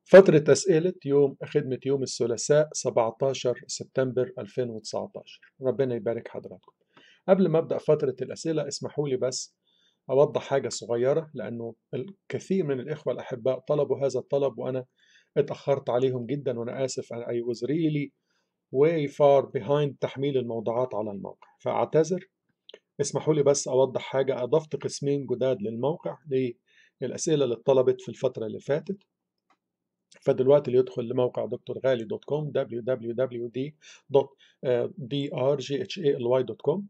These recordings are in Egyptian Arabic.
فترة أسئلة يوم خدمة يوم الثلاثاء 17 سبتمبر 2019 ربنا يبارك حضراتكم قبل ما أبدأ فترة الأسئلة اسمحوا لي بس أوضح حاجة صغيرة لأنه الكثير من الإخوة الأحباء طلبوا هذا الطلب وأنا اتأخرت عليهم جدا وأنا آسف I was really way far behind تحميل الموضوعات على الموقع فأعتذر اسمحوا لي بس أوضح حاجة أضفت قسمين جداد للموقع للأسئلة اللي اتطلبت في الفترة اللي فاتت فدلوقتي اللي يدخل لموقع دكتور غالي دوت كوم www.drghaly.com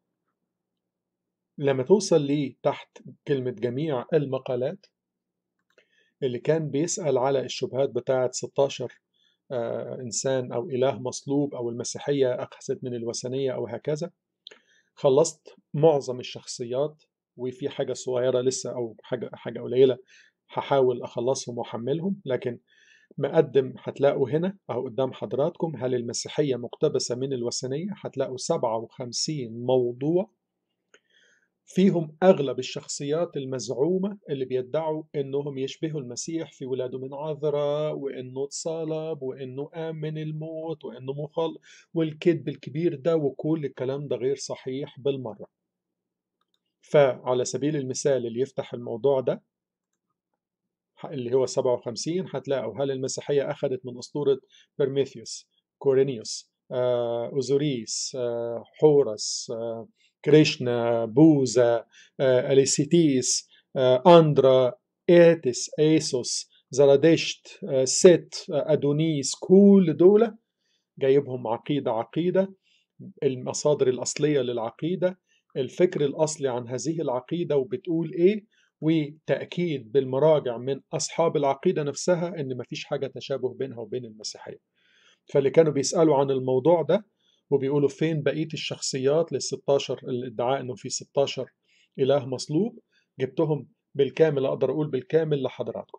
لما توصل لي تحت كلمة جميع المقالات اللي كان بيسأل على الشبهات بتاعة 16 آه إنسان أو إله مصلوب أو المسيحية أخذت من الوثنية أو هكذا خلصت معظم الشخصيات وفي حاجة صغيرة لسه أو حاجة حاجة قليلة هحاول أخلصهم وأحملهم لكن مقدم هتلاقوا هنا أهو قدام حضراتكم هل المسيحية مقتبسة من الوثنية هتلاقوا 57 موضوع فيهم أغلب الشخصيات المزعومة اللي بيدعوا إنهم يشبهوا المسيح في ولاده من عذراء وإنه اتصلب وإنه قام من الموت وإنه مخل والكذب الكبير ده وكل الكلام ده غير صحيح بالمرة فعلى سبيل المثال اللي يفتح الموضوع ده اللي هو 57 هتلاقوا هل المسيحية أخذت من أسطورة بيرميثيوس كورينيوس آه، أوزوريس آه، حورس آه، كريشنا بوذا أليسيتيس أندرا إيتس أيسوس زرادشت ست أدونيس كل دول جايبهم عقيدة عقيدة المصادر الأصلية للعقيدة الفكر الأصلي عن هذه العقيدة وبتقول إيه وتأكيد بالمراجع من أصحاب العقيدة نفسها إن مفيش حاجة تشابه بينها وبين المسيحية فاللي كانوا بيسألوا عن الموضوع ده وبيقولوا فين بقية الشخصيات لل 16 الادعاء إنه في 16 إله مصلوب جبتهم بالكامل أقدر أقول بالكامل لحضراتكم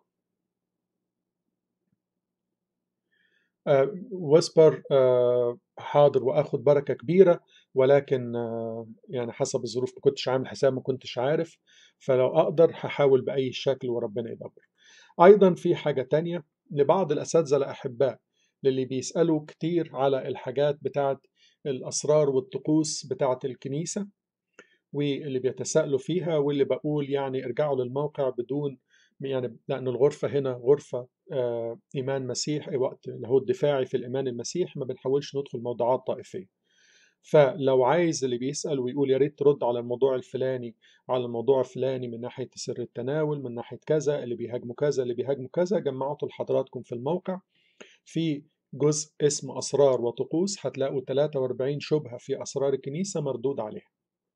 أه واسبر أه حاضر واخد بركه كبيره ولكن أه يعني حسب الظروف ما كنتش عامل حساب ما كنتش عارف فلو اقدر هحاول باي شكل وربنا يدبر ايضا في حاجه تانية لبعض الاساتذه الاحباء للي بيسالوا كتير على الحاجات بتاعه الاسرار والطقوس بتاعه الكنيسه واللي بيتساءلوا فيها واللي بقول يعني ارجعوا للموقع بدون يعني لأن الغرفة هنا غرفة آه إيمان مسيحي وقت اللي هو الدفاعي في الإيمان المسيح ما بنحاولش ندخل موضوعات طائفية فلو عايز اللي بيسأل ويقول يا ريت ترد على الموضوع الفلاني على الموضوع الفلاني من ناحية سر التناول من ناحية كذا اللي بيهاجموا كذا اللي بيهاجموا كذا جمعته لحضراتكم في الموقع في جزء اسمه أسرار وطقوس هتلاقوا 43 شبهة في أسرار الكنيسة مردود عليها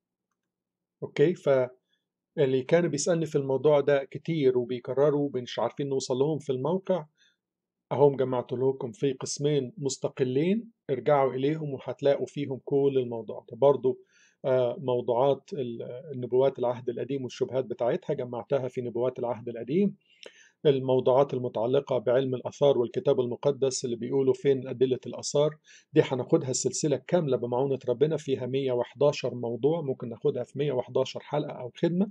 أوكي ف اللي كان بيسألني في الموضوع ده كتير وبيكرروا مش عارفين نوصل لهم في الموقع أهم جمعت لكم في قسمين مستقلين ارجعوا إليهم وهتلاقوا فيهم كل الموضوع ده برضو موضوعات النبوات العهد القديم والشبهات بتاعتها جمعتها في نبوات العهد القديم الموضوعات المتعلقة بعلم الآثار والكتاب المقدس اللي بيقولوا فين أدلة الآثار دي هناخدها السلسلة كاملة بمعونة ربنا فيها 111 موضوع ممكن ناخدها في 111 حلقة أو خدمة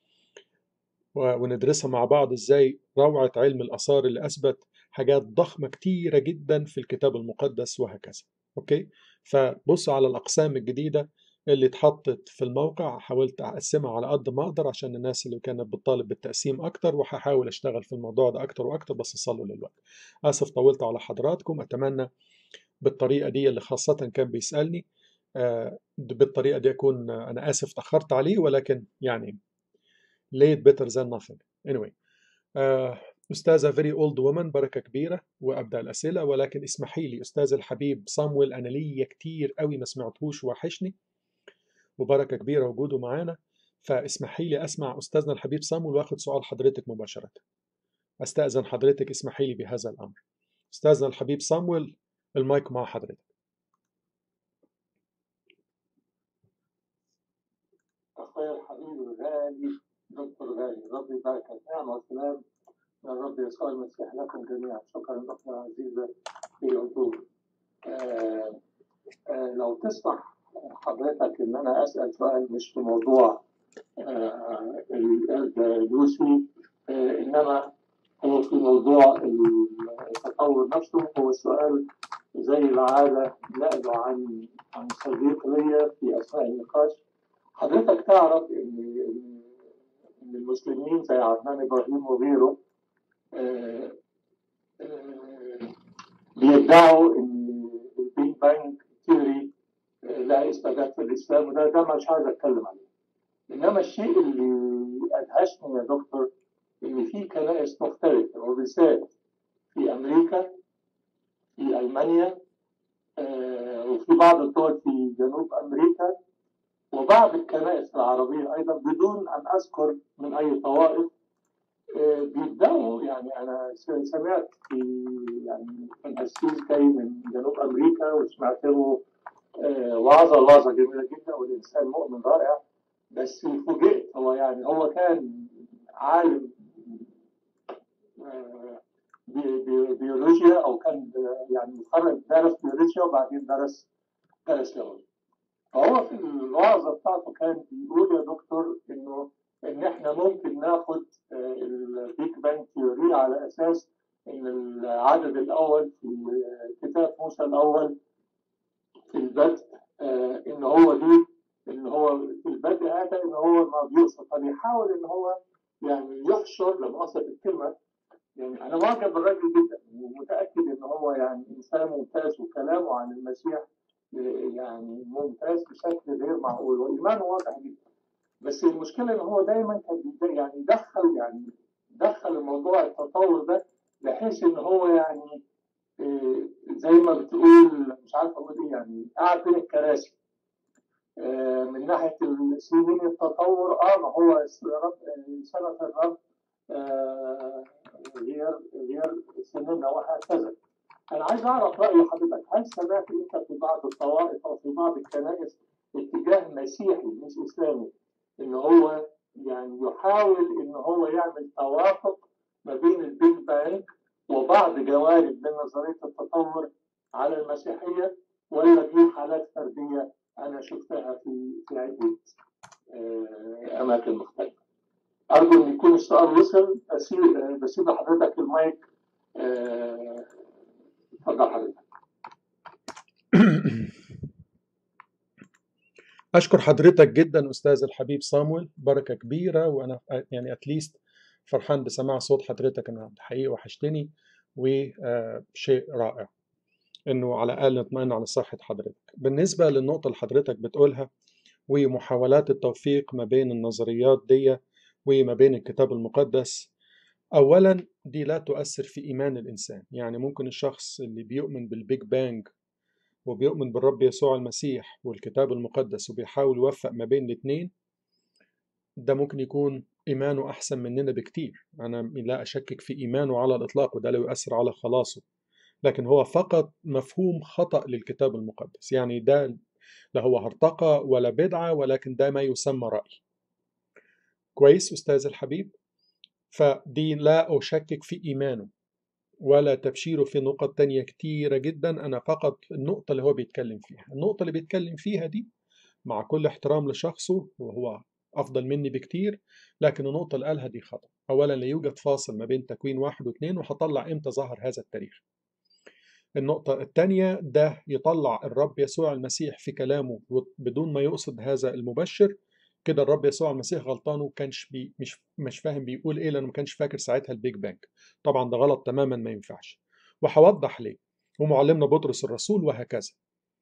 وندرسها مع بعض ازاي روعة علم الآثار اللي أثبت حاجات ضخمة كتيرة جدا في الكتاب المقدس وهكذا أوكي فبص على الأقسام الجديدة اللي اتحطت في الموقع حاولت أقسمها على قد ما أقدر عشان الناس اللي كانت بتطالب بالتقسيم أكتر وهحاول أشتغل في الموضوع ده أكتر وأكتر بس صلوا للوقت آسف طولت على حضراتكم أتمنى بالطريقة دي اللي خاصة كان بيسألني آه بالطريقة دي أكون أنا آسف تأخرت عليه ولكن يعني late better than nothing anyway uh, أستاذة very old woman بركة كبيرة وأبدأ الأسئلة ولكن اسمحي لي أستاذ الحبيب صامويل أنا ليا كتير قوي ما سمعتهوش وحشني وبركة كبيرة وجوده معانا فاسمحي لي أسمع أستاذنا الحبيب صامويل وآخد سؤال حضرتك مباشرة أستأذن حضرتك اسمحي لي بهذا الأمر أستاذنا الحبيب صامويل المايك مع حضرتك أخويا الحبيب الغالي دكتور غالي ربي يبارك النعمة والسلام من الرب يسوع المسيح لكم جميعا شكرا دكتور عزيزة في الحضور آه آه لو تسمح حضرتك ان انا اسال سؤال مش في موضوع آه الوثني آه انما هو في موضوع التطور نفسه هو السؤال زي العادة نقله عن عن صديق ليا في أثناء النقاش حضرتك تعرف إن إن المسلمين زي عدنان إبراهيم وغيره آه، آه، بيدعوا إن البيج بانج ثيوري لا إثباتات في الإسلام وده ده مش عايز أتكلم عليه إنما الشيء اللي أدهشني يا دكتور إن في كنائس مختلفة وبالذات في أمريكا في ألمانيا آه، وفي بعض الدول في جنوب أمريكا وبعض الكنائس العربية أيضا بدون أن أذكر من أي طوائف آه، بيبدأوا يعني أنا س- سمعت في يعني كان قسيس جاي من جنوب أمريكا وسمعت له آه، وعظة وعظة جميلة جدا والإنسان مؤمن رائع بس فوجئت هو يعني هو كان عالم آه، بي- بي- بيولوجيا او كان يعني متخرج درس بيولوجيا وبعدين درس درس لاهوت فهو في الوعظه بتاعته كان بيقول يا دكتور انه ان احنا ممكن ناخد البيج بانج ثيوري على اساس ان العدد الاول في كتاب موسى الاول في البدء آه، ان هو دي ان هو في البدء هذا ان هو ما بيقصد فبيحاول ان هو يعني يحشر لما قصد الكلمه يعني انا معجب بالراجل جدا ومتاكد ان هو يعني انسان ممتاز وكلامه عن المسيح يعني ممتاز بشكل غير معقول وايمانه واضح جدا بس المشكله ان هو دايما كان بيد- يعني يدخل يعني دخل الموضوع التطور ده بحيث ان هو يعني إيه، زي ما بتقول مش عارف اقول ايه يعني قاعد بين الكراسي آه، من ناحيه سنين التطور اه ما هو س- رب- آه، سنه الرب آه، غير غير سننا وهكذا انا عايز اعرف راي حضرتك هل سمعت انت في بعض الطوائف او في بعض الكنائس اتجاه مسيحي مش اسلامي ان هو يعني يحاول ان هو يعمل توافق ما بين البيج بانج وبعض جوانب من نظريه التطور على المسيحيه ولا دي حالات فرديه انا شفتها في في عده آه، اماكن مختلفه. ارجو ان يكون السؤال وصل أسيب- آه، بسيب لحضرتك المايك آه، اتفضل حضرتك. أشكر حضرتك جدا أستاذ الحبيب صامويل بركة كبيرة وأنا يعني أتليست فرحان بسماع صوت حضرتك أنا حقيقي وحشتني وشيء رائع إنه على الأقل نطمئن على صحة حضرتك بالنسبة للنقطة اللي حضرتك بتقولها ومحاولات التوفيق ما بين النظريات دي وما بين الكتاب المقدس أولا دي لا تؤثر في إيمان الإنسان يعني ممكن الشخص اللي بيؤمن بالبيج بانج وبيؤمن بالرب يسوع المسيح والكتاب المقدس وبيحاول يوفق ما بين الاتنين ده ممكن يكون إيمانه أحسن مننا بكتير أنا لا أشكك في إيمانه على الإطلاق وده لا يؤثر على خلاصه لكن هو فقط مفهوم خطأ للكتاب المقدس يعني ده لا هو هرطقة ولا بدعة ولكن ده ما يسمى رأي كويس أستاذ الحبيب فدي لا أشكك في إيمانه ولا تبشيره في نقط تانية كتيرة جدا أنا فقط النقطة اللي هو بيتكلم فيها النقطة اللي بيتكلم فيها دي مع كل احترام لشخصه وهو أفضل مني بكتير لكن النقطة اللي قالها دي خطأ أولا لا يوجد فاصل ما بين تكوين واحد واثنين وهطلع إمتى ظهر هذا التاريخ النقطة الثانية ده يطلع الرب يسوع المسيح في كلامه بدون ما يقصد هذا المبشر كده الرب يسوع المسيح غلطان وكانش بي مش مش فاهم بيقول ايه لانه ما كانش فاكر ساعتها البيج بانج طبعا ده غلط تماما ما ينفعش وهوضح ليه ومعلمنا بطرس الرسول وهكذا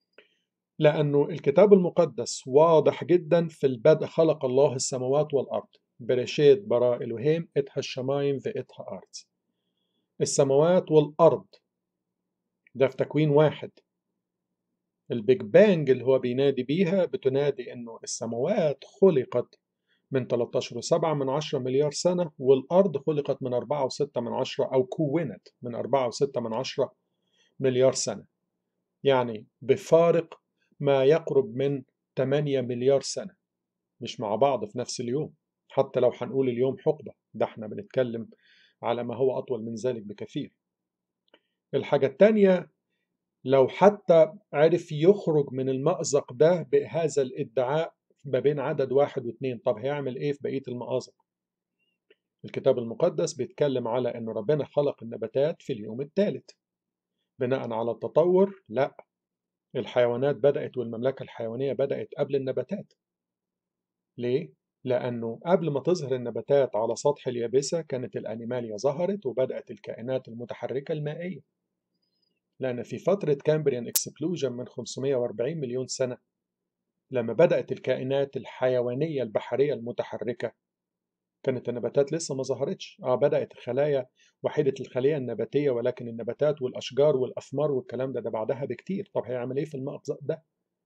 لانه الكتاب المقدس واضح جدا في البدء خلق الله السماوات والارض برشيت براء الوهيم اتها الشمايم في اتها ارض السماوات والارض ده في تكوين واحد البيج بانج اللي هو بينادي بيها بتنادي انه السماوات خلقت من 13.7 من 10 مليار سنة والأرض خلقت من 4.6 من 10 أو كونت من 4.6 من 10 مليار سنة يعني بفارق ما يقرب من 8 مليار سنة مش مع بعض في نفس اليوم حتى لو هنقول اليوم حقبة ده احنا بنتكلم على ما هو أطول من ذلك بكثير الحاجة التانية لو حتى عرف يخرج من المأزق ده بهذا الادعاء ما بين عدد واحد واثنين طب هيعمل ايه في بقية المآزق الكتاب المقدس بيتكلم على ان ربنا خلق النباتات في اليوم الثالث بناء على التطور لا الحيوانات بدأت والمملكة الحيوانية بدأت قبل النباتات ليه؟ لأنه قبل ما تظهر النباتات على سطح اليابسة كانت الأنيماليا ظهرت وبدأت الكائنات المتحركة المائية لأن في فترة كامبريان اكسبلوجن من 540 مليون سنة لما بدأت الكائنات الحيوانية البحرية المتحركة كانت النباتات لسه ما ظهرتش اه بدأت الخلايا وحيدة الخلية النباتية ولكن النباتات والأشجار والأثمار والكلام ده ده بعدها بكتير طب هيعمل ايه في المأزق ده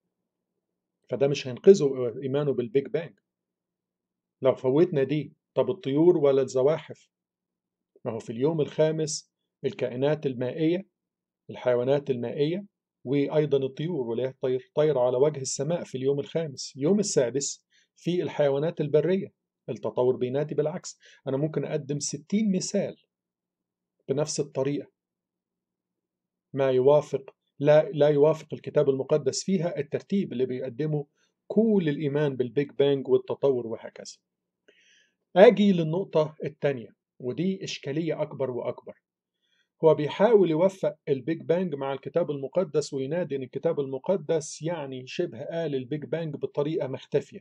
فده مش هينقذه إيمانه بالبيج بانج لو فوتنا دي طب الطيور ولا الزواحف ما هو في اليوم الخامس الكائنات المائية الحيوانات المائية وأيضا الطيور ولا الطير طير على وجه السماء في اليوم الخامس يوم السادس في الحيوانات البرية التطور بيناتي بالعكس أنا ممكن أقدم 60 مثال بنفس الطريقة ما يوافق لا لا يوافق الكتاب المقدس فيها الترتيب اللي بيقدمه كل الإيمان بالبيج بانج والتطور وهكذا آجي للنقطة الثانية ودي إشكالية أكبر وأكبر هو بيحاول يوفق البيج بانج مع الكتاب المقدس وينادي ان الكتاب المقدس يعني شبه قال البيج بانج بطريقه مختفيه.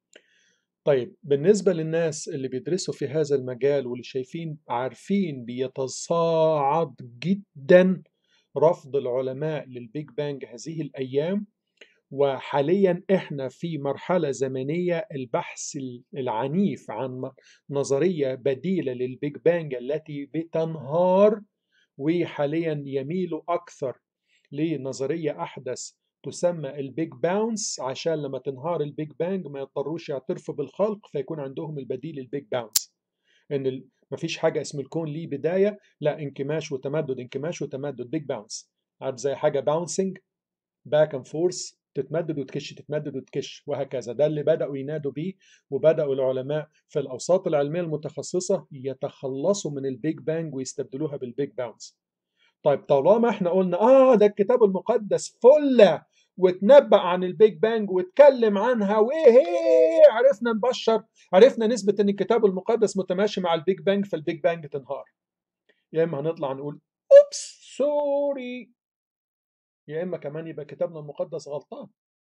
طيب بالنسبه للناس اللي بيدرسوا في هذا المجال واللي شايفين عارفين بيتصاعد جدا رفض العلماء للبيج بانج هذه الايام وحاليا احنا في مرحله زمنيه البحث العنيف عن نظريه بديله للبيج بانج التي بتنهار وحاليا يميلوا أكثر لنظرية أحدث تسمى البيج باونس عشان لما تنهار البيج بانج ما يضطروش يعترفوا بالخلق فيكون عندهم البديل البيج باونس ان ال... مفيش حاجه اسم الكون ليه بدايه لا انكماش وتمدد انكماش وتمدد بيج باونس عارف زي حاجه باونسنج باك اند فورس تتمدد وتكش تتمدد وتكش وهكذا ده اللي بدأوا ينادوا بيه وبدأوا العلماء في الأوساط العلمية المتخصصة يتخلصوا من البيج بانج ويستبدلوها بالبيج باونس طيب طالما احنا قلنا اه ده الكتاب المقدس فلة وتنبأ عن البيج بانج واتكلم عنها وايه عرفنا نبشر عرفنا نثبت ان الكتاب المقدس متماشي مع البيج بانج فالبيج بانج تنهار يا اما هنطلع نقول اوبس سوري يا اما كمان يبقى كتابنا المقدس غلطان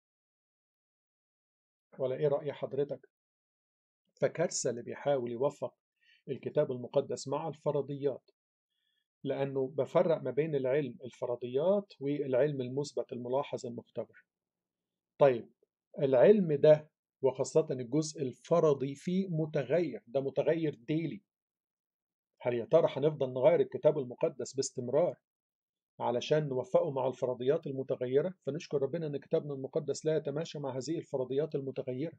ولا ايه راي حضرتك فكارثه اللي بيحاول يوفق الكتاب المقدس مع الفرضيات لانه بفرق ما بين العلم الفرضيات والعلم المثبت الملاحظ المختبر طيب العلم ده وخاصة الجزء الفرضي فيه متغير ده متغير ديلي هل يا ترى هنفضل نغير الكتاب المقدس باستمرار علشان نوفقه مع الفرضيات المتغيرة فنشكر ربنا أن كتابنا المقدس لا يتماشى مع هذه الفرضيات المتغيرة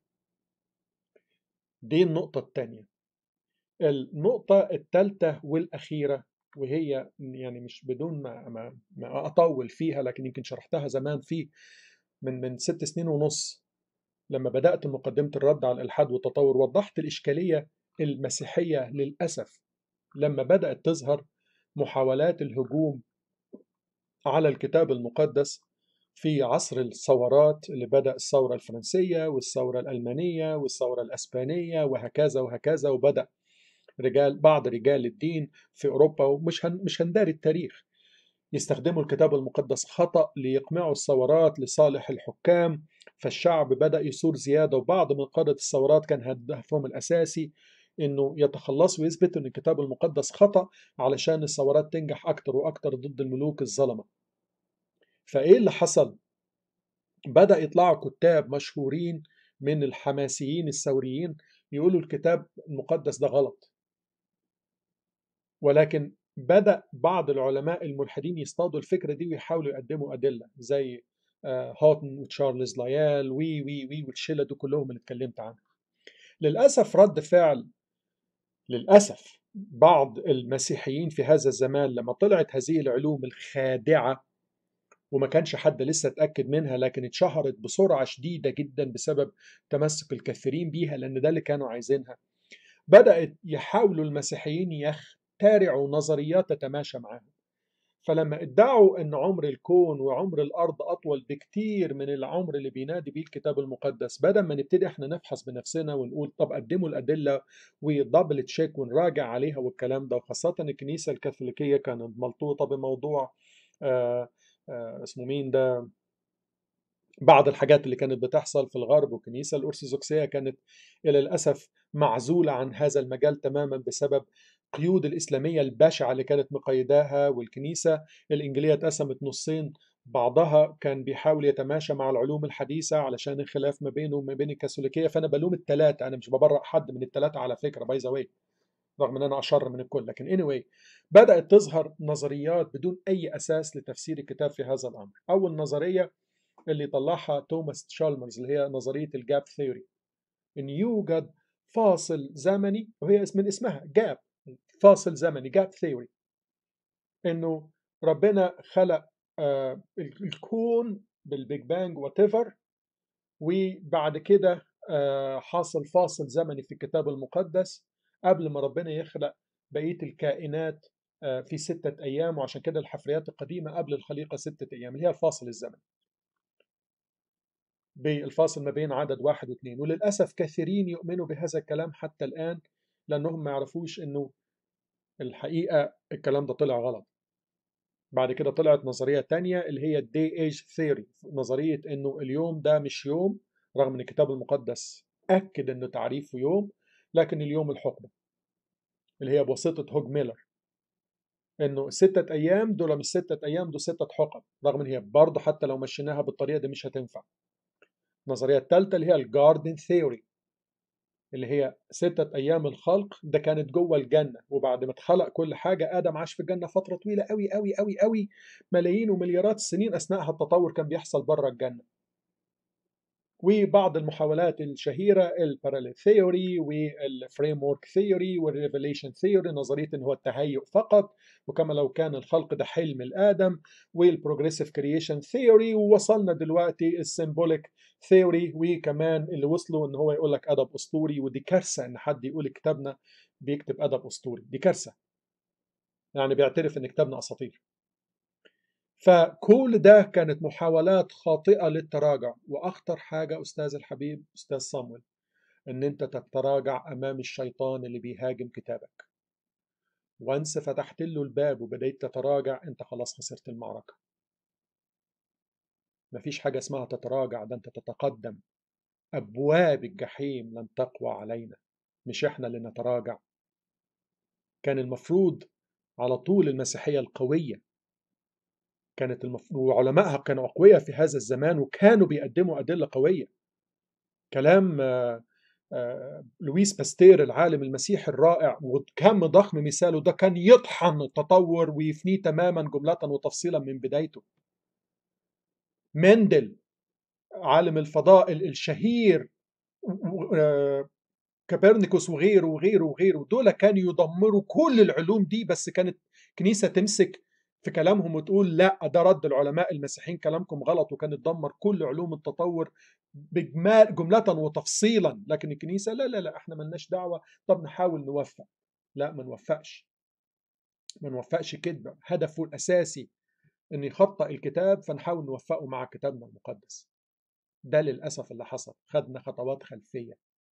دي النقطة الثانية النقطة الثالثة والأخيرة وهي يعني مش بدون ما, ما, ما أطول فيها لكن يمكن شرحتها زمان في من من ست سنين ونص لما بدأت مقدمة الرد على الإلحاد والتطور وضحت الإشكالية المسيحية للأسف لما بدأت تظهر محاولات الهجوم على الكتاب المقدس في عصر الثورات اللي بدأ الثورة الفرنسية والثورة الألمانية والثورة الأسبانية وهكذا وهكذا وبدأ رجال بعض رجال الدين في أوروبا ومش هن مش هنداري التاريخ يستخدموا الكتاب المقدس خطأ ليقمعوا الثورات لصالح الحكام فالشعب بدأ يثور زيادة وبعض من قادة الثورات كان هدفهم الأساسي انه يتخلصوا ويثبتوا ان الكتاب المقدس خطا علشان الثورات تنجح اكتر واكتر ضد الملوك الظلمه فايه اللي حصل بدا يطلعوا كتاب مشهورين من الحماسيين الثوريين يقولوا الكتاب المقدس ده غلط ولكن بدا بعض العلماء الملحدين يصطادوا الفكره دي ويحاولوا يقدموا ادله زي هوتن وتشارلز لايال وي وي وي والشله دول كلهم اللي اتكلمت عنهم للاسف رد فعل للأسف بعض المسيحيين في هذا الزمان لما طلعت هذه العلوم الخادعة وما كانش حد لسه اتأكد منها لكن اتشهرت بسرعة شديدة جدا بسبب تمسك الكثيرين بيها لأن ده اللي كانوا عايزينها بدأت يحاولوا المسيحيين يخترعوا نظريات تتماشى معاهم فلما ادعوا ان عمر الكون وعمر الارض اطول بكتير من العمر اللي بينادي بيه الكتاب المقدس بدل ما نبتدي احنا نفحص بنفسنا ونقول طب قدموا الادله ودبل تشيك ونراجع عليها والكلام ده وخاصه الكنيسه الكاثوليكيه كانت ملطوطه بموضوع آه آه اسمه مين ده بعض الحاجات اللي كانت بتحصل في الغرب والكنيسة الأرثوذكسية كانت إلى الأسف معزولة عن هذا المجال تماما بسبب قيود الإسلامية البشعة اللي كانت مقيداها والكنيسة الإنجيلية اتقسمت نصين بعضها كان بيحاول يتماشى مع العلوم الحديثة علشان الخلاف ما بينه وما بين الكاثوليكية فأنا بلوم الثلاثة أنا مش ببرأ حد من الثلاثة على فكرة باي ذا واي رغم ان انا اشر من الكل لكن anyway بدات تظهر نظريات بدون اي اساس لتفسير الكتاب في هذا الامر اول نظريه اللي طلعها توماس تشالمرز اللي هي نظريه الجاب ثيوري ان يوجد فاصل زمني وهي من اسمها جاب فاصل زمني جاب ثيوري انه ربنا خلق آه الكون بالبيج بانج وات وبعد كده آه حاصل فاصل زمني في الكتاب المقدس قبل ما ربنا يخلق بقيه الكائنات آه في ستة أيام وعشان كده الحفريات القديمة قبل الخليقة ستة أيام اللي هي الفاصل الزمني بالفاصل ما بين عدد واحد واثنين وللأسف كثيرين يؤمنوا بهذا الكلام حتى الآن لأنهم ما يعرفوش أنه الحقيقة الكلام ده طلع غلط بعد كده طلعت نظرية تانية اللي هي الدي ايج ثيوري نظرية أنه اليوم ده مش يوم رغم أن الكتاب المقدس أكد أنه تعريفه يوم لكن اليوم الحقبة اللي هي بواسطة هوج ميلر انه ستة ايام دول مش ستة ايام دول ستة حقب رغم ان هي برضه حتى لو مشيناها بالطريقة دي مش هتنفع النظرية الثالثة اللي هي الجاردن ثيوري اللي هي ستة أيام الخلق ده كانت جوه الجنة وبعد ما اتخلق كل حاجة آدم عاش في الجنة فترة طويلة قوي قوي قوي قوي ملايين ومليارات السنين أثناءها التطور كان بيحصل بره الجنة وبعض المحاولات الشهيرة الباراليل ثيوري والفريم ورك ثيوري والريفيليشن ثيوري نظرية ان هو التهيؤ فقط وكما لو كان الخلق ده حلم الآدم والبروجريسيف كرييشن ثيوري ووصلنا دلوقتي السيمبوليك ثيوري وكمان اللي وصلوا ان هو يقول لك ادب اسطوري ودي كارثة ان حد يقول كتابنا بيكتب ادب اسطوري دي كارثة يعني بيعترف ان كتابنا اساطير فكل ده كانت محاولات خاطئة للتراجع وأخطر حاجة أستاذ الحبيب أستاذ صامويل إن أنت تتراجع أمام الشيطان اللي بيهاجم كتابك وانس فتحت له الباب وبدأت تتراجع أنت خلاص خسرت المعركة مفيش حاجة اسمها تتراجع ده أنت تتقدم أبواب الجحيم لن تقوى علينا مش إحنا اللي نتراجع كان المفروض على طول المسيحية القوية كانت المف... وعلمائها كانوا أقوياء في هذا الزمان وكانوا بيقدموا أدلة قوية كلام آآ آآ لويس باستير العالم المسيحي الرائع وكم ضخم مثاله ده كان يطحن التطور ويفنيه تماما جملة وتفصيلا من بدايته مندل عالم الفضاء الشهير كوبرنيكوس وغيره وغيره وغيره دول كانوا يدمروا كل العلوم دي بس كانت كنيسة تمسك في كلامهم وتقول لا ده رد العلماء المسيحيين كلامكم غلط وكان تدمر كل علوم التطور بجمال جملة وتفصيلا لكن الكنيسة لا لا لا احنا ملناش دعوة طب نحاول نوفق لا ما نوفقش ما نوفقش كده هدفه الأساسي ان يخطئ الكتاب فنحاول نوفقه مع كتابنا المقدس ده للأسف اللي حصل خدنا خطوات خلفية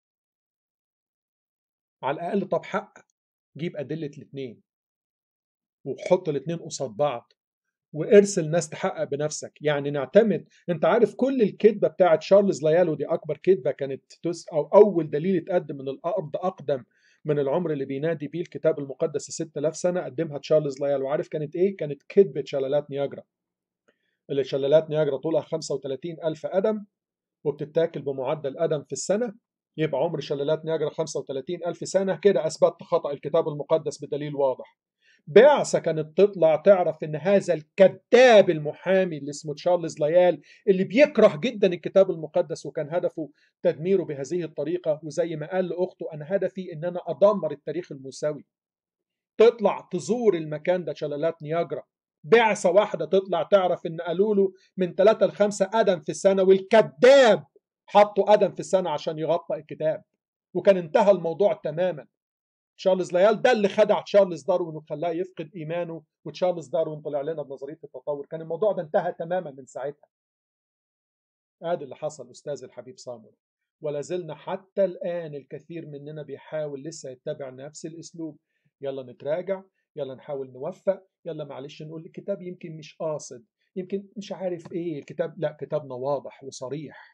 على الأقل طب حقق جيب أدلة الاثنين وحط الاثنين قصاد بعض وارسل ناس تحقق بنفسك يعني نعتمد انت عارف كل الكذبه بتاعت شارلز ليالو دي اكبر كذبه كانت تس او اول دليل اتقدم من الارض اقدم من العمر اللي بينادي بيه الكتاب المقدس 6000 سنه قدمها تشارلز ليالو عارف كانت ايه كانت كذبه شلالات نياجرا اللي شلالات نياجرا طولها 35 ألف قدم وبتتاكل بمعدل قدم في السنة يبقى عمر شلالات نياجرا 35 ألف سنة كده أثبت خطأ الكتاب المقدس بدليل واضح بعثة كانت تطلع تعرف ان هذا الكذاب المحامي اللي اسمه تشارلز ليال اللي بيكره جدا الكتاب المقدس وكان هدفه تدميره بهذه الطريقة وزي ما قال لأخته أنا هدفي ان أنا أدمر التاريخ الموسوي تطلع تزور المكان ده شلالات نياجرا بعثة واحدة تطلع تعرف ان قالوا له من ثلاثة لخمسة قدم في السنة والكذاب حطوا قدم في السنة عشان يغطى الكتاب وكان انتهى الموضوع تماما تشارلز ليال ده اللي خدع تشارلز داروين وخلاه يفقد ايمانه وتشارلز داروين طلع لنا بنظريه التطور كان الموضوع ده انتهى تماما من ساعتها ادي اللي حصل استاذ الحبيب صامول ولا زلنا حتى الان الكثير مننا بيحاول لسه يتبع نفس الاسلوب يلا نتراجع يلا نحاول نوفق يلا معلش نقول الكتاب يمكن مش قاصد يمكن مش عارف ايه الكتاب لا كتابنا واضح وصريح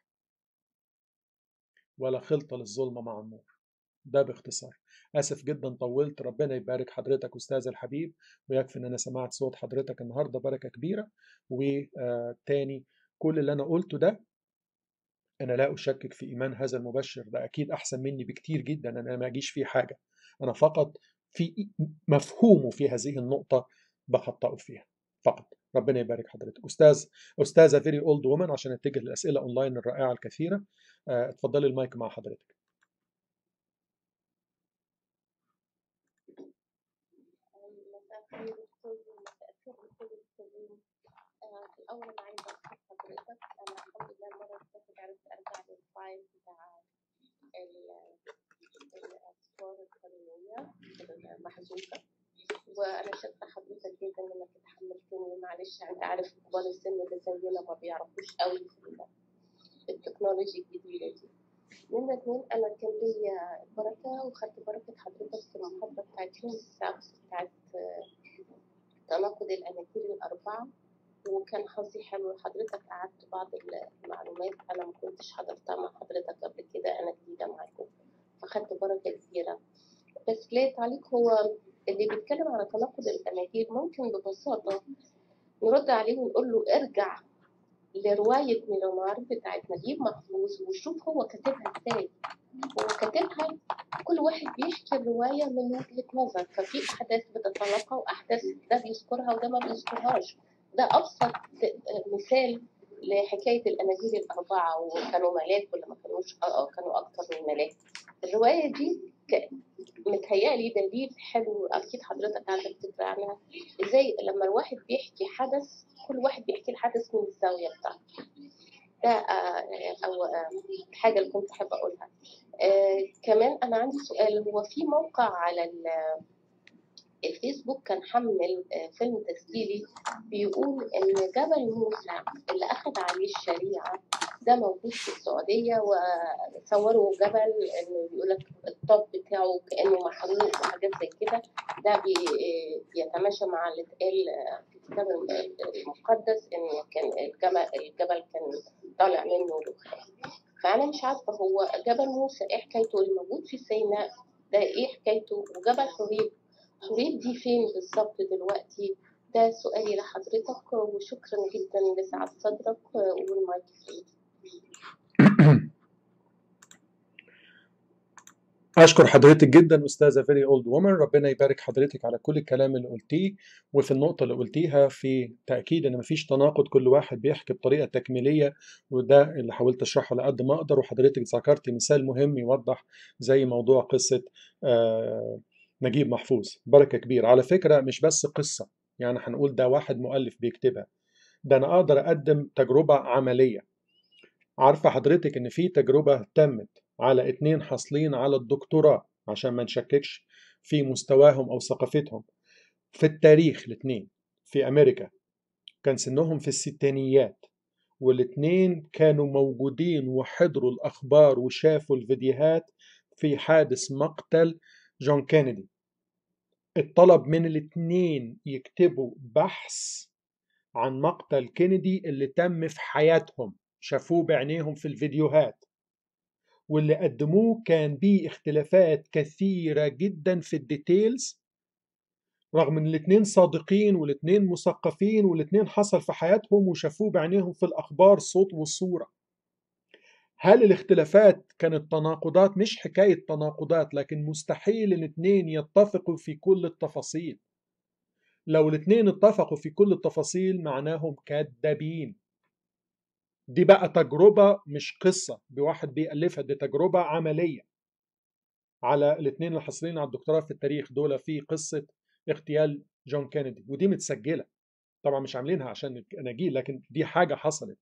ولا خلطة للظلمة مع النور ده باختصار آسف جدا طولت ربنا يبارك حضرتك أستاذ الحبيب ويكفي إن أنا سمعت صوت حضرتك النهاردة بركة كبيرة وتاني كل اللي أنا قلته ده أنا لا أشكك في إيمان هذا المبشر ده أكيد أحسن مني بكتير جدا أنا ما أجيش فيه حاجة أنا فقط في مفهومه في هذه النقطة بخطئه فيها فقط ربنا يبارك حضرتك أستاذ أستاذة فيري أولد وومن عشان أتجه للأسئلة أونلاين الرائعة الكثيرة اتفضلي المايك مع حضرتك الأول أنا عايزة أشكر حضرتك أنا الحمد لله المرة اللي فاتت عرفت أرجع للفايل بتاع الأسوار القانونية المحذوفة وأنا شاكرة حضرتك جدا إنك اتحملتني معلش أنت عارف كبار السن اللي زينا ما بيعرفوش قوي في التكنولوجي الجديدة دي نمرة اتنين أنا كان ليا بركة وخدت بركة حضرتك في المحاضرة بتاعت يوم السبت بتاعت تناقض الأناجيل الأربعة وكان حظي حلو حضرتك قعدت بعض المعلومات أنا ما كنتش حضرتها مع حضرتك قبل كده أنا جديدة معاكم فخدت بركة كبيرة بس ليه تعليق هو اللي بيتكلم على تناقض الأناجيل ممكن ببساطة نرد عليه ونقول له ارجع لرواية ميلونار بتاعت نجيب محفوظ وشوف هو كاتبها ازاي هو كاتبها كل واحد بيحكي الرواية من وجهة نظر ففي أحداث بتتلاقى وأحداث ده بيذكرها وده ما بيذكرهاش ده أبسط مثال لحكاية الأناجيل الأربعة وكانوا ملاك ولا ما كانوش كانوا أكتر من ملاك الرواية دي متهيألي دليل حلو أكيد حضرتك عندك فكرة عنها إزاي لما الواحد بيحكي حدث كل واحد بيحكي الحدث من الزاوية بتاعته ده أو حاجة اللي كنت حابة أقولها كمان أنا عندي سؤال هو في موقع على الفيسبوك كان حمل فيلم تسجيلي بيقول ان جبل موسى اللي اخذ عليه الشريعه ده موجود في السعوديه وصوروا جبل انه بيقول لك الطب بتاعه كانه محروق وحاجات زي كده ده بيتماشى مع اللي اتقال في الكتاب المقدس ان كان الجبل الجبل كان طالع منه دخان فانا مش عارفه هو جبل موسى ايه حكايته اللي موجود في سيناء ده ايه حكايته وجبل حريب حريب دي فين بالظبط دلوقتي ده سؤالي لحضرتك وشكرا جدا لسعة صدرك والمايك أشكر حضرتك جدا أستاذة فيري أولد وومن ربنا يبارك حضرتك على كل الكلام اللي قلتيه وفي النقطة اللي قلتيها في تأكيد إن مفيش تناقض كل واحد بيحكي بطريقة تكميلية وده اللي حاولت أشرحه على قد ما أقدر وحضرتك ذكرتي مثال مهم يوضح زي موضوع قصة آه نجيب محفوظ بركة كبيرة على فكرة مش بس قصة يعني هنقول ده واحد مؤلف بيكتبها ده أنا أقدر أقدم تجربة عملية عارفة حضرتك إن في تجربة تمت على اتنين حاصلين على الدكتوراه عشان ما نشككش في مستواهم أو ثقافتهم في التاريخ الاتنين في أمريكا كان سنهم في الستينيات والاتنين كانوا موجودين وحضروا الأخبار وشافوا الفيديوهات في حادث مقتل جون كينيدي اتطلب من الاتنين يكتبوا بحث عن مقتل كينيدي اللي تم في حياتهم شافوه بعينيهم في الفيديوهات واللي قدموه كان بيه اختلافات كثيرة جدا في الديتيلز رغم ان الاتنين صادقين والاتنين مثقفين والاتنين حصل في حياتهم وشافوه بعينيهم في الاخبار صوت وصورة هل الاختلافات كانت تناقضات مش حكاية تناقضات لكن مستحيل الاثنين يتفقوا في كل التفاصيل لو الاثنين اتفقوا في كل التفاصيل معناهم كذابين دي بقى تجربة مش قصة بواحد بيألفها دي تجربة عملية على الاثنين اللي حاصلين على الدكتوراه في التاريخ دول في قصة اغتيال جون كينيدي ودي متسجلة طبعا مش عاملينها عشان الأناجيل لكن دي حاجة حصلت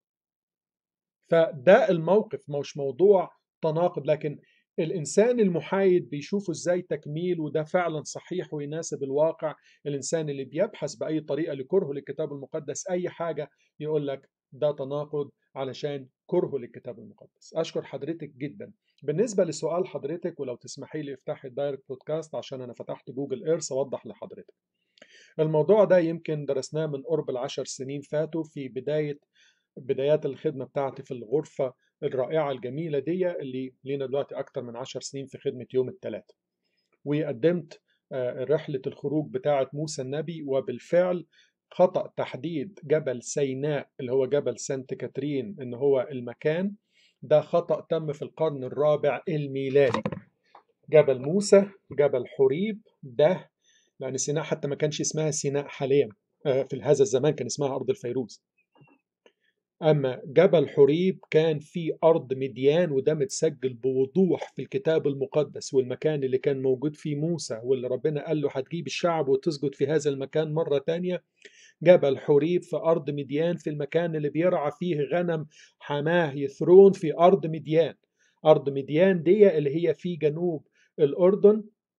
فده الموقف مش موضوع تناقض لكن الإنسان المحايد بيشوفه إزاي تكميل وده فعلا صحيح ويناسب الواقع الإنسان اللي بيبحث بأي طريقة لكرهه للكتاب المقدس أي حاجة يقول لك ده تناقض علشان كرهه للكتاب المقدس أشكر حضرتك جدا بالنسبة لسؤال حضرتك ولو تسمحي لي افتحي الدايركت بودكاست عشان أنا فتحت جوجل إيرث أوضح لحضرتك الموضوع ده يمكن درسناه من قرب العشر سنين فاتوا في بداية بدايات الخدمة بتاعتي في الغرفة الرائعة الجميلة دي اللي لينا دلوقتي أكتر من عشر سنين في خدمة يوم الثلاث وقدمت رحلة الخروج بتاعة موسى النبي وبالفعل خطأ تحديد جبل سيناء اللي هو جبل سانت كاترين إن هو المكان ده خطأ تم في القرن الرابع الميلادي جبل موسى جبل حريب ده لأن سيناء حتى ما كانش اسمها سيناء حاليا في هذا الزمان كان اسمها أرض الفيروز أما جبل حريب كان في أرض مديان وده متسجل بوضوح في الكتاب المقدس والمكان اللي كان موجود فيه موسى واللي ربنا قال له هتجيب الشعب وتسجد في هذا المكان مرة تانية جبل حريب في أرض مديان في المكان اللي بيرعى فيه غنم حماه يثرون في أرض مديان أرض مديان دي اللي هي في جنوب الأردن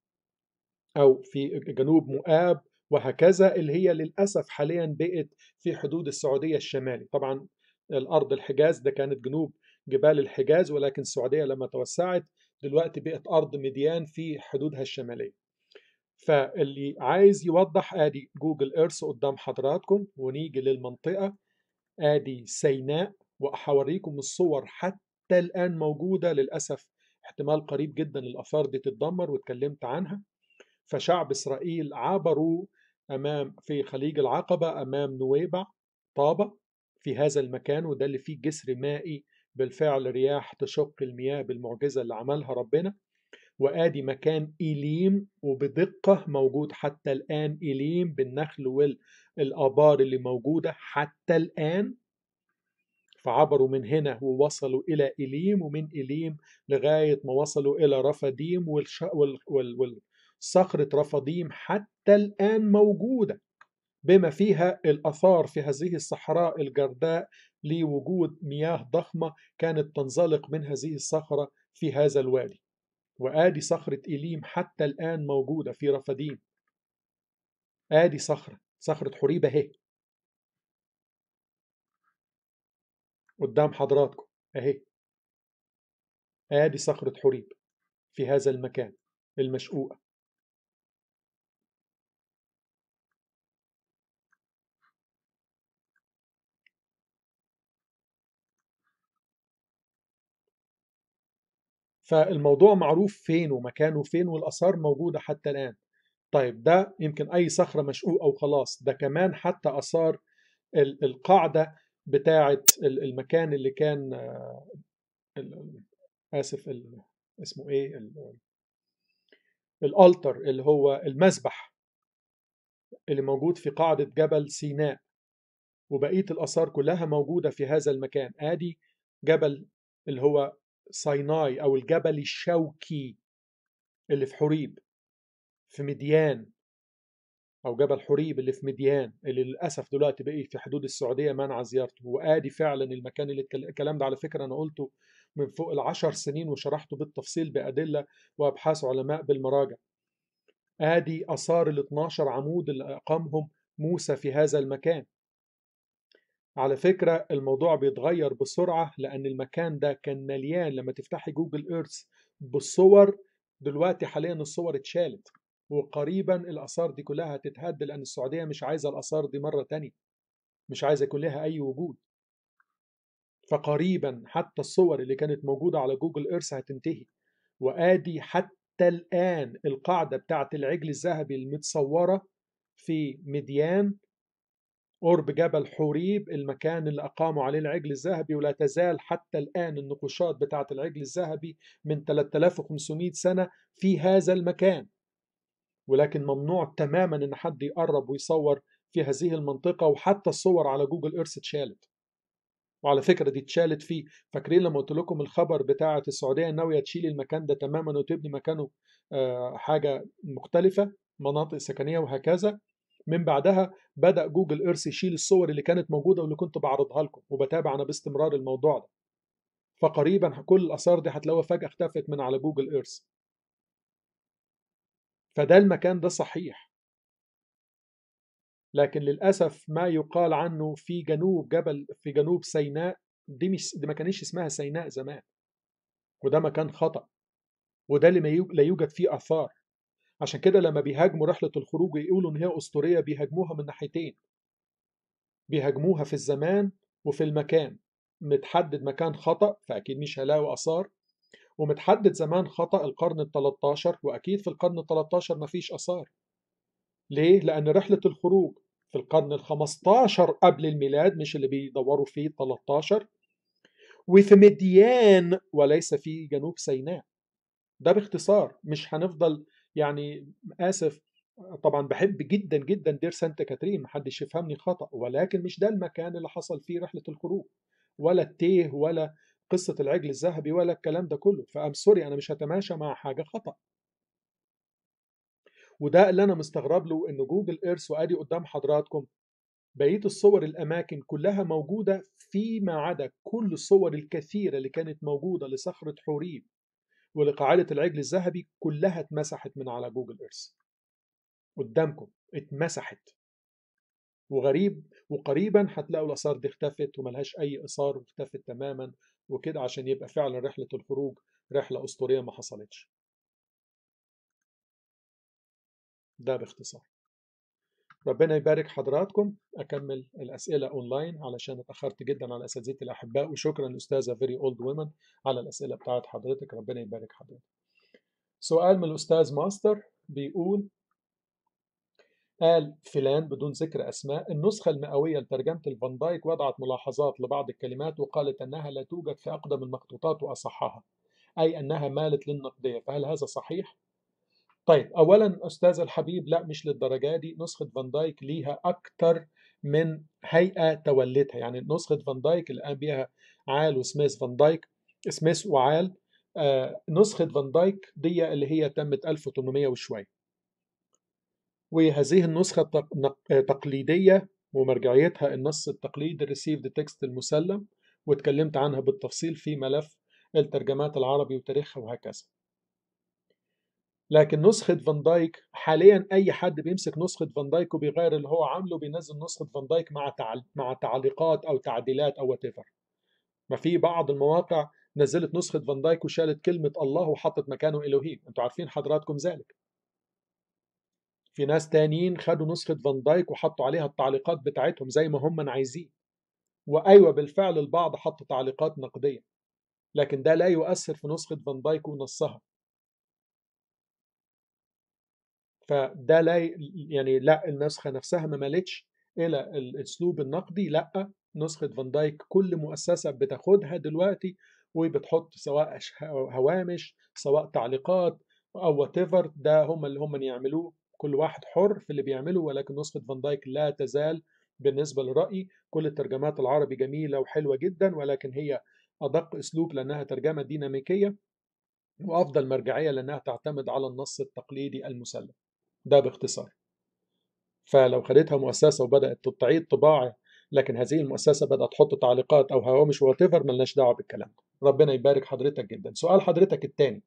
أو في جنوب مؤاب وهكذا اللي هي للأسف حاليا بقت في حدود السعودية الشمالي طبعا الأرض الحجاز ده كانت جنوب جبال الحجاز ولكن السعودية لما توسعت دلوقتي بقت أرض مديان في حدودها الشمالية فاللي عايز يوضح ادي جوجل ايرث قدام حضراتكم ونيجي للمنطقة ادي سيناء وهوريكم الصور حتى الآن موجودة للأسف احتمال قريب جدا الآثار دي تتدمر واتكلمت عنها فشعب إسرائيل عبروا أمام في خليج العقبة أمام نويبع طابة في هذا المكان وده اللي فيه جسر مائي بالفعل رياح تشق المياه بالمعجزة اللي عملها ربنا وآدي مكان إليم وبدقة موجود حتى الآن إليم بالنخل والآبار اللي موجودة حتى الآن فعبروا من هنا ووصلوا إلى إليم ومن إليم لغاية ما وصلوا إلى رفديم والش... وال... وال... والصخرة رفديم حتى الآن موجودة بما فيها الأثار في هذه الصحراء الجرداء لوجود مياه ضخمة كانت تنزلق من هذه الصخرة في هذا الوادي وآدي صخرة إليم حتى الآن موجودة في رفديم آدي صخرة صخرة حريبة اهي قدام حضراتكم اهي آدي صخرة حريب في هذا المكان المشقوقة فالموضوع معروف فين ومكانه فين والآثار موجودة حتى الآن طيب ده يمكن أي صخرة مشقوقة وخلاص ده كمان حتى آثار القاعدة بتاعة المكان اللي كان آسف اسمه إيه الألتر اللي هو المذبح اللي موجود في قاعدة جبل سيناء وبقية الآثار كلها موجودة في هذا المكان آدي جبل اللي هو سيناي أو الجبل الشوكي اللي في حريب في مديان أو جبل حريب اللي في مديان اللي للأسف دلوقتي بقي في حدود السعودية منع زيارته وآدي فعلا المكان اللي الكلام ده على فكرة أنا قلته من فوق العشر سنين وشرحته بالتفصيل بأدلة وأبحاث علماء بالمراجع آدي آثار ال 12 عمود اللي أقامهم موسى في هذا المكان على فكرة الموضوع بيتغير بسرعة لأن المكان ده كان مليان لما تفتحي جوجل إيرث بالصور دلوقتي حاليا الصور اتشالت وقريبا الآثار دي كلها هتتهد لأن السعودية مش عايزة الآثار دي مرة تانية مش عايزة يكون لها أي وجود فقريبا حتى الصور اللي كانت موجودة على جوجل إيرث هتنتهي وآدي حتى الآن القاعدة بتاعت العجل الذهبي المتصورة في مديان قرب جبل حوريب المكان اللي أقاموا عليه العجل الذهبي ولا تزال حتى الآن النقوشات بتاعة العجل الذهبي من 3500 سنة في هذا المكان ولكن ممنوع تماما ان حد يقرب ويصور في هذه المنطقة وحتى الصور على جوجل ايرث اتشالت وعلى فكرة دي اتشالت فيه فاكرين لما قلت لكم الخبر بتاعة السعودية ناوية تشيل المكان ده تماما وتبني مكانه حاجة مختلفة مناطق سكنية وهكذا من بعدها بدأ جوجل ايرث يشيل الصور اللي كانت موجودة واللي كنت بعرضها لكم وبتابع أنا باستمرار الموضوع ده فقريبا كل الآثار دي هتلاقوها فجأة اختفت من على جوجل ايرث فده المكان ده صحيح لكن للأسف ما يقال عنه في جنوب جبل في جنوب سيناء دي مش دي ما كانش اسمها سيناء زمان وده مكان خطأ وده اللي لا يوجد فيه آثار عشان كده لما بيهاجموا رحلة الخروج ويقولوا إن هي أسطورية بيهاجموها من ناحيتين بيهاجموها في الزمان وفي المكان متحدد مكان خطأ فأكيد مش هلاقوا آثار ومتحدد زمان خطأ القرن ال 13 وأكيد في القرن ال 13 مفيش آثار ليه؟ لأن رحلة الخروج في القرن ال 15 قبل الميلاد مش اللي بيدوروا فيه 13 وفي مديان وليس في جنوب سيناء ده باختصار مش هنفضل يعني آسف طبعا بحب جدا جدا دير سانت كاترين محدش يفهمني خطأ ولكن مش ده المكان اللي حصل فيه رحلة الخروج ولا التيه ولا قصة العجل الذهبي ولا الكلام ده كله فأم سوري أنا مش هتماشى مع حاجة خطأ وده اللي أنا مستغرب له إن جوجل إيرث وأدي قدام حضراتكم بقية الصور الأماكن كلها موجودة فيما عدا كل الصور الكثيرة اللي كانت موجودة لصخرة حوريب ولقاعدة العجل الذهبي كلها اتمسحت من على جوجل إيرث قدامكم اتمسحت وغريب وقريبا هتلاقوا الآثار دي اختفت وملهاش أي إثار واختفت تماما وكده عشان يبقى فعلا رحلة الخروج رحلة أسطورية ما حصلتش ده باختصار ربنا يبارك حضراتكم أكمل الأسئلة أونلاين علشان اتأخرت جدا على أساتذتي الأحباء وشكرا للأستاذة فيري أولد وومن على الأسئلة بتاعت حضرتك ربنا يبارك حضرتك سؤال من الأستاذ ماستر بيقول قال فلان بدون ذكر أسماء النسخة المئوية لترجمة الفان دايك وضعت ملاحظات لبعض الكلمات وقالت أنها لا توجد في أقدم المخطوطات وأصحها أي أنها مالت للنقدية فهل هذا صحيح؟ طيب أولا أستاذ الحبيب لا مش للدرجة دي نسخة فان دايك ليها أكتر من هيئة تولتها يعني نسخة فان دايك اللي قام بيها عال وسميث فان دايك سميث وعال آه نسخة فان دايك دي اللي هي تمت 1800 وشوية وهذه النسخة تقليدية ومرجعيتها النص التقليدي ريسيفد تكست المسلم واتكلمت عنها بالتفصيل في ملف الترجمات العربي وتاريخها وهكذا لكن نسخة فان دايك حاليا أي حد بيمسك نسخة فان دايك وبيغير اللي هو عامله بينزل نسخة فان دايك مع تعل... مع تعليقات أو تعديلات أو وات ما في بعض المواقع نزلت نسخة فان دايك وشالت كلمة الله وحطت مكانه إلهيم أنتوا عارفين حضراتكم ذلك في ناس تانيين خدوا نسخة فان دايك وحطوا عليها التعليقات بتاعتهم زي ما هم عايزين وأيوة بالفعل البعض حط تعليقات نقدية لكن ده لا يؤثر في نسخة فان دايك ونصها فده لا يعني لا النسخة نفسها ما مالتش إلى الأسلوب النقدي لا نسخة فان دايك كل مؤسسة بتاخدها دلوقتي وبتحط سواء هوامش سواء تعليقات أو وات ده هم اللي هم يعملوه كل واحد حر في اللي بيعمله ولكن نسخة فان دايك لا تزال بالنسبة لرأيي كل الترجمات العربي جميلة وحلوة جدا ولكن هي أدق أسلوب لأنها ترجمة ديناميكية وأفضل مرجعية لأنها تعتمد على النص التقليدي المسلم ده باختصار فلو خدتها مؤسسة وبدأت تعيد طباعة لكن هذه المؤسسة بدأت تحط تعليقات أو هوامش واتيفر ملناش دعوة بالكلام ده ربنا يبارك حضرتك جدا سؤال حضرتك الثاني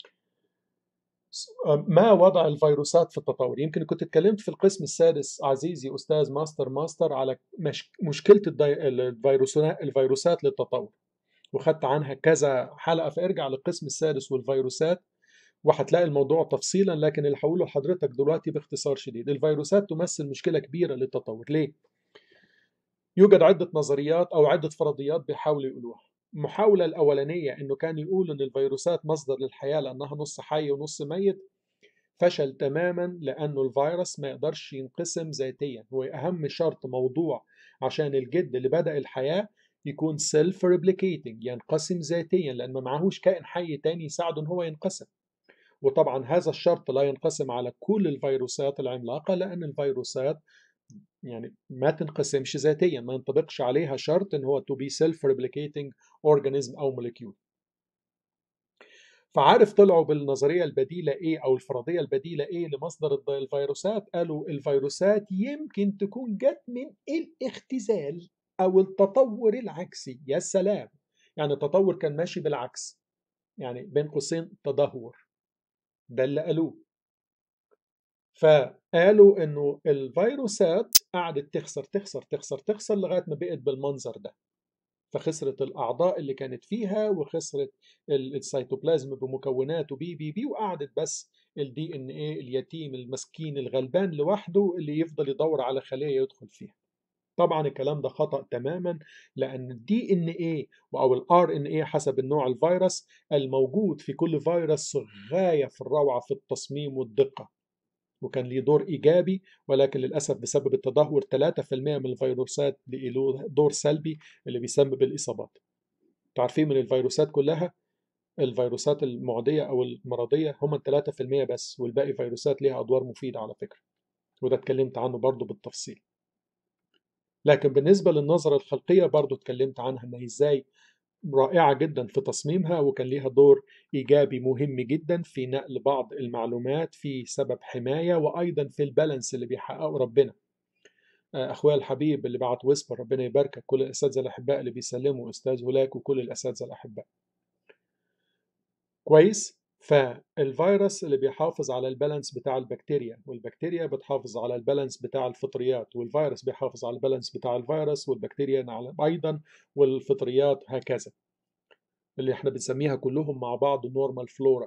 ما وضع الفيروسات في التطور يمكن كنت اتكلمت في القسم السادس عزيزي أستاذ ماستر ماستر على مش... مشكلة الفيروسات الفيروسات للتطور وخدت عنها كذا حلقة فارجع للقسم السادس والفيروسات وهتلاقي الموضوع تفصيلا لكن اللي هقوله لحضرتك دلوقتي باختصار شديد الفيروسات تمثل مشكلة كبيرة للتطور ليه؟ يوجد عدة نظريات أو عدة فرضيات بيحاولوا يقولوها المحاولة الأولانية إنه كان يقول إن الفيروسات مصدر للحياة لأنها نص حي ونص ميت فشل تماما لأنه الفيروس ما يقدرش ينقسم ذاتيا هو أهم شرط موضوع عشان الجد اللي بدأ الحياة يكون سيلف ريبليكيتنج ينقسم ذاتيا لأن ما معهوش كائن حي تاني يساعده إن هو ينقسم وطبعا هذا الشرط لا ينقسم على كل الفيروسات العملاقة لأن الفيروسات يعني ما تنقسمش ذاتيا ما ينطبقش عليها شرط ان هو to be self replicating organism او molecule فعارف طلعوا بالنظريه البديله ايه او الفرضيه البديله ايه لمصدر الفيروسات قالوا الفيروسات يمكن تكون جت من الاختزال او التطور العكسي يا سلام يعني التطور كان ماشي بالعكس يعني بين قوسين تدهور ده اللي قالوه فقالوا انه الفيروسات قعدت تخسر تخسر تخسر تخسر لغايه ما بقت بالمنظر ده فخسرت الاعضاء اللي كانت فيها وخسرت السيتوبلازم بمكوناته بي بي بي وقعدت بس الدي ان ايه اليتيم المسكين الغلبان لوحده اللي يفضل يدور على خلية يدخل فيها طبعا الكلام ده خطأ تماما لأن الدي ان ايه أو الار ان ايه حسب النوع الفيروس الموجود في كل فيروس غاية في الروعة في التصميم والدقة وكان ليه دور إيجابي ولكن للأسف بسبب التدهور 3% من الفيروسات له دور سلبي اللي بيسبب الإصابات تعرفين من الفيروسات كلها الفيروسات المعدية أو المرضية هم 3% بس والباقي فيروسات ليها أدوار مفيدة على فكرة وده اتكلمت عنه برضو بالتفصيل لكن بالنسبة للنظرة الخلقية برضو اتكلمت عنها انها ازاي رائعة جدا في تصميمها وكان ليها دور إيجابي مهم جدا في نقل بعض المعلومات في سبب حماية وأيضا في البالانس اللي بيحققه ربنا أخويا الحبيب اللي بعت ويسبر ربنا يباركك كل الأساتذة الأحباء اللي بيسلموا أستاذ هولاك وكل الأساتذة الأحباء كويس فالفيروس اللي بيحافظ على البالانس بتاع البكتيريا والبكتيريا بتحافظ على البالانس بتاع الفطريات والفيروس بيحافظ على البالانس بتاع الفيروس والبكتيريا ايضا والفطريات هكذا اللي احنا بنسميها كلهم مع بعض نورمال فلورا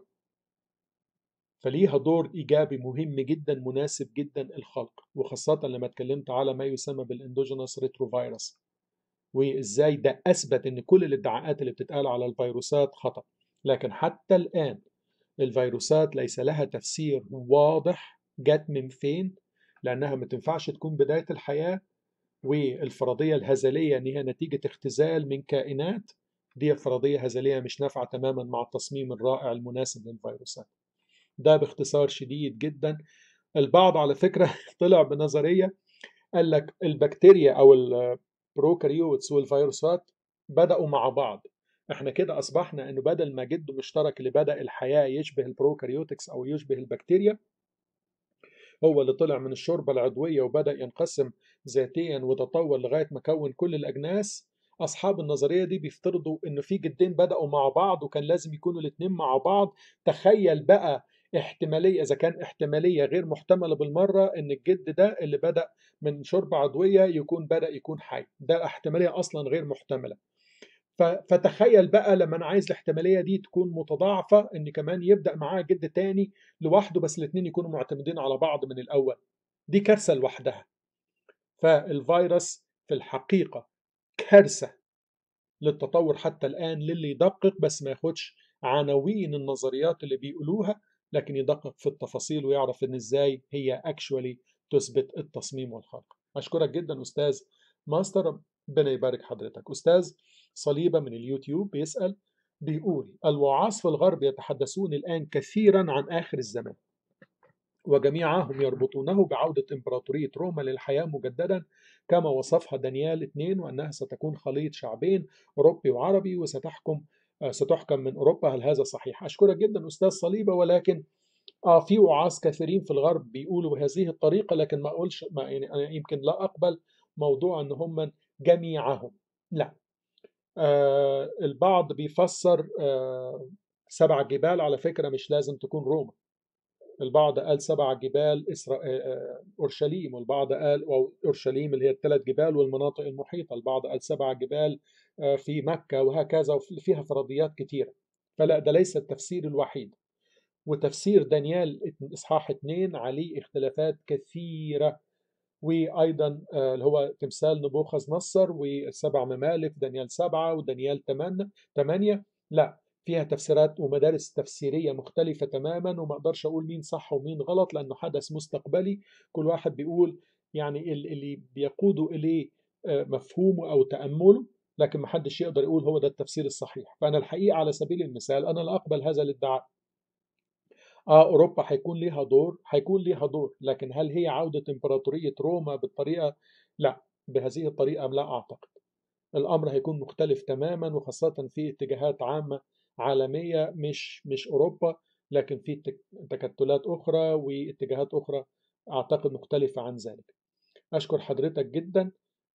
فليها دور ايجابي مهم جدا مناسب جدا الخلق وخاصه لما اتكلمت على ما يسمى بالاندوجينوس ريتروفيروس وازاي ده اثبت ان كل الادعاءات اللي بتتقال على الفيروسات خطأ لكن حتى الآن الفيروسات ليس لها تفسير واضح جت من فين لأنها ما تنفعش تكون بداية الحياة والفرضية الهزلية إن هي نتيجة اختزال من كائنات دي فرضية هزلية مش نافعة تماما مع التصميم الرائع المناسب للفيروسات ده باختصار شديد جدا البعض على فكرة طلع بنظرية قال لك البكتيريا أو البروكاريوتس والفيروسات بدأوا مع بعض احنا كده اصبحنا انه بدل ما جد مشترك اللي بدا الحياه يشبه البروكاريوتكس او يشبه البكتيريا هو اللي طلع من الشوربه العضويه وبدا ينقسم ذاتيا وتطور لغايه ما كون كل الاجناس اصحاب النظريه دي بيفترضوا انه في جدين بداوا مع بعض وكان لازم يكونوا الاثنين مع بعض تخيل بقى احتماليه اذا كان احتماليه غير محتمله بالمره ان الجد ده اللي بدا من شوربه عضويه يكون بدا يكون حي ده احتماليه اصلا غير محتمله فتخيل بقى لما انا عايز الاحتماليه دي تكون متضاعفه ان كمان يبدا معاه جد تاني لوحده بس الاثنين يكونوا معتمدين على بعض من الاول دي كارثه لوحدها فالفيروس في الحقيقه كارثه للتطور حتى الان للي يدقق بس ما ياخدش عناوين النظريات اللي بيقولوها لكن يدقق في التفاصيل ويعرف ان ازاي هي اكشولي تثبت التصميم والخلق اشكرك جدا استاذ ماستر ربنا يبارك حضرتك استاذ صليبة من اليوتيوب بيسأل بيقول الوعاظ في الغرب يتحدثون الآن كثيرا عن آخر الزمان وجميعهم يربطونه بعودة إمبراطورية روما للحياة مجددا كما وصفها دانيال 2 وأنها ستكون خليط شعبين أوروبي وعربي وستحكم ستحكم من أوروبا هل هذا صحيح؟ أشكرك جدا أستاذ صليبة ولكن آه في وعاظ كثيرين في الغرب بيقولوا بهذه الطريقة لكن ما أقولش ما يعني أنا يمكن لا أقبل موضوع أن هم جميعهم لا آه البعض بيفسر آه سبع جبال على فكرة مش لازم تكون روما البعض قال سبع جبال إسرا... آه أورشليم والبعض قال أو أورشليم اللي هي الثلاث جبال والمناطق المحيطة البعض قال سبع جبال في مكة وهكذا وفيها فرضيات كثيرة فلا ده ليس التفسير الوحيد وتفسير دانيال إصحاح 2 عليه اختلافات كثيرة وايضا اللي هو تمثال نبوخذ نصر والسبع ممالك دانيال سبعة ودانيال ثمانية ثمانية لا فيها تفسيرات ومدارس تفسيرية مختلفة تماما وما اقدرش اقول مين صح ومين غلط لانه حدث مستقبلي كل واحد بيقول يعني اللي بيقوده اليه مفهومه او تأمله لكن ما حدش يقدر يقول هو ده التفسير الصحيح فانا الحقيقة على سبيل المثال انا لا اقبل هذا الادعاء اه اوروبا هيكون ليها دور هيكون ليها دور لكن هل هي عوده امبراطوريه روما بالطريقه لا بهذه الطريقه لا اعتقد الامر هيكون مختلف تماما وخاصه في اتجاهات عامه عالميه مش مش اوروبا لكن في تكتلات اخرى واتجاهات اخرى اعتقد مختلفه عن ذلك اشكر حضرتك جدا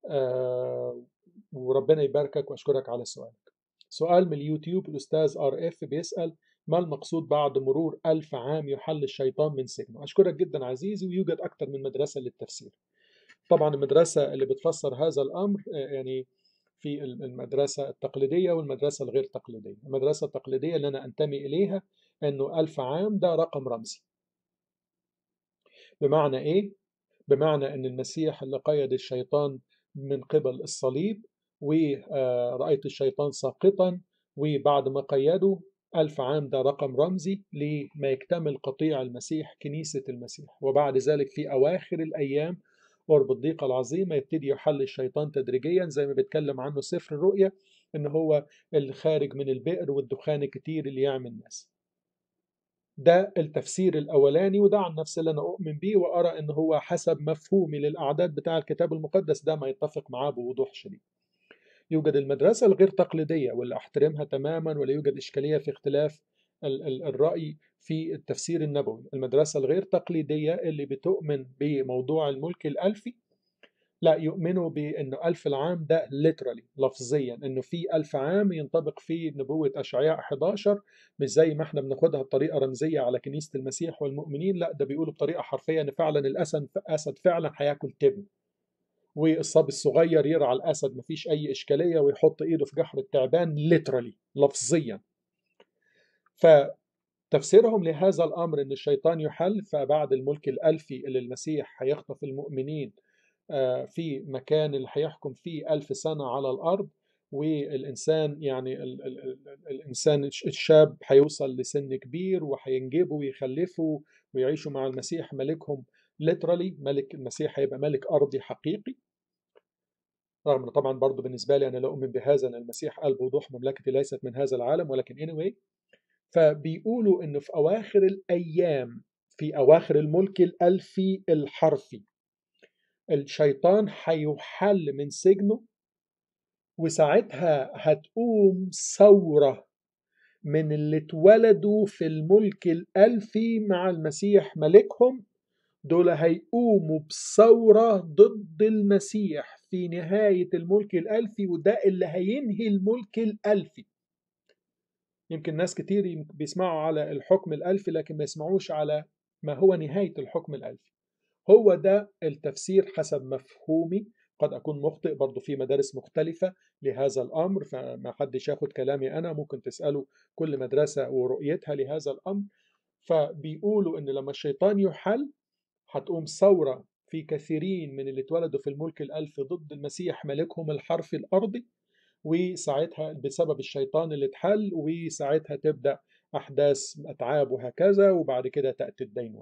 آه وربنا يباركك واشكرك على سؤالك سؤال من اليوتيوب الاستاذ ار اف بيسال ما المقصود بعد مرور ألف عام يحل الشيطان من سجنه أشكرك جدا عزيزي ويوجد أكثر من مدرسة للتفسير طبعا المدرسة اللي بتفسر هذا الأمر يعني في المدرسة التقليدية والمدرسة الغير تقليدية المدرسة التقليدية اللي أنا أنتمي إليها أنه ألف عام ده رقم رمزي بمعنى إيه؟ بمعنى أن المسيح اللي قيد الشيطان من قبل الصليب ورأيت الشيطان ساقطا وبعد ما قيده ألف عام ده رقم رمزي لما يكتمل قطيع المسيح كنيسة المسيح وبعد ذلك في أواخر الأيام قرب الضيقة العظيمة يبتدي يحل الشيطان تدريجيا زي ما بيتكلم عنه سفر الرؤيا إن هو الخارج من البئر والدخان الكتير اللي يعمل ناس ده التفسير الأولاني وده عن نفسي اللي أنا أؤمن بيه وأرى إن هو حسب مفهومي للأعداد بتاع الكتاب المقدس ده ما يتفق معاه بوضوح شديد يوجد المدرسة الغير تقليدية واللي أحترمها تماما ولا يوجد إشكالية في اختلاف الرأي في التفسير النبوي المدرسة الغير تقليدية اللي بتؤمن بموضوع الملك الألفي لا يؤمنوا بأنه ألف العام ده literally لفظيا أنه في ألف عام ينطبق فيه نبوة أشعياء 11 مش زي ما احنا بناخدها بطريقة رمزية على كنيسة المسيح والمؤمنين لا ده بيقولوا بطريقة حرفية أن فعلا الأسد أسد فعلا هياكل تبن والصبي الصغير يرعى الأسد مفيش أي إشكالية ويحط إيده في جحر التعبان literally لفظيا فتفسيرهم لهذا الأمر أن الشيطان يحل فبعد الملك الألفي اللي المسيح هيخطف المؤمنين في مكان اللي هيحكم فيه ألف سنة على الأرض والإنسان يعني ال ال ال الإنسان الشاب هيوصل لسن كبير وهينجبوا ويخلفوا ويعيشوا مع المسيح ملكهم literally ملك المسيح هيبقى ملك أرضي حقيقي رغم أن طبعا برضو بالنسبة لي أنا لا أؤمن بهذا أن المسيح قال بوضوح مملكتي ليست من هذا العالم ولكن anyway فبيقولوا أنه في أواخر الأيام في أواخر الملك الألفي الحرفي الشيطان هيحل من سجنه وساعتها هتقوم ثورة من اللي اتولدوا في الملك الألفي مع المسيح ملكهم دول هيقوموا بثورة ضد المسيح في نهاية الملك الألفي وده اللي هينهي الملك الألفي يمكن ناس كتير بيسمعوا على الحكم الألفي لكن ما يسمعوش على ما هو نهاية الحكم الألفي هو ده التفسير حسب مفهومي قد أكون مخطئ برضو في مدارس مختلفة لهذا الأمر فما حدش ياخد كلامي أنا ممكن تسألوا كل مدرسة ورؤيتها لهذا الأمر فبيقولوا إن لما الشيطان يحل هتقوم ثورة في كثيرين من اللي اتولدوا في الملك الألف ضد المسيح ملكهم الحرفي الأرضي وساعتها بسبب الشيطان اللي اتحل وساعتها تبدأ أحداث أتعاب وهكذا وبعد كده تأتي الدينونة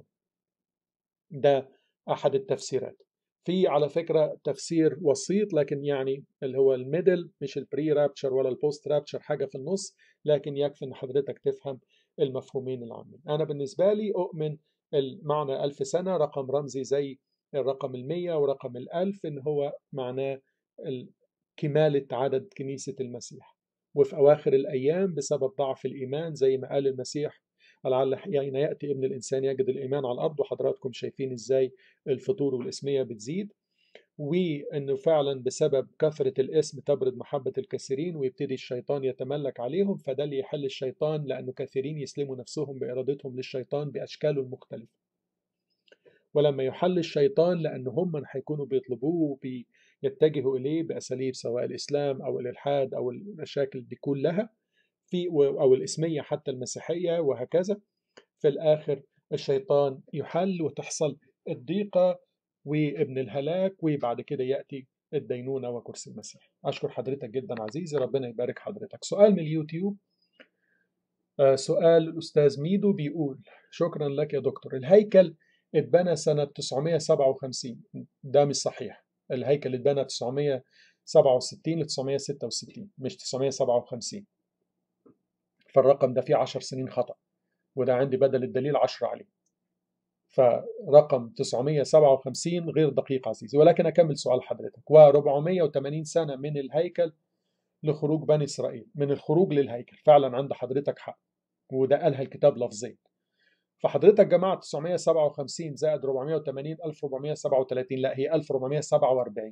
ده أحد التفسيرات في على فكرة تفسير وسيط لكن يعني اللي هو الميدل مش البري رابتشر ولا البوست رابتشر حاجة في النص لكن يكفي ان حضرتك تفهم المفهومين العامين أنا بالنسبة لي أؤمن المعنى ألف سنة رقم رمزي زي الرقم المية ورقم الألف إن هو معناه كمالة عدد كنيسة المسيح وفي أواخر الأيام بسبب ضعف الإيمان زي ما قال المسيح لعل يعني يأتي ابن الإنسان يجد الإيمان على الأرض وحضراتكم شايفين إزاي الفطور والإسمية بتزيد وإنه فعلا بسبب كثرة الاسم تبرد محبة الكثيرين ويبتدي الشيطان يتملك عليهم فده اللي يحل الشيطان لأنه كثيرين يسلموا نفسهم بإرادتهم للشيطان بأشكاله المختلفة ولما يحل الشيطان لأن هم من هيكونوا بيطلبوه وبيتجهوا إليه بأساليب سواء الإسلام أو الإلحاد أو المشاكل دي كلها في أو الإسمية حتى المسيحية وهكذا في الآخر الشيطان يحل وتحصل الضيقة وابن الهلاك وبعد كده يأتي الدينونة وكرسي المسيح أشكر حضرتك جدا عزيزي ربنا يبارك حضرتك سؤال من اليوتيوب آه سؤال الأستاذ ميدو بيقول شكرا لك يا دكتور الهيكل اتبنى سنة 957 ده مش صحيح الهيكل اتبنى 967 ل 966 مش 957 فالرقم ده فيه 10 سنين خطأ وده عندي بدل الدليل 10 عليه فرقم 957 غير دقيق عزيزي ولكن أكمل سؤال حضرتك و480 سنة من الهيكل لخروج بني إسرائيل من الخروج للهيكل فعلا عند حضرتك حق وده قالها الكتاب لفظيا فحضرتك جمعت 957 زائد 480 1437 لا هي 1447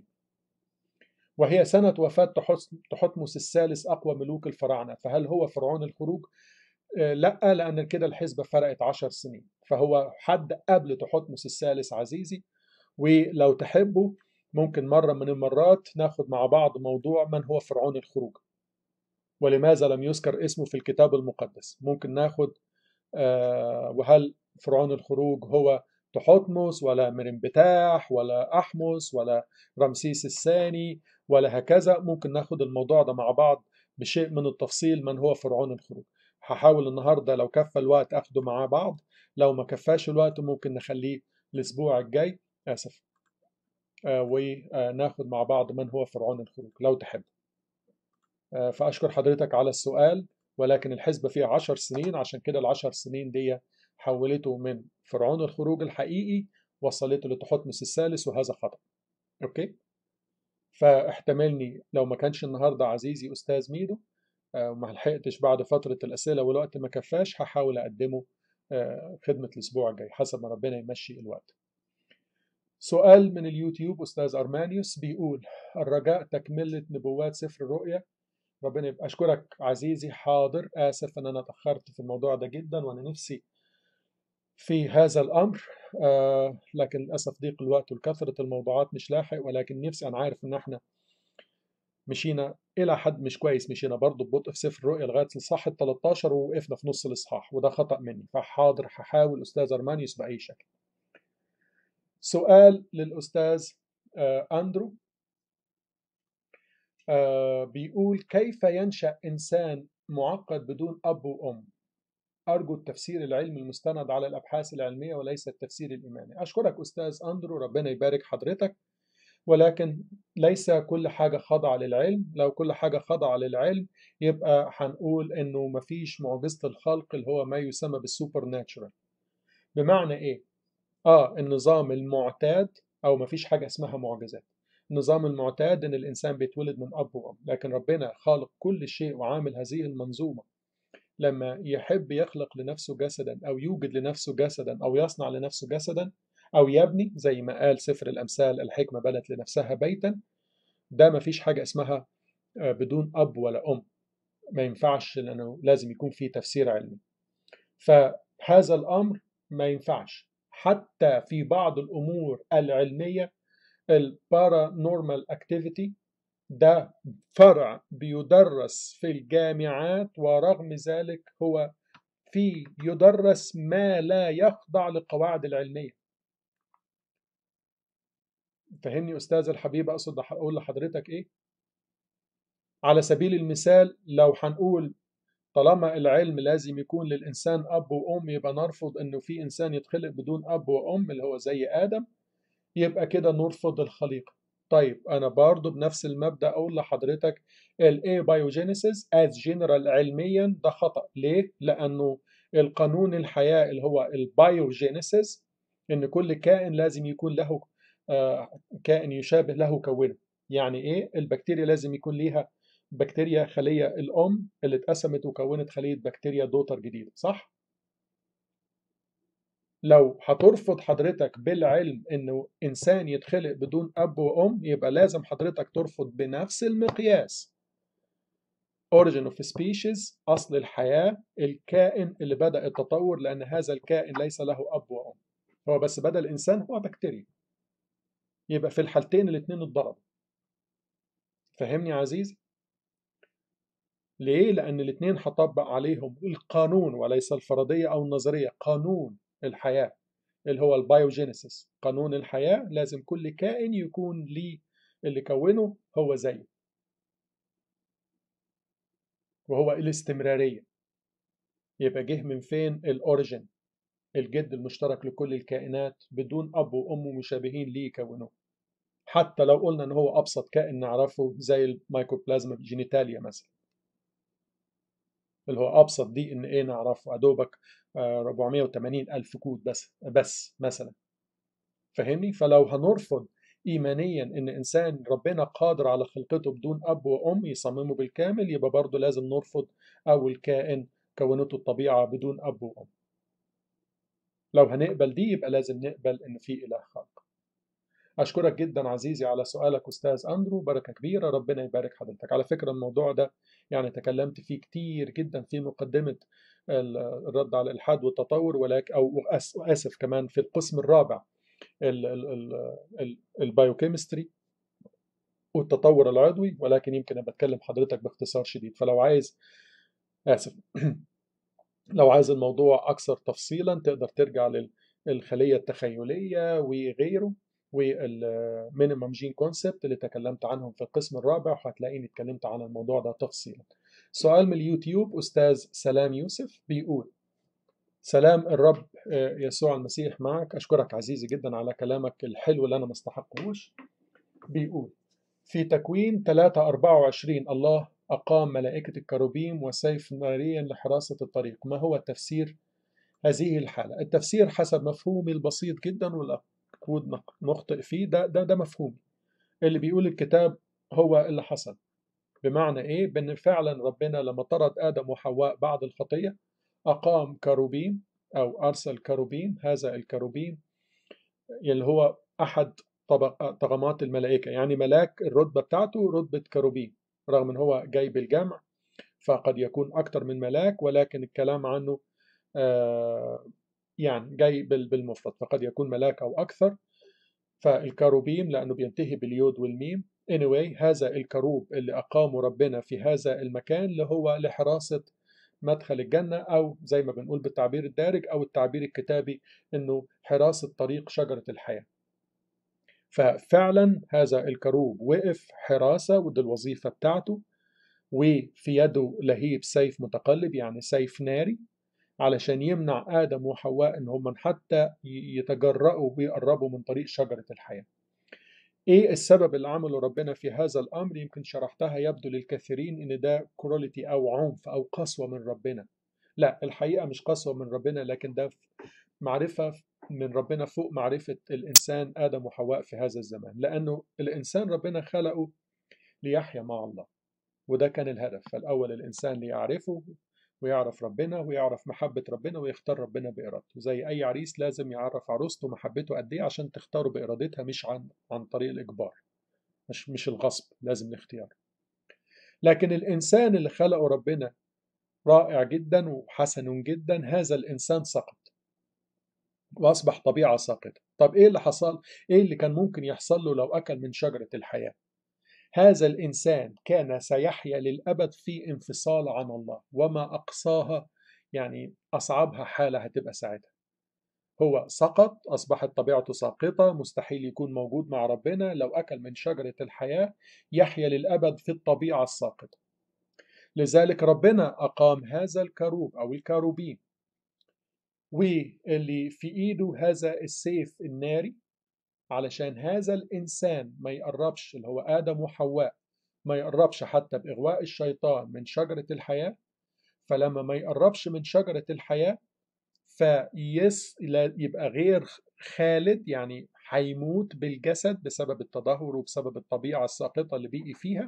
وهي سنة وفاة تحتمس الثالث أقوى ملوك الفراعنة فهل هو فرعون الخروج؟ لا لأن كده الحسبة فرقت عشر سنين فهو حد قبل تحتمس الثالث عزيزي ولو تحبوا ممكن مرة من المرات ناخد مع بعض موضوع من هو فرعون الخروج ولماذا لم يذكر اسمه في الكتاب المقدس ممكن ناخد آه وهل فرعون الخروج هو تحتمس ولا مرنبتاح ولا أحمس ولا رمسيس الثاني ولا هكذا ممكن ناخد الموضوع ده مع بعض بشيء من التفصيل من هو فرعون الخروج هحاول النهاردة لو كفى الوقت أخده مع بعض لو ما كفاش الوقت ممكن نخليه الأسبوع الجاي آسف آه وناخد مع بعض من هو فرعون الخروج لو تحب آه فأشكر حضرتك على السؤال ولكن الحسبة فيها عشر سنين عشان كده العشر سنين دي حولته من فرعون الخروج الحقيقي وصلته لتحتمس الثالث وهذا خطأ أوكي فاحتملني لو ما كانش النهاردة عزيزي أستاذ ميدو آه وما لحقتش بعد فترة الأسئلة والوقت ما كفاش هحاول أقدمه آه خدمة الأسبوع الجاي حسب ما ربنا يمشي الوقت سؤال من اليوتيوب أستاذ أرمانيوس بيقول الرجاء تكملة نبوات سفر الرؤيا ربنا يبقى أشكرك عزيزي حاضر آسف أن أنا تأخرت في الموضوع ده جدا وأنا نفسي في هذا الأمر آه لكن للأسف ضيق الوقت وكثرة الموضوعات مش لاحق ولكن نفسي أنا عارف إن إحنا مشينا إلى حد مش كويس مشينا برضه ببطء في سفر الرؤيا لغاية الإصحاح ال 13 ووقفنا في نص الإصحاح وده خطأ مني فحاضر هحاول أستاذ أرمانيوس بأي شكل. سؤال للأستاذ آه أندرو آه بيقول كيف ينشأ إنسان معقد بدون أب وأم أرجو التفسير العلمي المستند على الأبحاث العلمية وليس التفسير الإيماني أشكرك أستاذ أندرو ربنا يبارك حضرتك ولكن ليس كل حاجة خاضعة للعلم لو كل حاجة خاضعة للعلم يبقى هنقول إنه مفيش معجزة الخلق اللي هو ما يسمى بالسوبر ناتشورال بمعنى إيه؟ آه النظام المعتاد أو مفيش حاجة اسمها معجزات النظام المعتاد إن الإنسان بيتولد من أب وأم لكن ربنا خالق كل شيء وعامل هذه المنظومة لما يحب يخلق لنفسه جسدا أو يوجد لنفسه جسدا أو يصنع لنفسه جسدا أو يبني زي ما قال سفر الأمثال الحكمة بنت لنفسها بيتا ده ما فيش حاجة اسمها بدون أب ولا أم ما ينفعش لأنه لازم يكون في تفسير علمي فهذا الأمر ما ينفعش حتى في بعض الأمور العلمية البارانورمال اكتيفيتي ده فرع بيدرس في الجامعات ورغم ذلك هو في يدرس ما لا يخضع للقواعد العلمية فهمني أستاذ الحبيب أقصد أقول لحضرتك إيه على سبيل المثال لو هنقول طالما العلم لازم يكون للإنسان أب وأم يبقى نرفض إنه في إنسان يتخلق بدون أب وأم اللي هو زي آدم يبقى كده نرفض الخليقة طيب أنا برضو بنفس المبدأ أقول لحضرتك ال A biogenesis as general علميا ده خطأ ليه؟ لأنه القانون الحياة اللي هو البايوجينيسيس إن كل كائن لازم يكون له آه كائن يشابه له كونه يعني إيه؟ البكتيريا لازم يكون ليها بكتيريا خلية الأم اللي اتقسمت وكونت خلية بكتيريا دوتر جديدة صح؟ لو هترفض حضرتك بالعلم انه انسان يتخلق بدون اب وام يبقى لازم حضرتك ترفض بنفس المقياس origin of species اصل الحياه الكائن اللي بدا التطور لان هذا الكائن ليس له اب وام هو بس بدا الانسان هو بكتيريا يبقى في الحالتين الاثنين اتضربوا فهمني يا عزيزي ليه لان الاثنين هطبق عليهم القانون وليس الفرضيه او النظريه قانون الحياة اللي هو البايوجينيسيس قانون الحياة لازم كل كائن يكون ليه اللي كونه هو زيه وهو الاستمرارية يبقى جه من فين الأوريجين الجد المشترك لكل الكائنات بدون أب وأم مشابهين ليه كونوه حتى لو قلنا إن هو أبسط كائن نعرفه زي الميكروبلازما جينيتاليا مثلا اللي هو ابسط دي ان ايه نعرفه ادوبك 480 الف كود بس بس مثلا فاهمني فلو هنرفض ايمانيا ان انسان ربنا قادر على خلقته بدون اب وام يصممه بالكامل يبقى برضه لازم نرفض اول كائن كونته الطبيعه بدون اب وام لو هنقبل دي يبقى لازم نقبل ان في اله خالق أشكرك جدا عزيزي على سؤالك أستاذ أندرو بركة كبيرة ربنا يبارك حضرتك على فكرة الموضوع ده يعني تكلمت فيه كتير جدا في مقدمة الرد على الإلحاد والتطور ولكن أو آسف كمان في القسم الرابع البايوكيمستري والتطور العضوي ولكن يمكن أنا بتكلم حضرتك باختصار شديد فلو عايز آسف لو عايز الموضوع أكثر تفصيلا تقدر ترجع الخلية التخيلية وغيره والمينيمم جين كونسبت اللي تكلمت عنهم في القسم الرابع وهتلاقيني اتكلمت عن الموضوع ده تفصيلا سؤال من اليوتيوب أستاذ سلام يوسف بيقول سلام الرب يسوع المسيح معك أشكرك عزيزي جدا على كلامك الحلو اللي أنا ما استحقهوش بيقول في تكوين 3 24 الله أقام ملائكة الكروبيم وسيف ناريا لحراسة الطريق ما هو تفسير هذه الحالة التفسير حسب مفهومي البسيط جدا والأكود نخطئ فيه ده, ده, ده مفهومي اللي بيقول الكتاب هو اللي حصل بمعنى إيه؟ بأن فعلا ربنا لما طرد آدم وحواء بعد الخطية أقام كروبيم أو أرسل كروبيم هذا الكروبيم اللي هو أحد طبق طغمات الملائكة يعني ملاك الرتبة بتاعته رتبة كروبيم رغم أن هو جاي بالجمع فقد يكون أكتر من ملاك ولكن الكلام عنه آه يعني جاي بالمفرد فقد يكون ملاك أو أكثر فالكروبيم لأنه بينتهي باليود والميم anyway هذا الكروب اللي أقامه ربنا في هذا المكان اللي هو لحراسة مدخل الجنة أو زي ما بنقول بالتعبير الدارج أو التعبير الكتابي إنه حراسة طريق شجرة الحياة ففعلا هذا الكروب وقف حراسة ودي الوظيفة بتاعته وفي يده لهيب سيف متقلب يعني سيف ناري علشان يمنع آدم وحواء إن هم حتى يتجرأوا ويقربوا من طريق شجرة الحياة ايه السبب اللي عمله ربنا في هذا الامر يمكن شرحتها يبدو للكثيرين ان ده كروليتي او عنف او قسوه من ربنا لا الحقيقه مش قسوه من ربنا لكن ده معرفه من ربنا فوق معرفه الانسان ادم وحواء في هذا الزمان لانه الانسان ربنا خلقه ليحيا مع الله وده كان الهدف فالاول الانسان ليعرفه ويعرف ربنا ويعرف محبة ربنا ويختار ربنا بإرادته زي أي عريس لازم يعرف عروسته محبته قد إيه عشان تختاره بإرادتها مش عن عن طريق الإجبار مش مش الغصب لازم الاختيار لكن الإنسان اللي خلقه ربنا رائع جدا وحسن جدا هذا الإنسان سقط وأصبح طبيعة ساقطة طب إيه اللي حصل؟ إيه اللي كان ممكن يحصل له لو أكل من شجرة الحياة؟ هذا الإنسان كان سيحيا للأبد في انفصال عن الله وما أقصاها يعني أصعبها حالة هتبقى ساعتها هو سقط أصبحت طبيعته ساقطة مستحيل يكون موجود مع ربنا لو أكل من شجرة الحياة يحيا للأبد في الطبيعة الساقطة لذلك ربنا أقام هذا الكروب أو الكروبين واللي في إيده هذا السيف الناري علشان هذا الإنسان ما يقربش اللي هو آدم وحواء ما يقربش حتى بإغواء الشيطان من شجرة الحياة فلما ما يقربش من شجرة الحياة فيس يبقى غير خالد يعني هيموت بالجسد بسبب التدهور وبسبب الطبيعة الساقطة اللي بيقي فيها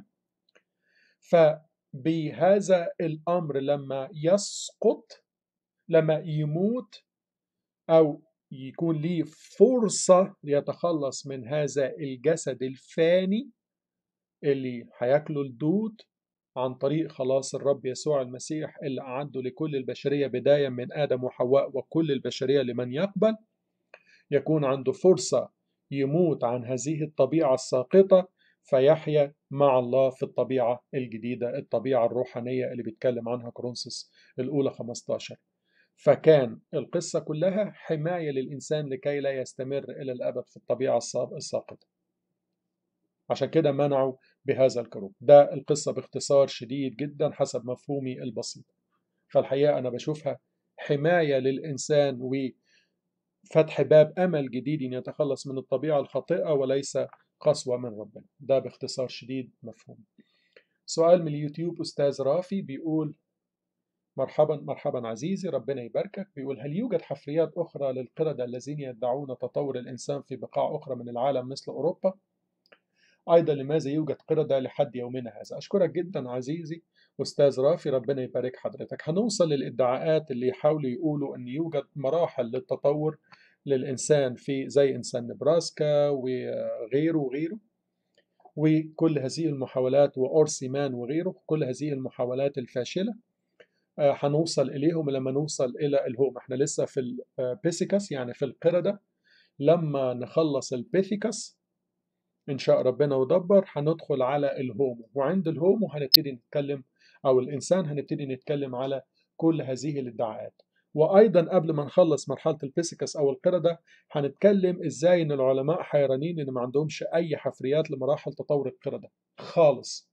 فبهذا الأمر لما يسقط لما يموت أو يكون ليه فرصة ليتخلص من هذا الجسد الفاني اللي هياكله الدود عن طريق خلاص الرب يسوع المسيح اللي أعده لكل البشرية بداية من آدم وحواء وكل البشرية لمن يقبل يكون عنده فرصة يموت عن هذه الطبيعة الساقطة فيحيا مع الله في الطبيعة الجديدة الطبيعة الروحانية اللي بيتكلم عنها كرونسوس الأولى 15 فكان القصة كلها حماية للإنسان لكي لا يستمر إلى الأبد في الطبيعة الساقطة عشان كده منعوا بهذا الكروب ده القصة باختصار شديد جدا حسب مفهومي البسيط فالحقيقة أنا بشوفها حماية للإنسان وفتح باب أمل جديد إن يتخلص من الطبيعة الخاطئة وليس قسوة من ربنا ده باختصار شديد مفهوم سؤال من اليوتيوب أستاذ رافي بيقول مرحبا مرحبا عزيزي ربنا يباركك بيقول هل يوجد حفريات أخرى للقردة الذين يدعون تطور الإنسان في بقاع أخرى من العالم مثل أوروبا؟ أيضا لماذا يوجد قردة لحد يومنا هذا؟ أشكرك جدا عزيزي أستاذ رافي ربنا يبارك حضرتك هنوصل للإدعاءات اللي يحاولوا يقولوا أن يوجد مراحل للتطور للإنسان في زي إنسان نبراسكا وغيره وغيره وكل هذه المحاولات وأورسيمان وغيره كل هذه المحاولات الفاشلة هنوصل إليهم لما نوصل إلى الهوم احنا لسه في البيسيكس يعني في القردة لما نخلص البيثيكس إن شاء ربنا ودبر هندخل على الهومو وعند الهومو هنبتدي نتكلم أو الإنسان هنبتدي نتكلم على كل هذه الادعاءات وايضا قبل ما نخلص مرحله البيسيكس او القرده هنتكلم ازاي ان العلماء حيرانين ان ما عندهمش اي حفريات لمراحل تطور القرده خالص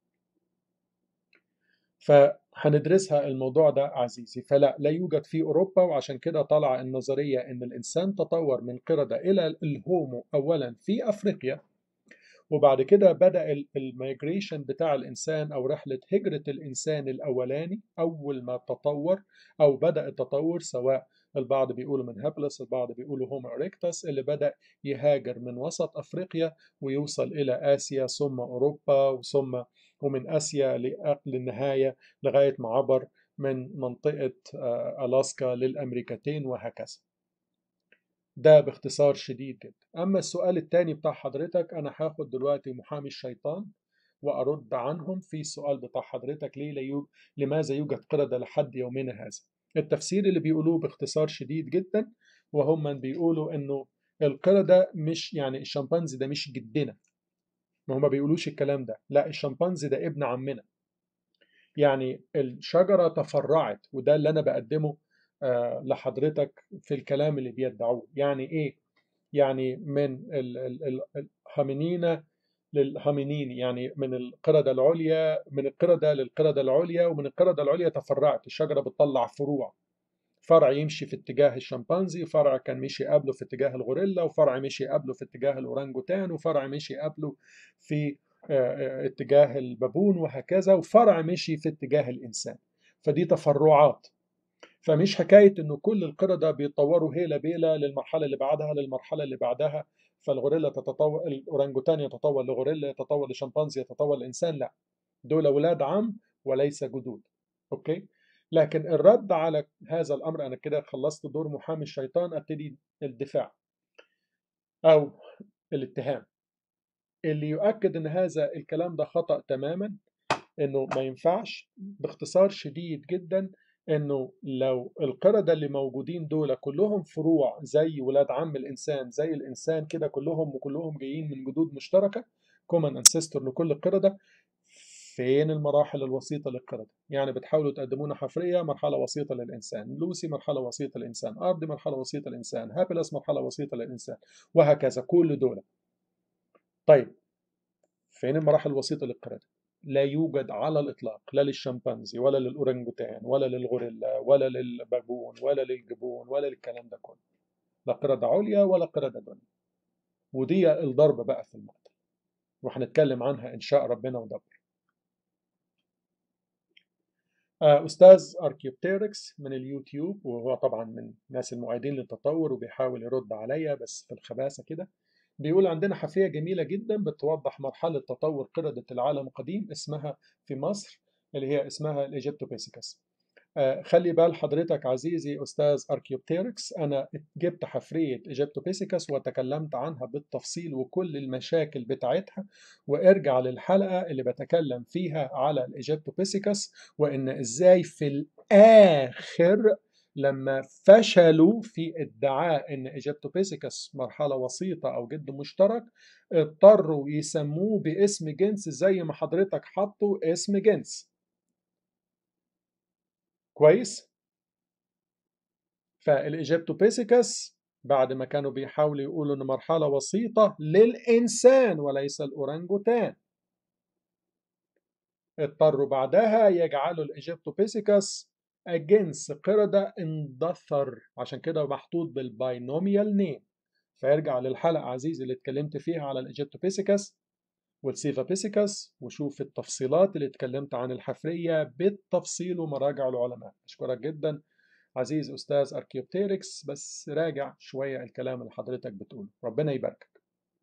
فهندرسها الموضوع ده عزيزي فلا لا يوجد في اوروبا وعشان كده طالعه النظريه ان الانسان تطور من قرده الى الهومو اولا في افريقيا وبعد كده بدا الميجريشن بتاع الانسان او رحله هجره الانسان الاولاني اول ما تطور او بدا التطور سواء البعض بيقولوا من هابلس البعض بيقولوا هومو اريكتس اللي بدا يهاجر من وسط افريقيا ويوصل الى اسيا ثم اوروبا ثم ومن اسيا للنهايه لغايه ما عبر من منطقه الاسكا للامريكتين وهكذا ده باختصار شديد جدا أما السؤال الثاني بتاع حضرتك أنا هاخد دلوقتي محامي الشيطان وأرد عنهم في السؤال بتاع حضرتك ليه ليوج... لماذا يوجد قردة لحد يومنا هذا التفسير اللي بيقولوه باختصار شديد جدا وهم من بيقولوا إنه القردة مش يعني الشمبانزي ده مش جدنا ما هم بيقولوش الكلام ده لا الشمبانزي ده ابن عمنا يعني الشجرة تفرعت وده اللي أنا بقدمه آه لحضرتك في الكلام اللي بيدعوه يعني ايه يعني من الهامينين للهامينين يعني من القردة العليا من القردة للقردة العليا ومن القردة العليا تفرعت الشجرة بتطلع فروع فرع يمشي في اتجاه الشمبانزي فرع كان مشي قبله في اتجاه الغوريلا وفرع مشي قبله في اتجاه الأورانجوتان وفرع مشي قبله في آه اتجاه البابون وهكذا وفرع مشي في اتجاه الإنسان فدي تفرعات فمش حكاية إنه كل القردة بيتطوروا هيلا بيلا للمرحلة اللي بعدها للمرحلة اللي بعدها فالغوريلا تتطور الأورانجوتان يتطور لغوريلا يتطور لشمبانزي يتطور لإنسان لا دول أولاد عم وليس جدود أوكي لكن الرد على هذا الأمر أنا كده خلصت دور محامي الشيطان أبتدي الدفاع أو الاتهام اللي يؤكد أن هذا الكلام ده خطأ تماما أنه ما ينفعش باختصار شديد جدا انه لو القردة اللي موجودين دول كلهم فروع زي ولاد عم الانسان زي الانسان كده كلهم وكلهم جايين من جدود مشتركة كومن انسيستور لكل القردة فين المراحل الوسيطة للقردة يعني بتحاولوا تقدمونا حفرية مرحلة وسيطة للإنسان لوسي مرحلة وسيطة للإنسان أرضي مرحلة وسيطة للإنسان هابلس مرحلة وسيطة للإنسان وهكذا كل دول طيب فين المراحل الوسيطة للقردة لا يوجد على الإطلاق لا للشمبانزي ولا للأورنجوتان ولا للغوريلا ولا للبابون ولا للجبون ولا للكلام ده كله لا قردة عليا ولا قردة دنيا ودي الضربة بقى في المقتل وهنتكلم عنها إن شاء ربنا ودبر أستاذ أركيوبتيركس من اليوتيوب وهو طبعا من الناس المعيدين للتطور وبيحاول يرد عليا بس في الخباثة كده بيقول عندنا حفرية جميلة جدا بتوضح مرحلة تطور قردة العالم القديم اسمها في مصر اللي هي اسمها الإيجيبتوبيسيكس آه خلي بال حضرتك عزيزي أستاذ أركيوبتيركس أنا جبت حفرية إيجيبتوبيسيكس وتكلمت عنها بالتفصيل وكل المشاكل بتاعتها وارجع للحلقة اللي بتكلم فيها على الإيجيبتوبيسيكس وإن إزاي في الآخر لما فشلوا في ادعاء ان ايجيبتوبيسيكس مرحله وسيطه او جد مشترك اضطروا يسموه باسم جنس زي ما حضرتك حطوا اسم جنس كويس فالايجيبتوبيسيكس بعد ما كانوا بيحاولوا يقولوا ان مرحله وسيطه للانسان وليس الاورانجوتان اضطروا بعدها يجعلوا الايجيبتوبيسيكس جنس قردة اندثر عشان كده محطوط بالباينوميال نيم فيرجع للحلقة عزيزي اللي اتكلمت فيها على الايجيبتوبيسيكس والسيفابيسيكس وشوف التفصيلات اللي اتكلمت عن الحفرية بالتفصيل ومراجع العلماء أشكرك جدا عزيز أستاذ أركيوبتيركس بس راجع شوية الكلام اللي حضرتك بتقوله ربنا يباركك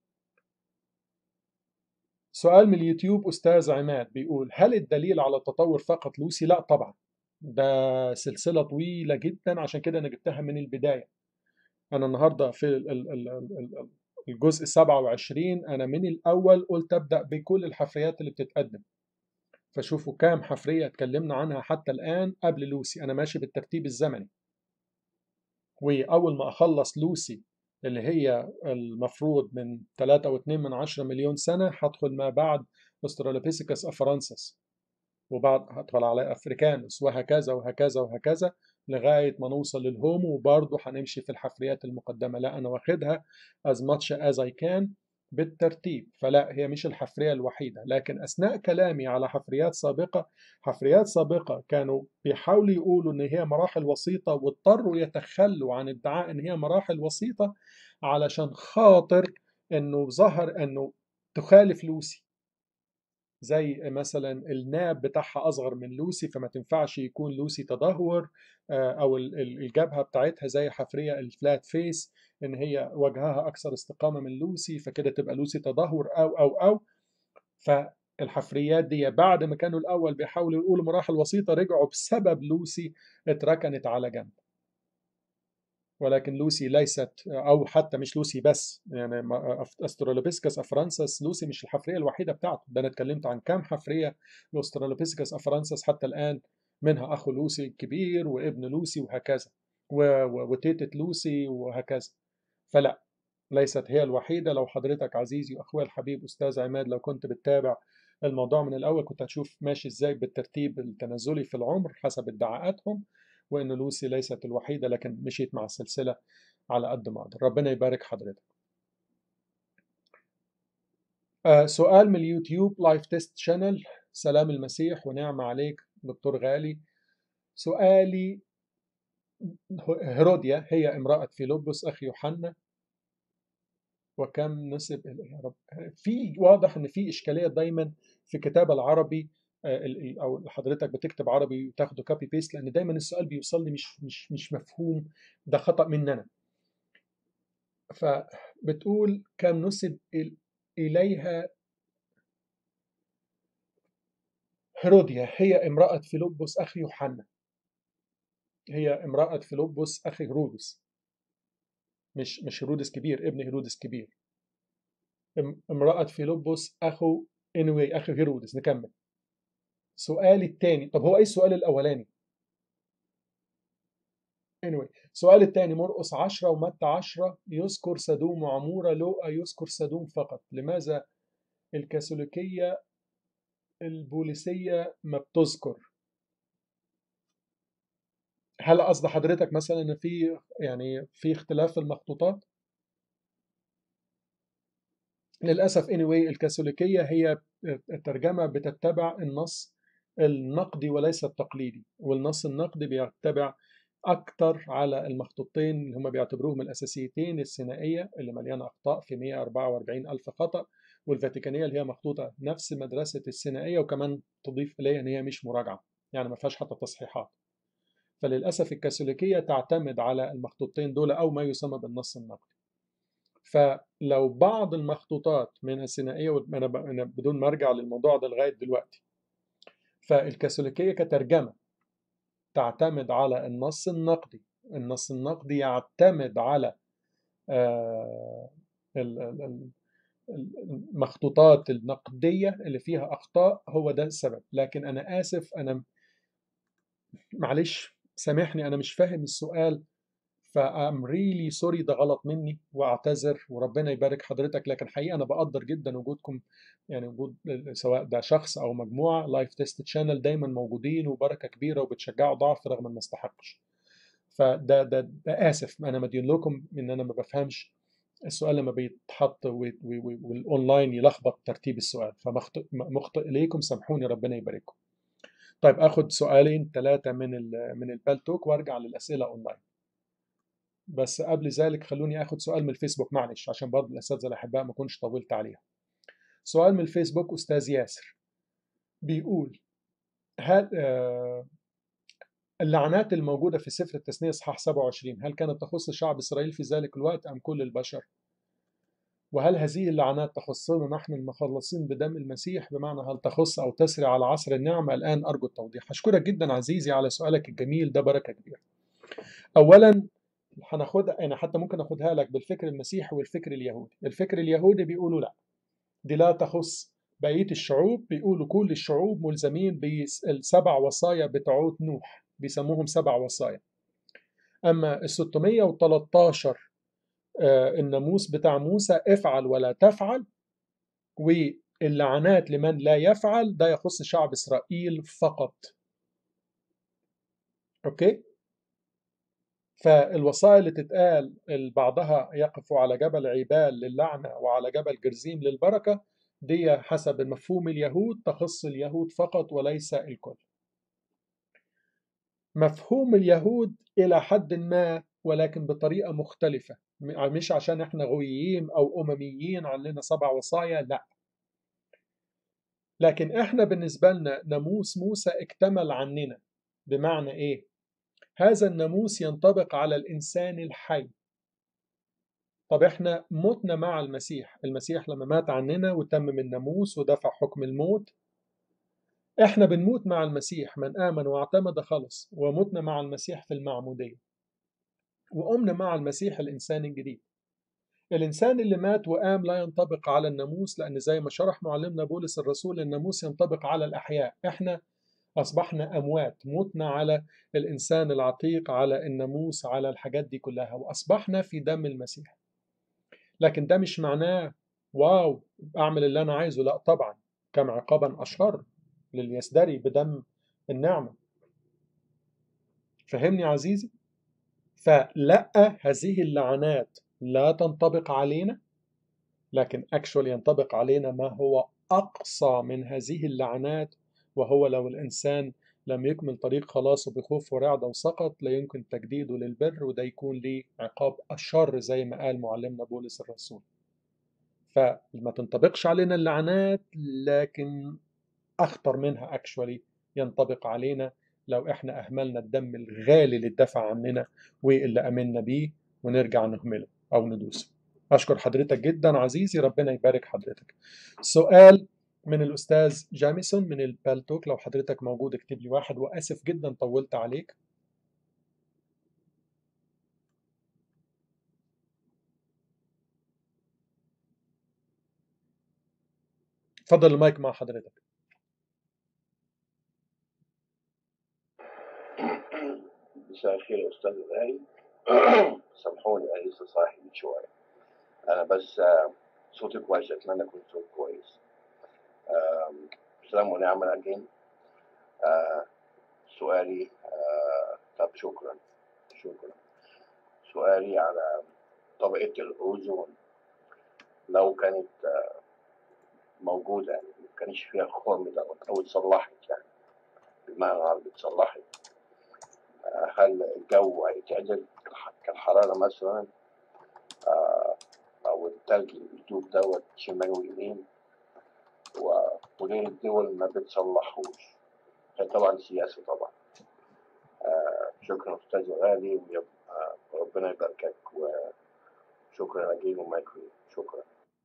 سؤال من اليوتيوب أستاذ عماد بيقول هل الدليل على التطور فقط لوسي؟ لا طبعا ده سلسلة طويلة جدا عشان كده أنا جبتها من البداية أنا النهاردة في الجزء 27 أنا من الأول قلت أبدأ بكل الحفريات اللي بتتقدم فشوفوا كام حفرية اتكلمنا عنها حتى الآن قبل لوسي أنا ماشي بالترتيب الزمني وأول ما أخلص لوسي اللي هي المفروض من 3.2 من 10 مليون سنة هدخل ما بعد أسترالوبيثيكس أفرانسس وبعد هدخل على افريكانوس وهكذا وهكذا وهكذا لغايه ما نوصل للهومو وبرضه هنمشي في الحفريات المقدمه لا انا واخدها as much as I can بالترتيب فلا هي مش الحفريه الوحيده لكن اثناء كلامي على حفريات سابقه حفريات سابقه كانوا بيحاولوا يقولوا ان هي مراحل وسيطه واضطروا يتخلوا عن ادعاء ان هي مراحل وسيطه علشان خاطر انه ظهر انه تخالف لوسي زي مثلا الناب بتاعها اصغر من لوسي فما تنفعش يكون لوسي تدهور او الجبهه بتاعتها زي حفريه الفلات فيس ان هي وجهها اكثر استقامه من لوسي فكده تبقى لوسي تدهور او او او فالحفريات دي بعد ما كانوا الاول بيحاولوا يقولوا مراحل وسيطه رجعوا بسبب لوسي اتركنت على جنب ولكن لوسي ليست او حتى مش لوسي بس يعني استرولوبيسكس افرانسس لوسي مش الحفريه الوحيده بتاعته ده انا اتكلمت عن كام حفريه لاسترولوبيسكس افرانسس حتى الان منها اخو لوسي الكبير وابن لوسي وهكذا وتيتة لوسي وهكذا فلا ليست هي الوحيده لو حضرتك عزيزي واخويا الحبيب استاذ عماد لو كنت بتتابع الموضوع من الاول كنت هتشوف ماشي ازاي بالترتيب التنازلي في العمر حسب ادعاءاتهم وان لوسي ليست الوحيده لكن مشيت مع السلسله على قد ما اقدر ربنا يبارك حضرتك آه سؤال من اليوتيوب لايف تيست شانل سلام المسيح ونعمة عليك دكتور غالي سؤالي هيروديا هي امرأة فيلبس أخي يوحنا وكم نسب يا رب في واضح ان في اشكاليه دايما في الكتابه العربي او حضرتك بتكتب عربي وتاخده كوبي بيست لان دايما السؤال بيوصل لي مش مش مش مفهوم ده خطا مني انا فبتقول كم نسب اليها هيروديا هي امرأة فيلبس أخي يوحنا هي امرأة فيلبس أخي هيرودس مش مش هيرودس كبير ابن هيرودس كبير امرأة فيلبس أخو anyway أخي هيرودس نكمل سؤالي الثاني طب هو ايه السؤال الاولاني anyway السؤال الثاني مرقس 10 ومتى 10 يذكر سدوم وعمورة لوقا يذكر سدوم فقط لماذا الكاثوليكية البوليسية ما بتذكر هل قصد حضرتك مثلا ان في يعني في اختلاف في المخطوطات للاسف anyway الكاثوليكيه هي الترجمه بتتبع النص النقدي وليس التقليدي والنص النقدي بيتبع أكتر على المخطوطين اللي هم بيعتبروهم الأساسيتين السينائية اللي مليانة أخطاء في 144 ألف خطأ والفاتيكانية اللي هي مخطوطة نفس مدرسة السينائية وكمان تضيف إليها إن هي مش مراجعة يعني ما فيهاش حتى تصحيحات فللأسف الكاثوليكية تعتمد على المخطوطين دول أو ما يسمى بالنص النقدي فلو بعض المخطوطات من السينائية وأنا بدون ما أرجع للموضوع ده لغاية دلوقتي فالكاثوليكية كترجمة تعتمد على النص النقدي النص النقدي يعتمد على المخطوطات النقدية اللي فيها أخطاء هو ده السبب لكن أنا آسف أنا معلش سامحني أنا مش فاهم السؤال فأم ريلي سوري ده غلط مني واعتذر وربنا يبارك حضرتك لكن حقيقة أنا بقدر جدا وجودكم يعني وجود سواء ده شخص أو مجموعة لايف تيست تشانل دايما موجودين وبركة كبيرة وبتشجعوا ضعف رغم ما استحقش فده ده, ده آسف أنا مدين لكم إن أنا ما بفهمش السؤال لما بيتحط والاونلاين يلخبط ترتيب السؤال فمخطئ اليكم سامحوني ربنا يبارككم طيب اخد سؤالين ثلاثه من ال من البالتوك وارجع للاسئله اونلاين بس قبل ذلك خلوني اخد سؤال من الفيسبوك معلش عشان برضه الاساتذه الاحباء ما اكونش طولت عليها سؤال من الفيسبوك استاذ ياسر بيقول هل آه اللعنات الموجودة في سفر التثنية إصحاح 27 هل كانت تخص شعب إسرائيل في ذلك الوقت أم كل البشر؟ وهل هذه اللعنات تخصنا نحن المخلصين بدم المسيح بمعنى هل تخص أو تسري على عصر النعمة الآن أرجو التوضيح أشكرك جدا عزيزي على سؤالك الجميل ده بركة كبيرة أولا هناخدها أنا حتى ممكن أخدها لك بالفكر المسيحي والفكر اليهودي الفكر اليهودي بيقولوا لا دي لا تخص بقية الشعوب بيقولوا كل الشعوب ملزمين بالسبع وصايا بتوعود نوح بيسموهم سبع وصايا أما ال 613 آه الناموس بتاع موسى افعل ولا تفعل اللعنات لمن لا يفعل ده يخص شعب إسرائيل فقط أوكي فالوصايا اللي تتقال بعضها يقف على جبل عبال للعنة وعلى جبل جرزيم للبركة دي حسب مفهوم اليهود تخص اليهود فقط وليس الكل مفهوم اليهود إلى حد ما ولكن بطريقة مختلفة مش عشان احنا غويين أو أمميين عندنا سبع وصايا لا لكن احنا بالنسبة لنا ناموس موسى اكتمل عننا بمعنى ايه هذا الناموس ينطبق على الإنسان الحي طب احنا متنا مع المسيح المسيح لما مات عننا وتمم الناموس ودفع حكم الموت احنا بنموت مع المسيح من آمن واعتمد خلص ومتنا مع المسيح في المعمودية وقمنا مع المسيح الإنسان الجديد الإنسان اللي مات وقام لا ينطبق على الناموس لأن زي ما شرح معلمنا بولس الرسول الناموس ينطبق على الأحياء احنا أصبحنا أموات متنا على الإنسان العتيق على الناموس على الحاجات دي كلها وأصبحنا في دم المسيح لكن ده مش معناه واو أعمل اللي أنا عايزه لا طبعا كم عقابا أشهر للي يزدري بدم النعمة فهمني عزيزي فلا هذه اللعنات لا تنطبق علينا لكن اكشولي ينطبق علينا ما هو أقصى من هذه اللعنات وهو لو الإنسان لم يكمل طريق خلاصه بخوف ورعدة وسقط لا يمكن تجديده للبر وده يكون ليه عقاب الشر زي ما قال معلمنا بولس الرسول فما تنطبقش علينا اللعنات لكن أخطر منها اكشولي ينطبق علينا لو احنا أهملنا الدم الغالي اللي اتدفع عننا واللي أمنا بيه ونرجع نهمله أو ندوسه أشكر حضرتك جدا عزيزي ربنا يبارك حضرتك سؤال من الأستاذ جاميسون من البالتوك لو حضرتك موجود اكتب لي واحد وآسف جدا طولت عليك اتفضل المايك مع حضرتك مساء الخير يا استاذ غالي سامحوني انا لسه صاحي من شويه انا بس آه، صوتي كويس اتمنى يكون صوت كويس آم، سلام ونعمة أجين سؤالي آه، طب شكرا شكرا سؤالي على طبقة الأوزون لو كانت آه، موجودة يعني ما كانش فيها خرم دوت أو اتصلحت يعني بمعنى العربي اتصلحت آه، هل الجو هيتعدل كالح- كالحرارة مثلا آه، أو التلج اللي بيدوب دوت شمال ويمين و- وليه الدول ما بتصلحوش هي طبعا سياسة طبعا آه، شكرا أستاذ غالي ويبقى ربنا يباركك وشكرا أجين ومايكرو شكرا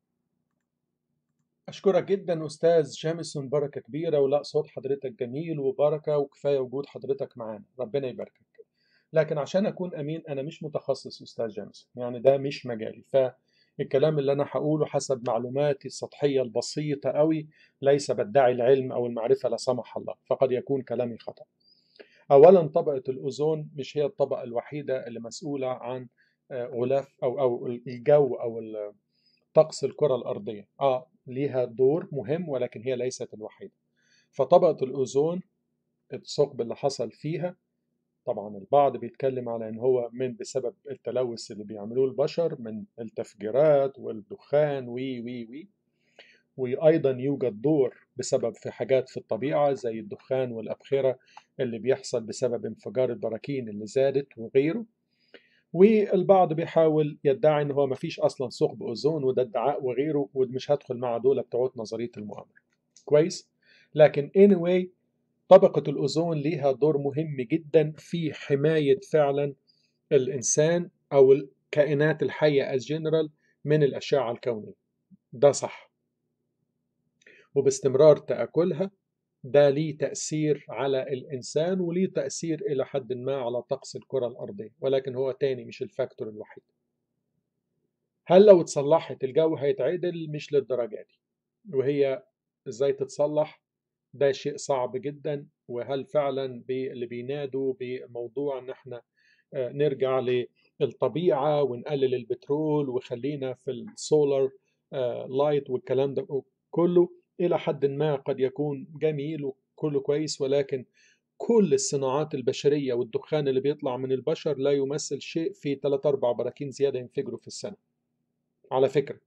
أشكرك جدا أستاذ جاميسون بركة كبيرة ولا صوت حضرتك جميل وبركة وكفاية وجود حضرتك معانا ربنا يباركك لكن عشان أكون أمين أنا مش متخصص أستاذ جاميسون يعني ده مش مجالي فالكلام اللي أنا هقوله حسب معلوماتي السطحية البسيطة قوي ليس بدعي العلم أو المعرفة لا سمح الله فقد يكون كلامي خطأ أولا طبقة الأوزون مش هي الطبقة الوحيدة اللي مسؤولة عن آه، غلاف أو أو الجو أو ال- طقس الكرة الأرضية آه ليها دور مهم ولكن هي ليست الوحيدة فطبقة الأوزون الثقب اللي حصل فيها طبعا البعض بيتكلم على ان هو من بسبب التلوث اللي بيعملوه البشر من التفجيرات والدخان وي وي وي وايضا يوجد دور بسبب في حاجات في الطبيعه زي الدخان والابخره اللي بيحصل بسبب انفجار البراكين اللي زادت وغيره والبعض بيحاول يدعي ان هو مفيش اصلا ثقب اوزون وده ادعاء وغيره ومش هدخل مع دول بتوع نظريه المؤامره كويس لكن anyway طبقة الأوزون ليها دور مهم جدا في حماية فعلا الإنسان أو الكائنات الحية as general من الأشعة الكونية ده صح وباستمرار تأكلها ده ليه تأثير على الإنسان وليه تأثير إلى حد ما على طقس الكرة الأرضية ولكن هو تاني مش الفاكتور الوحيد هل لو اتصلحت الجو هيتعدل مش للدرجة دي وهي ازاي تتصلح ده شيء صعب جدا وهل فعلا بي- اللي بينادوا بموضوع ان احنا آه، نرجع للطبيعة ونقلل البترول وخلينا في السولار لايت والكلام ده كله إلى حد ما قد يكون جميل وكله كويس ولكن كل الصناعات البشرية والدخان اللي بيطلع من البشر لا يمثل شيء في 3 4 براكين زيادة ينفجروا في السنة على فكرة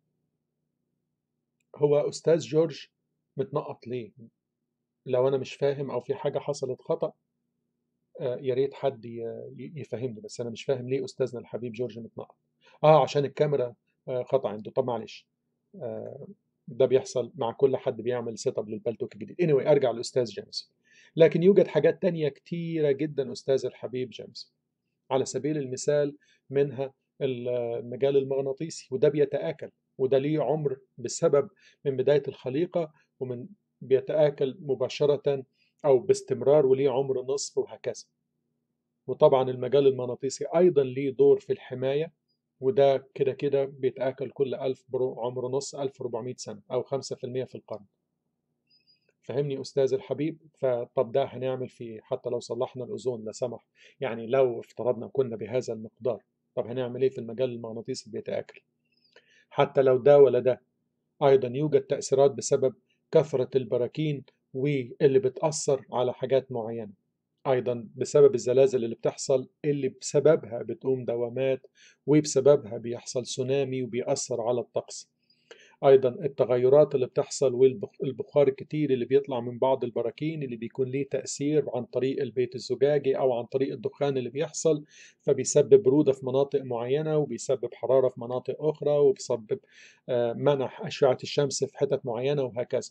هو أستاذ جورج متنقط ليه لو أنا مش فاهم أو في حاجة حصلت خطأ آه، يا ريت حد ي- يفهمني بس أنا مش فاهم ليه أستاذنا الحبيب جورج متنقط آه عشان الكاميرا آه، خطأ عنده طب معلش آه، ده بيحصل مع كل حد بيعمل سيت اب للبلتوك الجديد anyway ارجع لاستاذ جيمس لكن يوجد حاجات تانية كتيرة جدا استاذ الحبيب جيمس على سبيل المثال منها المجال المغناطيسي وده بيتآكل وده ليه عمر بسبب من بداية الخليقة ومن بيتآكل مباشرة أو باستمرار وليه عمر نصف وهكذا وطبعا المجال المغناطيسي أيضا ليه دور في الحماية وده كده كده بيتآكل كل ألف برو عمر نص 1400 سنة أو 5% في القرن فهمني أستاذ الحبيب فطب ده هنعمل فيه حتى لو صلحنا الأوزون لا سمح يعني لو افترضنا كنا بهذا المقدار طب هنعمل إيه في المجال المغناطيسي اللي بيتآكل حتى لو ده ولا ده أيضا يوجد تأثيرات بسبب كثرة البراكين واللي بتأثر على حاجات معينة أيضا بسبب الزلازل اللي بتحصل اللي بسببها بتقوم دوامات وبسببها بيحصل سونامي وبيأثر على الطقس أيضا التغيرات اللي بتحصل والبخار الكتير اللي بيطلع من بعض البراكين اللي بيكون ليه تأثير عن طريق البيت الزجاجي أو عن طريق الدخان اللي بيحصل فبيسبب برودة في مناطق معينة وبيسبب حرارة في مناطق أخرى وبيسبب آه، منع أشعة الشمس في حتت معينة وهكذا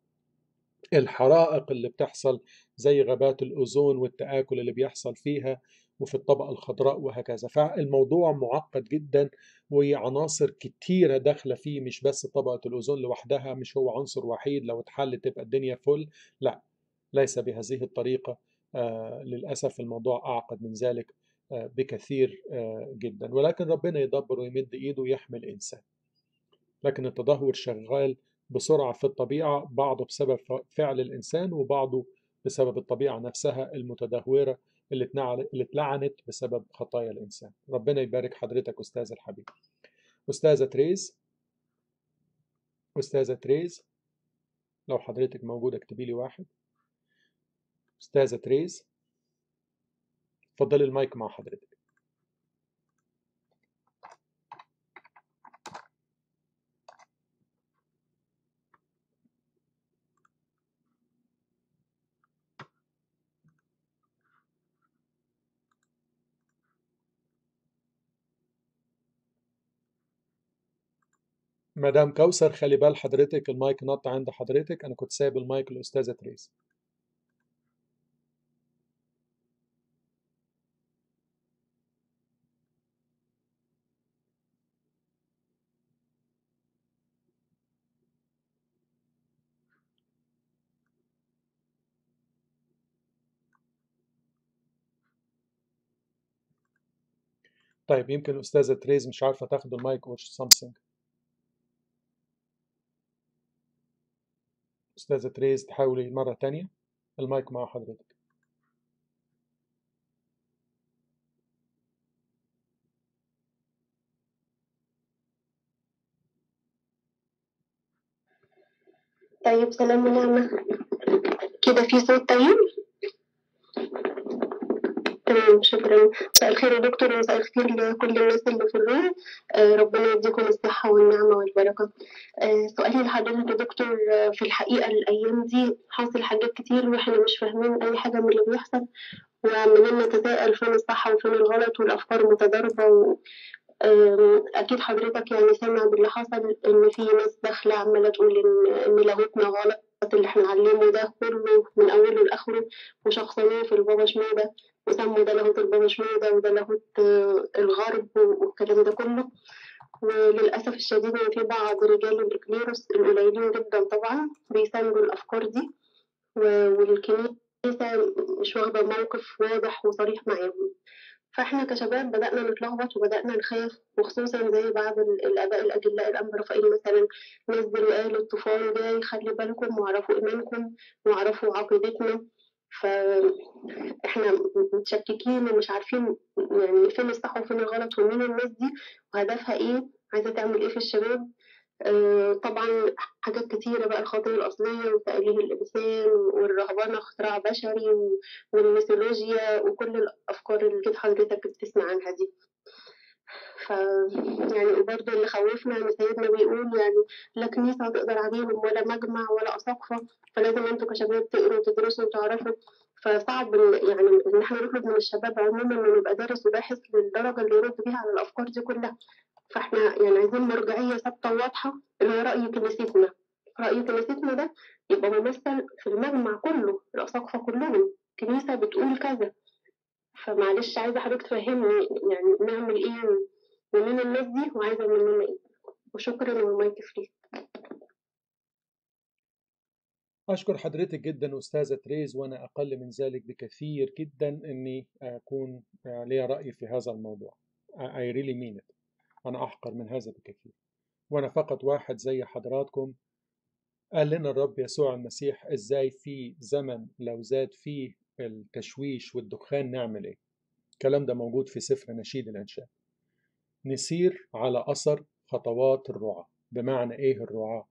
الحرائق اللي بتحصل زي غابات الأوزون والتآكل اللي بيحصل فيها وفي الطبقة الخضراء وهكذا فالموضوع معقد جدا وعناصر كتيرة داخلة فيه مش بس طبقة الأوزون لوحدها مش هو عنصر وحيد لو اتحل تبقى الدنيا فل لا ليس بهذه الطريقة آه للأسف الموضوع أعقد من ذلك آه بكثير آه جدا ولكن ربنا يدبر ويمد إيده ويحمي الإنسان لكن التدهور شغال بسرعة في الطبيعة بعضه بسبب فعل الإنسان وبعضه بسبب الطبيعة نفسها المتدهورة اللي اتنعل- اللي اتلعنت بسبب خطايا الإنسان ربنا يبارك حضرتك أستاذ الحبيب أستاذة تريز أستاذة تريز لو حضرتك موجودة اكتبي لي واحد أستاذة تريز اتفضلي المايك مع حضرتك مدام كوثر خلي بال حضرتك المايك نط عند حضرتك أنا كنت سايب المايك للأستاذة تريز طيب يمكن الأستاذة تريز مش عارفة تاخد المايك or something أستاذة تريز تحاولي مرة تانية المايك مع حضرتك طيب سلام ونعمة كده في صوت طيب تمام شكرا مساء الخير يا دكتور ومساء الخير لكل الناس اللي في الروم آه، ربنا يديكم الصحة والنعمة والبركة آه، سؤالي لحضرتك يا دكتور آه، في الحقيقة الأيام دي حاصل حاجات كتير وإحنا مش فاهمين أي حاجة من اللي بيحصل وعمالين نتساءل فين الصح وفين الغلط والأفكار متضاربة و... آم، أكيد حضرتك يعني سامع باللي حصل إن في ناس داخلة عمالة تقول إن إن لاهوتنا غلط اللي إحنا علمه ده كله من أوله لآخره وشخصنوه في البابا شنودة وسموا ده لاهوت البابا شنودة وده لاهوت آه، الغرب والكلام ده كله وللأسف الشديد إن في بعض رجال الإكليروس القليلين جدا طبعا بيساندوا الأفكار دي و- والكنيسة مش واخدة موقف واضح وصريح معاهم فاحنا كشباب بدأنا نتلخبط وبدأنا نخاف وخصوصا زي بعض ال- الآباء الأجلاء الأنبا رفائيل مثلا نزلوا وقالوا الطوفان جاي خلي بالكم واعرفوا إيمانكم واعرفوا عقيدتنا فاحنا متشككين ومش عارفين يعني فين الصح وفين الغلط ومين الناس دي وهدفها ايه عايزة تعمل ايه في الشباب آه، طبعا حاجات كتيرة بقى الخاطر الأصلية وتأليه الإنسان والرهبنة اختراع بشري و- والميثولوجيا وكل الأفكار اللي كده حضرتك بتسمع عنها دي ف يعني وبرضه اللي خوفنا ان سيدنا بيقول يعني لا كنيسه هتقدر عليهم ولا مجمع ولا اساقفه فلازم انتوا كشباب تقروا وتدرسوا وتعرفوا فصعب إن- يعني ان احنا نطلب من الشباب عموما انه يبقى دارس وباحث للدرجه اللي يرد بيها على الافكار دي كلها فاحنا يعني عايزين مرجعيه ثابته وواضحه اللي هو راي كنيستنا راي كنيستنا ده يبقى ممثل في المجمع كله الاساقفه كلهم كنيسه بتقول كذا فمعلش عايزه حضرتك تفهمني يعني نعمل ايه ومين الناس دي وعايزه مننا ايه وشكرا والمايك فري أشكر حضرتك جدا أستاذة تريز وأنا أقل من ذلك بكثير جدا أني أكون لي رأي في هذا الموضوع I really mean it أنا أحقر من هذا بكثير وأنا فقط واحد زي حضراتكم قال لنا الرب يسوع المسيح إزاي في زمن لو زاد فيه التشويش والدخان نعمل إيه الكلام ده موجود في سفر نشيد الأنشاد نسير على أثر خطوات الرعاة بمعنى إيه الرعاة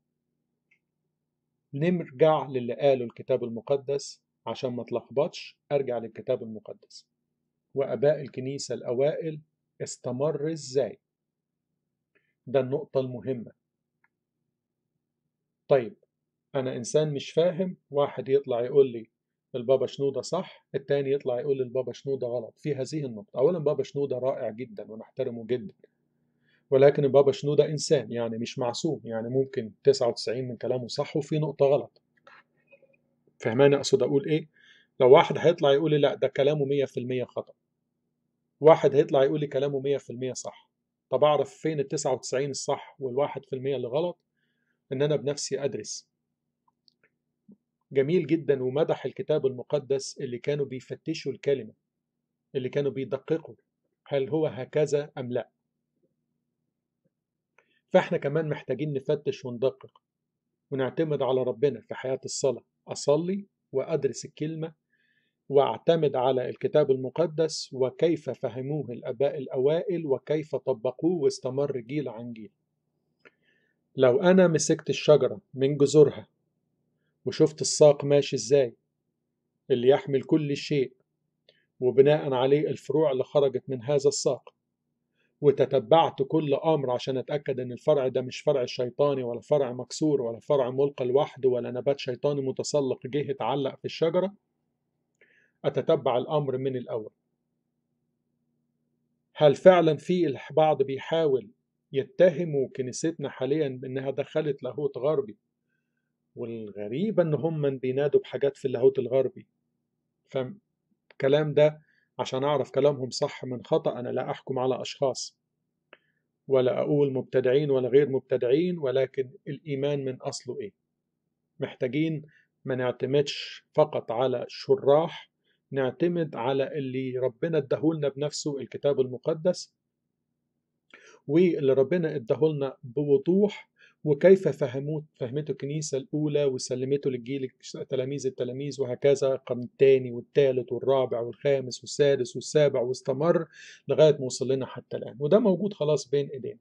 نرجع للي قاله الكتاب المقدس عشان ما تلخبطش ارجع للكتاب المقدس واباء الكنيسه الاوائل استمر ازاي ده النقطه المهمه طيب انا انسان مش فاهم واحد يطلع يقول لي البابا شنودة صح التاني يطلع يقول لي البابا شنودة غلط في هذه النقطة أولا بابا شنودة رائع جدا ونحترمه جدا ولكن البابا شنودة إنسان يعني مش معصوم يعني ممكن 99 من كلامه صح وفي نقطة غلط فهماني أقصد أقول إيه لو واحد هيطلع يقول لي لا ده كلامه 100% خطأ واحد هيطلع يقول لي كلامه 100% صح طب أعرف فين ال 99 الصح والواحد في المية اللي غلط إن أنا بنفسي أدرس جميل جدا ومدح الكتاب المقدس اللي كانوا بيفتشوا الكلمة اللي كانوا بيدققوا هل هو هكذا أم لا فاحنا كمان محتاجين نفتش وندقق ونعتمد على ربنا في حياة الصلاة أصلي وأدرس الكلمة واعتمد على الكتاب المقدس وكيف فهموه الآباء الأوائل وكيف طبقوه واستمر جيل عن جيل لو أنا مسكت الشجرة من جذورها وشفت الساق ماشي إزاي اللي يحمل كل شيء وبناء عليه الفروع اللي خرجت من هذا الساق وتتبعت كل أمر عشان أتأكد إن الفرع ده مش فرع شيطاني ولا فرع مكسور ولا فرع ملقى لوحده ولا نبات شيطاني متسلق جه اتعلق في الشجرة أتتبع الأمر من الأول هل فعلا في البعض بيحاول يتهموا كنيستنا حاليا بأنها دخلت لاهوت غربي والغريب ان هم بينادوا بحاجات في اللاهوت الغربي فالكلام ده عشان اعرف كلامهم صح من خطأ انا لا احكم على اشخاص ولا اقول مبتدعين ولا غير مبتدعين ولكن الايمان من اصله ايه محتاجين ما نعتمدش فقط على شراح نعتمد على اللي ربنا اداهولنا بنفسه الكتاب المقدس واللي ربنا اداهولنا بوضوح وكيف فهموه فهمته الكنيسة الأولى وسلمته للجيل تلاميذ التلاميذ وهكذا القرن الثاني والثالث والرابع والخامس والسادس والسابع واستمر لغاية ما وصل لنا حتى الآن وده موجود خلاص بين إيدينا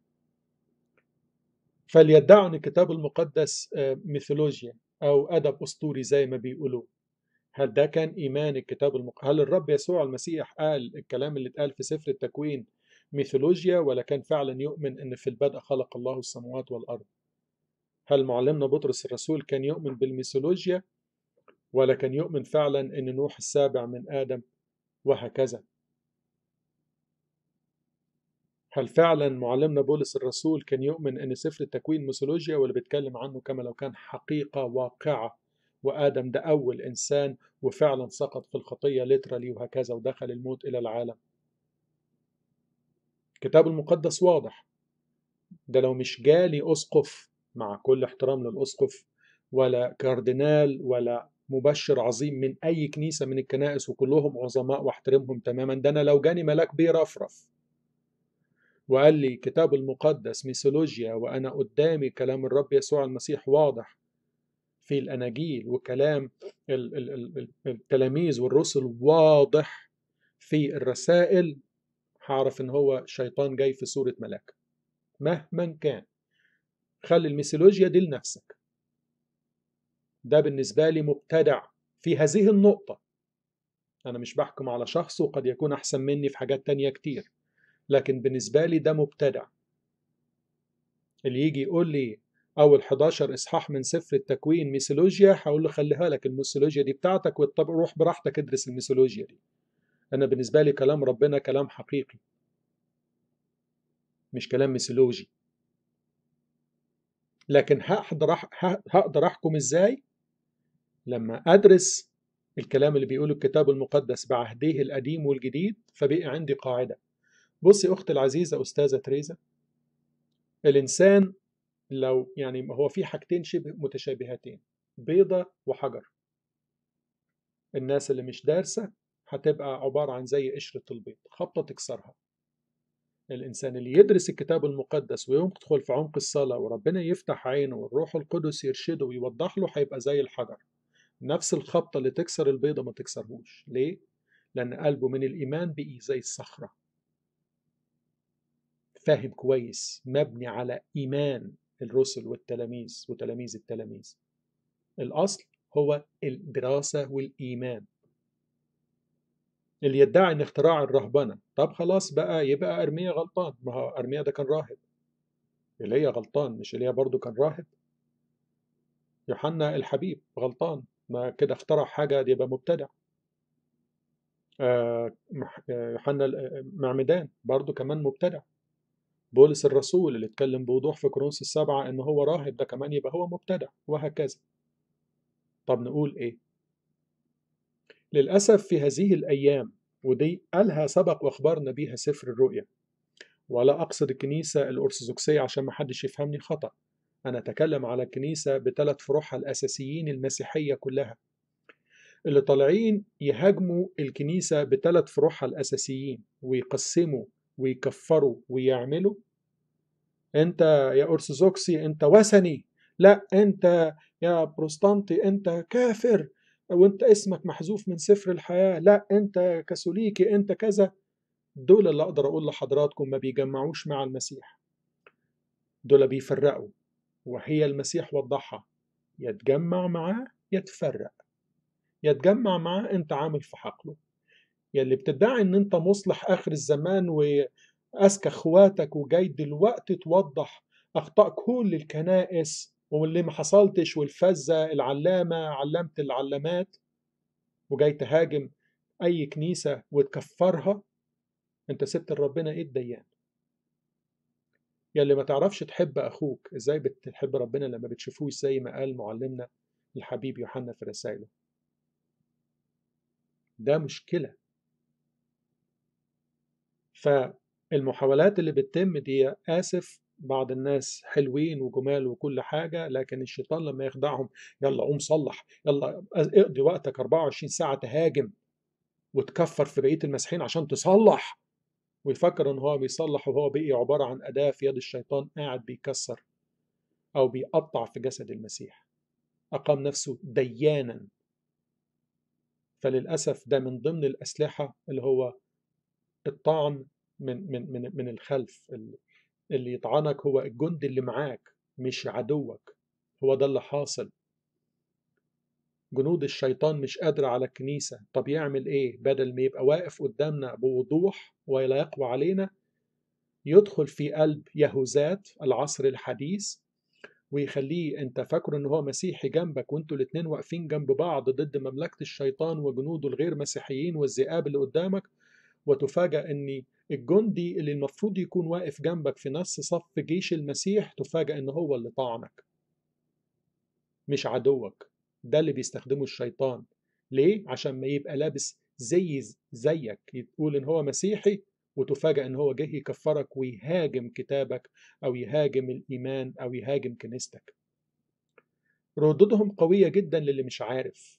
فليدعوا أن الكتاب المقدس ميثولوجيا أو أدب أسطوري زي ما بيقولوا هل ده كان إيمان الكتاب المقدس هل الرب يسوع المسيح قال الكلام اللي اتقال في سفر التكوين ميثولوجيا ولا كان فعلا يؤمن أن في البدء خلق الله السماوات والأرض هل معلمنا بطرس الرسول كان يؤمن بالميثولوجيا ولا كان يؤمن فعلا ان نوح السابع من ادم وهكذا هل فعلا معلمنا بولس الرسول كان يؤمن ان سفر التكوين ميثولوجيا ولا بيتكلم عنه كما لو كان حقيقة واقعة وآدم ده أول إنسان وفعلا سقط في الخطية ليترالي وهكذا ودخل الموت إلى العالم الكتاب المقدس واضح ده لو مش جالي أسقف مع كل احترام للأسقف ولا كاردينال ولا مبشر عظيم من أي كنيسة من الكنائس وكلهم عظماء واحترمهم تماما ده أنا لو جاني ملاك بيرفرف وقال لي كتاب المقدس ميثولوجيا وأنا قدامي كلام الرب يسوع المسيح واضح في الأناجيل وكلام التلاميذ والرسل واضح في الرسائل هعرف إن هو شيطان جاي في صورة ملاك مهما كان خلي الميثولوجيا دي لنفسك ده بالنسبة لي مبتدع في هذه النقطة أنا مش بحكم على شخص وقد يكون أحسن مني في حاجات تانية كتير لكن بالنسبة لي ده مبتدع اللي يجي يقول لي أول 11 إصحاح من سفر التكوين ميثولوجيا هقول له خليها لك الميثولوجيا دي بتاعتك وروح براحتك ادرس الميثولوجيا دي أنا بالنسبة لي كلام ربنا كلام حقيقي مش كلام ميثولوجي لكن هقدر هقدر احكم ازاي لما ادرس الكلام اللي بيقوله الكتاب المقدس بعهديه القديم والجديد فبقي عندي قاعده بصي اختي العزيزه استاذه تريزا الانسان لو يعني هو في حاجتين شبه متشابهتين بيضه وحجر الناس اللي مش دارسه هتبقى عباره عن زي قشره البيض خبطه تكسرها الإنسان اللي يدرس الكتاب المقدس ويدخل في عمق الصلاة وربنا يفتح عينه والروح القدس يرشده ويوضح له هيبقى زي الحجر نفس الخبطة اللي تكسر البيضة ما تكسرهوش ليه؟ لأن قلبه من الإيمان بقي زي الصخرة فاهم كويس مبني على إيمان الرسل والتلاميذ وتلاميذ التلاميذ الأصل هو الدراسة والإيمان اللي يدعي ان اختراع الرهبنه طب خلاص بقى يبقى ارميا غلطان ما هو ارميا ده كان راهب ايليا غلطان مش ايليا برضه كان راهب يوحنا الحبيب غلطان ما كده اخترع حاجه دي يبقى مبتدع آه يوحنا معمدان برضه كمان مبتدع بولس الرسول اللي اتكلم بوضوح في كورنثوس السبعة ان هو راهب ده كمان يبقى هو مبتدع وهكذا طب نقول ايه للأسف في هذه الأيام ودي قالها سبق وأخبرنا بيها سفر الرؤيا ولا أقصد الكنيسة الأرثوذكسية عشان ما حدش يفهمني خطأ أنا أتكلم على الكنيسة بثلاث فروعها الأساسيين المسيحية كلها اللي طالعين يهاجموا الكنيسة بثلاث فروعها الأساسيين ويقسموا ويكفروا ويعملوا أنت يا أرثوذكسي أنت وثني لا أنت يا بروستانتي أنت كافر وانت اسمك محذوف من سفر الحياة لا انت كاثوليكي انت كذا دول اللي اقدر اقول لحضراتكم ما بيجمعوش مع المسيح دول بيفرقوا وهي المسيح وضحها يتجمع معاه يتفرق يتجمع معاه انت عامل في حقله يلي بتدعي ان انت مصلح اخر الزمان واذكى اخواتك وجاي دلوقتي توضح اخطاء كل الكنائس واللي ما حصلتش والفزة العلامة علامة العلامات وجاي تهاجم أي كنيسة وتكفرها أنت سبت لربنا إيه الديان يلي ما تعرفش تحب أخوك إزاي بتحب ربنا لما بتشوفوش زي ما قال معلمنا الحبيب يوحنا في رسائله ده مشكلة فالمحاولات اللي بتتم دي آسف بعض الناس حلوين وجمال وكل حاجة لكن الشيطان لما يخدعهم يلا قوم صلح يلا اقضي وقتك 24 ساعة تهاجم وتكفر في بقية المسيحيين عشان تصلح ويفكر ان هو بيصلح وهو بقي عبارة عن أداة في يد الشيطان قاعد بيكسر أو بيقطع في جسد المسيح أقام نفسه ديانا فللأسف ده من ضمن الأسلحة اللي هو الطعن من من من من الخلف اللي يطعنك هو الجندي اللي معاك مش عدوك هو ده اللي حاصل جنود الشيطان مش قادرة على الكنيسة طب يعمل ايه بدل ما يبقى واقف قدامنا بوضوح ولا يقوى علينا يدخل في قلب يهوذات العصر الحديث ويخليه انت فاكره ان هو مسيحي جنبك وانتوا الاتنين واقفين جنب بعض ضد مملكة الشيطان وجنوده الغير مسيحيين والذئاب اللي قدامك وتفاجأ ان الجندي اللي المفروض يكون واقف جنبك في نفس صف جيش المسيح تفاجأ ان هو اللي طعنك مش عدوك ده اللي بيستخدمه الشيطان ليه؟ عشان ما يبقى لابس زي زيك يقول ان هو مسيحي وتفاجأ ان هو جه يكفرك ويهاجم كتابك او يهاجم الايمان او يهاجم كنيستك ردودهم قوية جدا للي مش عارف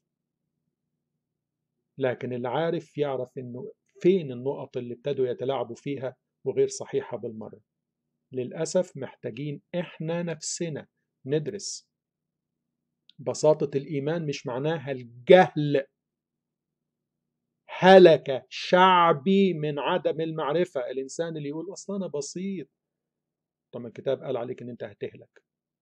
لكن اللي عارف يعرف انه فين النقط اللي ابتدوا يتلاعبوا فيها وغير صحيحة بالمرة للأسف محتاجين إحنا نفسنا ندرس بساطة الإيمان مش معناها الجهل هلك شعبي من عدم المعرفة الإنسان اللي يقول أصلا أنا بسيط طب الكتاب قال عليك إن أنت هتهلك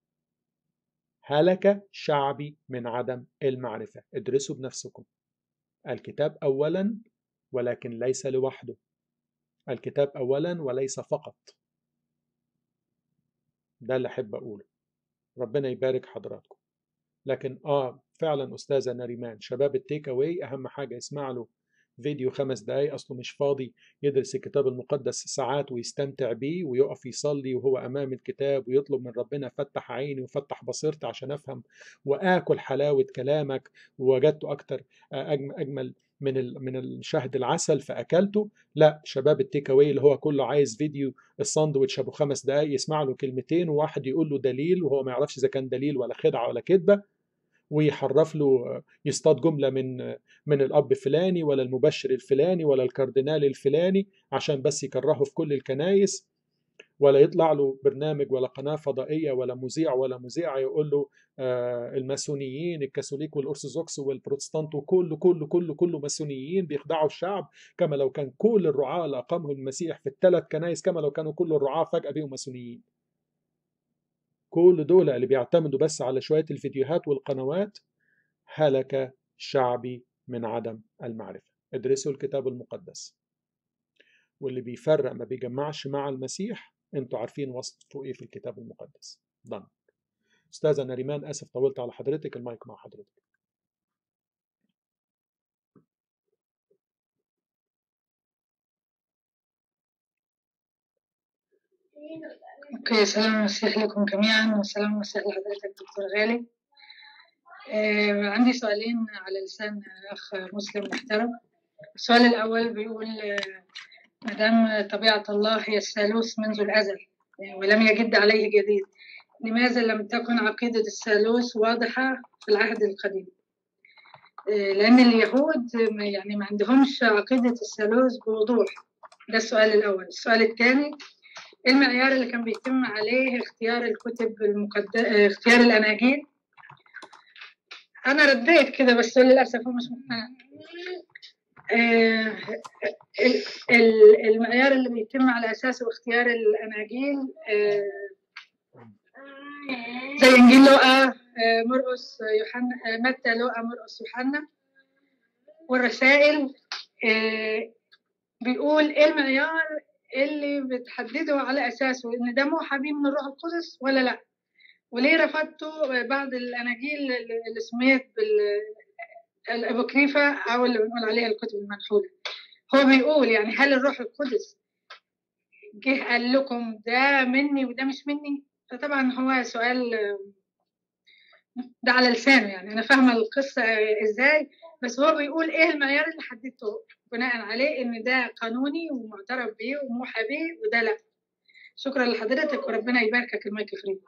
هلك شعبي من عدم المعرفة ادرسوا بنفسكم الكتاب أولا ولكن ليس لوحده الكتاب أولا وليس فقط ده اللي أحب أقوله ربنا يبارك حضراتكم لكن آه فعلا أستاذة نريمان شباب التيك أواي أهم حاجة يسمع له فيديو خمس دقايق أصله مش فاضي يدرس الكتاب المقدس ساعات ويستمتع بيه ويقف يصلي وهو أمام الكتاب ويطلب من ربنا فتح عيني وفتح بصيرتي عشان أفهم وآكل حلاوة كلامك ووجدته أكتر أجمل من من الشهد العسل فاكلته لا شباب التيك اواي اللي هو كله عايز فيديو الساندوتش ابو خمس دقايق يسمع له كلمتين وواحد يقول له دليل وهو ما يعرفش اذا كان دليل ولا خدعه ولا كذبه ويحرف له يصطاد جمله من من الاب الفلاني ولا المبشر الفلاني ولا الكاردينال الفلاني عشان بس يكرهه في كل الكنايس ولا يطلع له برنامج ولا قناه فضائيه ولا مذيع ولا مذيعه يقول له آه الماسونيين الكاثوليك والارثوذكس والبروتستانت وكله كله كله كله ماسونيين بيخدعوا الشعب كما لو كان كل الرعاة اللي اقامهم المسيح في الثلاث كنايس كما لو كانوا كل الرعاة فجاه بيهم ماسونيين كل دول اللي بيعتمدوا بس على شويه الفيديوهات والقنوات هلك شعبي من عدم المعرفه ادرسوا الكتاب المقدس واللي بيفرق ما بيجمعش مع المسيح انتوا عارفين وصفه ايه في الكتاب المقدس ضن استاذه نريمان اسف طولت على حضرتك المايك مع حضرتك اوكي سلام المسيح لكم جميعا وسلام المسيح لحضرتك دكتور غالي آه عندي سؤالين على لسان اخ مسلم محترم السؤال الاول بيقول آه ما دام طبيعه الله هي الثالوث منذ الازل ولم يجد عليه جديد لماذا لم تكن عقيدة الثالوث واضحة في العهد القديم لأن اليهود يعني ما عندهمش عقيدة الثالوث بوضوح ده السؤال الأول السؤال الثاني المعيار اللي كان بيتم عليه اختيار الكتب المقدسة اختيار الأناجيل أنا رديت كده بس للأسف هو مش مقتنع المعيار اللي بيتم على أساسه اختيار الأناجيل زي إنجيل لوقا مرقس يوحنا متى لوقا مرقس يوحنا والرسائل بيقول إيه المعيار اللي بتحدده على أساسه إن ده موحى بيه من الروح القدس ولا لأ وليه رفضتوا بعض الأناجيل اللي سميت بال الأبوكريفة أو اللي بنقول عليها الكتب المنحولة هو بيقول يعني هل الروح القدس جه قال لكم ده مني وده مش مني فطبعا هو سؤال ده على لسانه يعني أنا فاهمة القصة إزاي بس هو بيقول إيه المعيار اللي حددته بناء عليه إن ده قانوني ومعترف بيه وموحى بيه وده لأ شكرا لحضرتك وربنا يباركك المايك فري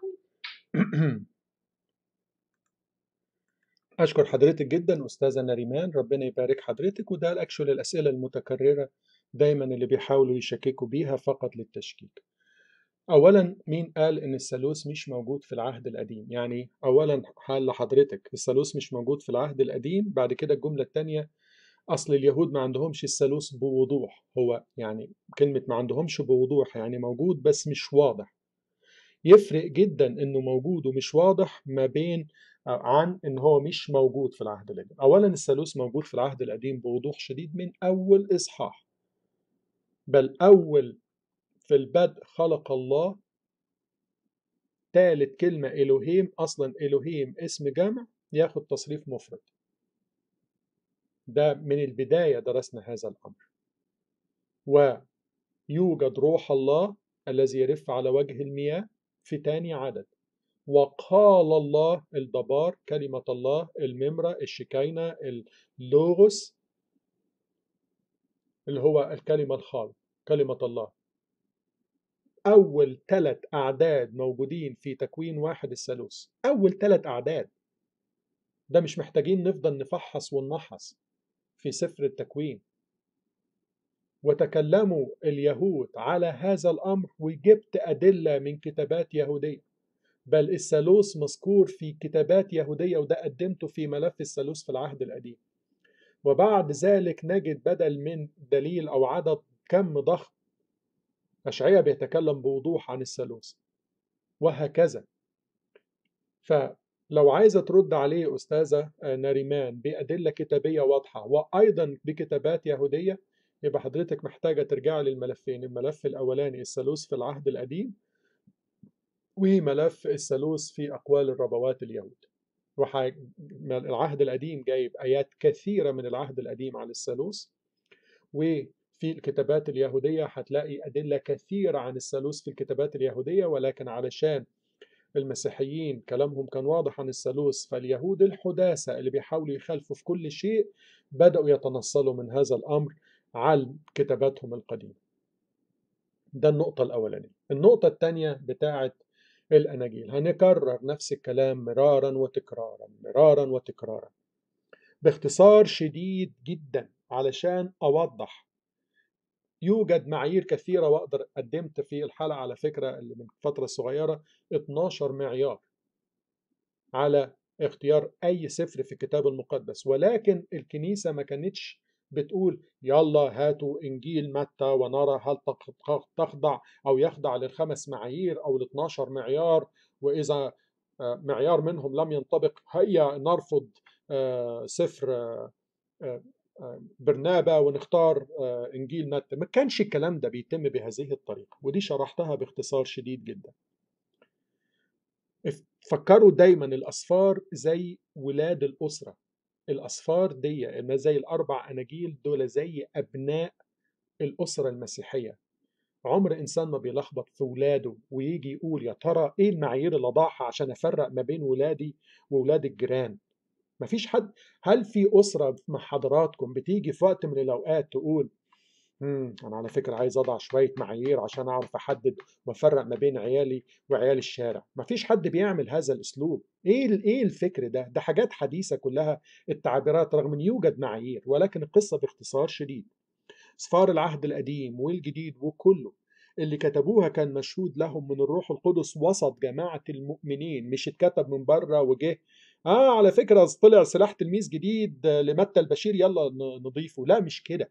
أشكر حضرتك جدا أستاذة نريمان ربنا يبارك حضرتك وده الأكشول الأسئلة المتكررة دايما اللي بيحاولوا يشككوا بيها فقط للتشكيك أولا مين قال إن الثالوث مش موجود في العهد القديم يعني أولا حال لحضرتك الثالوث مش موجود في العهد القديم بعد كده الجملة الثانية أصل اليهود ما عندهمش الثالوث بوضوح هو يعني كلمة ما عندهمش بوضوح يعني موجود بس مش واضح يفرق جدا إنه موجود ومش واضح ما بين عن ان هو مش موجود في العهد القديم اولا الثالوث موجود في العهد القديم بوضوح شديد من اول اصحاح بل اول في البدء خلق الله ثالث كلمة إلوهيم أصلا إلوهيم اسم جمع ياخد تصريف مفرد ده من البداية درسنا هذا الأمر ويوجد روح الله الذي يرف على وجه المياه في تاني عدد وقال الله الدبار كلمة الله الممرة الشكاينة اللوغوس اللي هو الكلمة الخالق كلمة الله أول ثلاث أعداد موجودين في تكوين واحد الثالوث أول ثلاث أعداد ده مش محتاجين نفضل نفحص ونمحص في سفر التكوين وتكلموا اليهود على هذا الأمر وجبت أدلة من كتابات يهودية بل الثالوث مذكور في كتابات يهودية وده قدمته في ملف الثالوث في العهد القديم وبعد ذلك نجد بدل من دليل أو عدد كم ضخم أشعية بيتكلم بوضوح عن الثالوث وهكذا لو عايزة ترد عليه أستاذة ناريمان بأدلة كتابية واضحة وأيضا بكتابات يهودية يبقى حضرتك محتاجة ترجعي للملفين الملف الأولاني الثالوث في العهد القديم وملف الثالوث في أقوال الربوات اليهود العهد القديم جايب آيات كثيرة من العهد القديم عن الثالوث وفي الكتابات اليهودية هتلاقي أدلة كثيرة عن الثالوث في الكتابات اليهودية ولكن علشان المسيحيين كلامهم كان واضح عن الثالوث فاليهود الحداثة اللي بيحاولوا يخالفوا في كل شيء بدأوا يتنصلوا من هذا الأمر على كتاباتهم القديمة ده النقطة الأولانية النقطة الثانية بتاعة الأناجيل هنكرر نفس الكلام مرارا وتكرارا مرارا وتكرارا باختصار شديد جدا علشان أوضح يوجد معايير كثيرة وأقدر قدمت في الحلقة على فكرة اللي من فترة صغيرة 12 معيار على اختيار أي سفر في الكتاب المقدس ولكن الكنيسة ما كانتش بتقول يلا هاتوا إنجيل متى ونرى هل تخضع أو يخضع للخمس معايير أو ال 12 معيار وإذا معيار منهم لم ينطبق هيا نرفض سفر برنابا ونختار انجيل متى ما كانش الكلام ده بيتم بهذه الطريقه ودي شرحتها باختصار شديد جدا فكروا دايما الاصفار زي ولاد الاسره الاصفار دي ما زي الاربع اناجيل دول زي ابناء الاسره المسيحيه عمر انسان ما بيلخبط في ولاده ويجي يقول يا ترى ايه المعايير اللي اضعها عشان افرق ما بين ولادي وولاد الجيران مفيش حد هل في أسرة مع حضراتكم بتيجي في وقت من الأوقات تقول مم. أنا على فكرة عايز أضع شوية معايير عشان أعرف أحدد وأفرق ما بين عيالي وعيال الشارع مفيش حد بيعمل هذا الأسلوب إيه إيه الفكر ده ده حاجات حديثة كلها التعبيرات رغم أن يوجد معايير ولكن القصة باختصار شديد صفار العهد القديم والجديد وكله اللي كتبوها كان مشهود لهم من الروح القدس وسط جماعة المؤمنين مش اتكتب من بره وجه اه على فكرة طلع سلاح تلميذ جديد لمتى البشير يلا نضيفه لا مش كده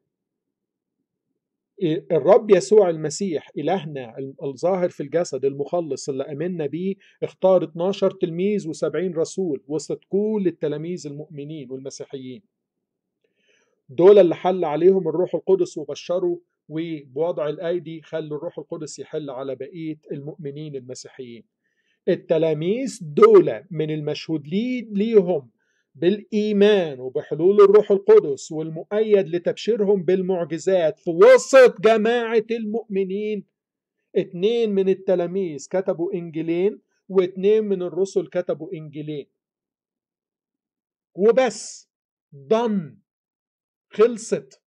الرب يسوع المسيح إلهنا الظاهر في الجسد المخلص اللي أمنا بيه اختار 12 تلميذ و70 رسول وسط كل التلاميذ المؤمنين والمسيحيين دول اللي حل عليهم الروح القدس وبشروا وبوضع الأيدي خلوا الروح القدس يحل على بقية المؤمنين المسيحيين التلاميذ دول من المشهود لي ليهم بالإيمان وبحلول الروح القدس والمؤيد لتبشيرهم بالمعجزات في وسط جماعة المؤمنين اتنين من التلاميذ كتبوا إنجيلين واتنين من الرسل كتبوا إنجيلين وبس ضن خلصت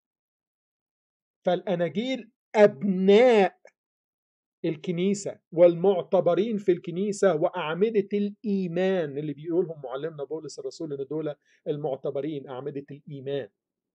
فالأناجيل أبناء الكنيسة والمعتبرين في الكنيسة وأعمدة الإيمان اللي بيقولهم معلمنا بولس الرسول إن دول المعتبرين أعمدة الإيمان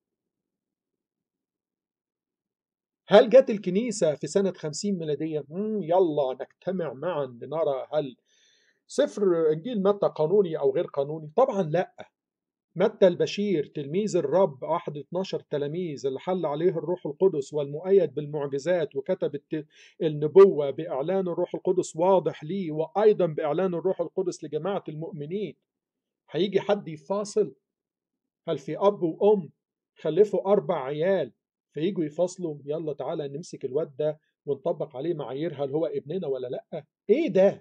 هل جت الكنيسة في سنة 50 ميلادية؟ يلا نجتمع معا لنرى هل سفر إنجيل متى قانوني أو غير قانوني؟ طبعا لأ متى البشير تلميذ الرب أحد 12 تلاميذ اللي حل عليه الروح القدس والمؤيد بالمعجزات وكتب النبوة بإعلان الروح القدس واضح ليه وأيضا بإعلان الروح القدس لجماعة المؤمنين هيجي حد يفاصل هل في أب وأم خلفوا أربع عيال فيجوا يفاصلوا يلا تعالى نمسك الواد ده ونطبق عليه معايير هل هو ابننا ولا لأ إيه ده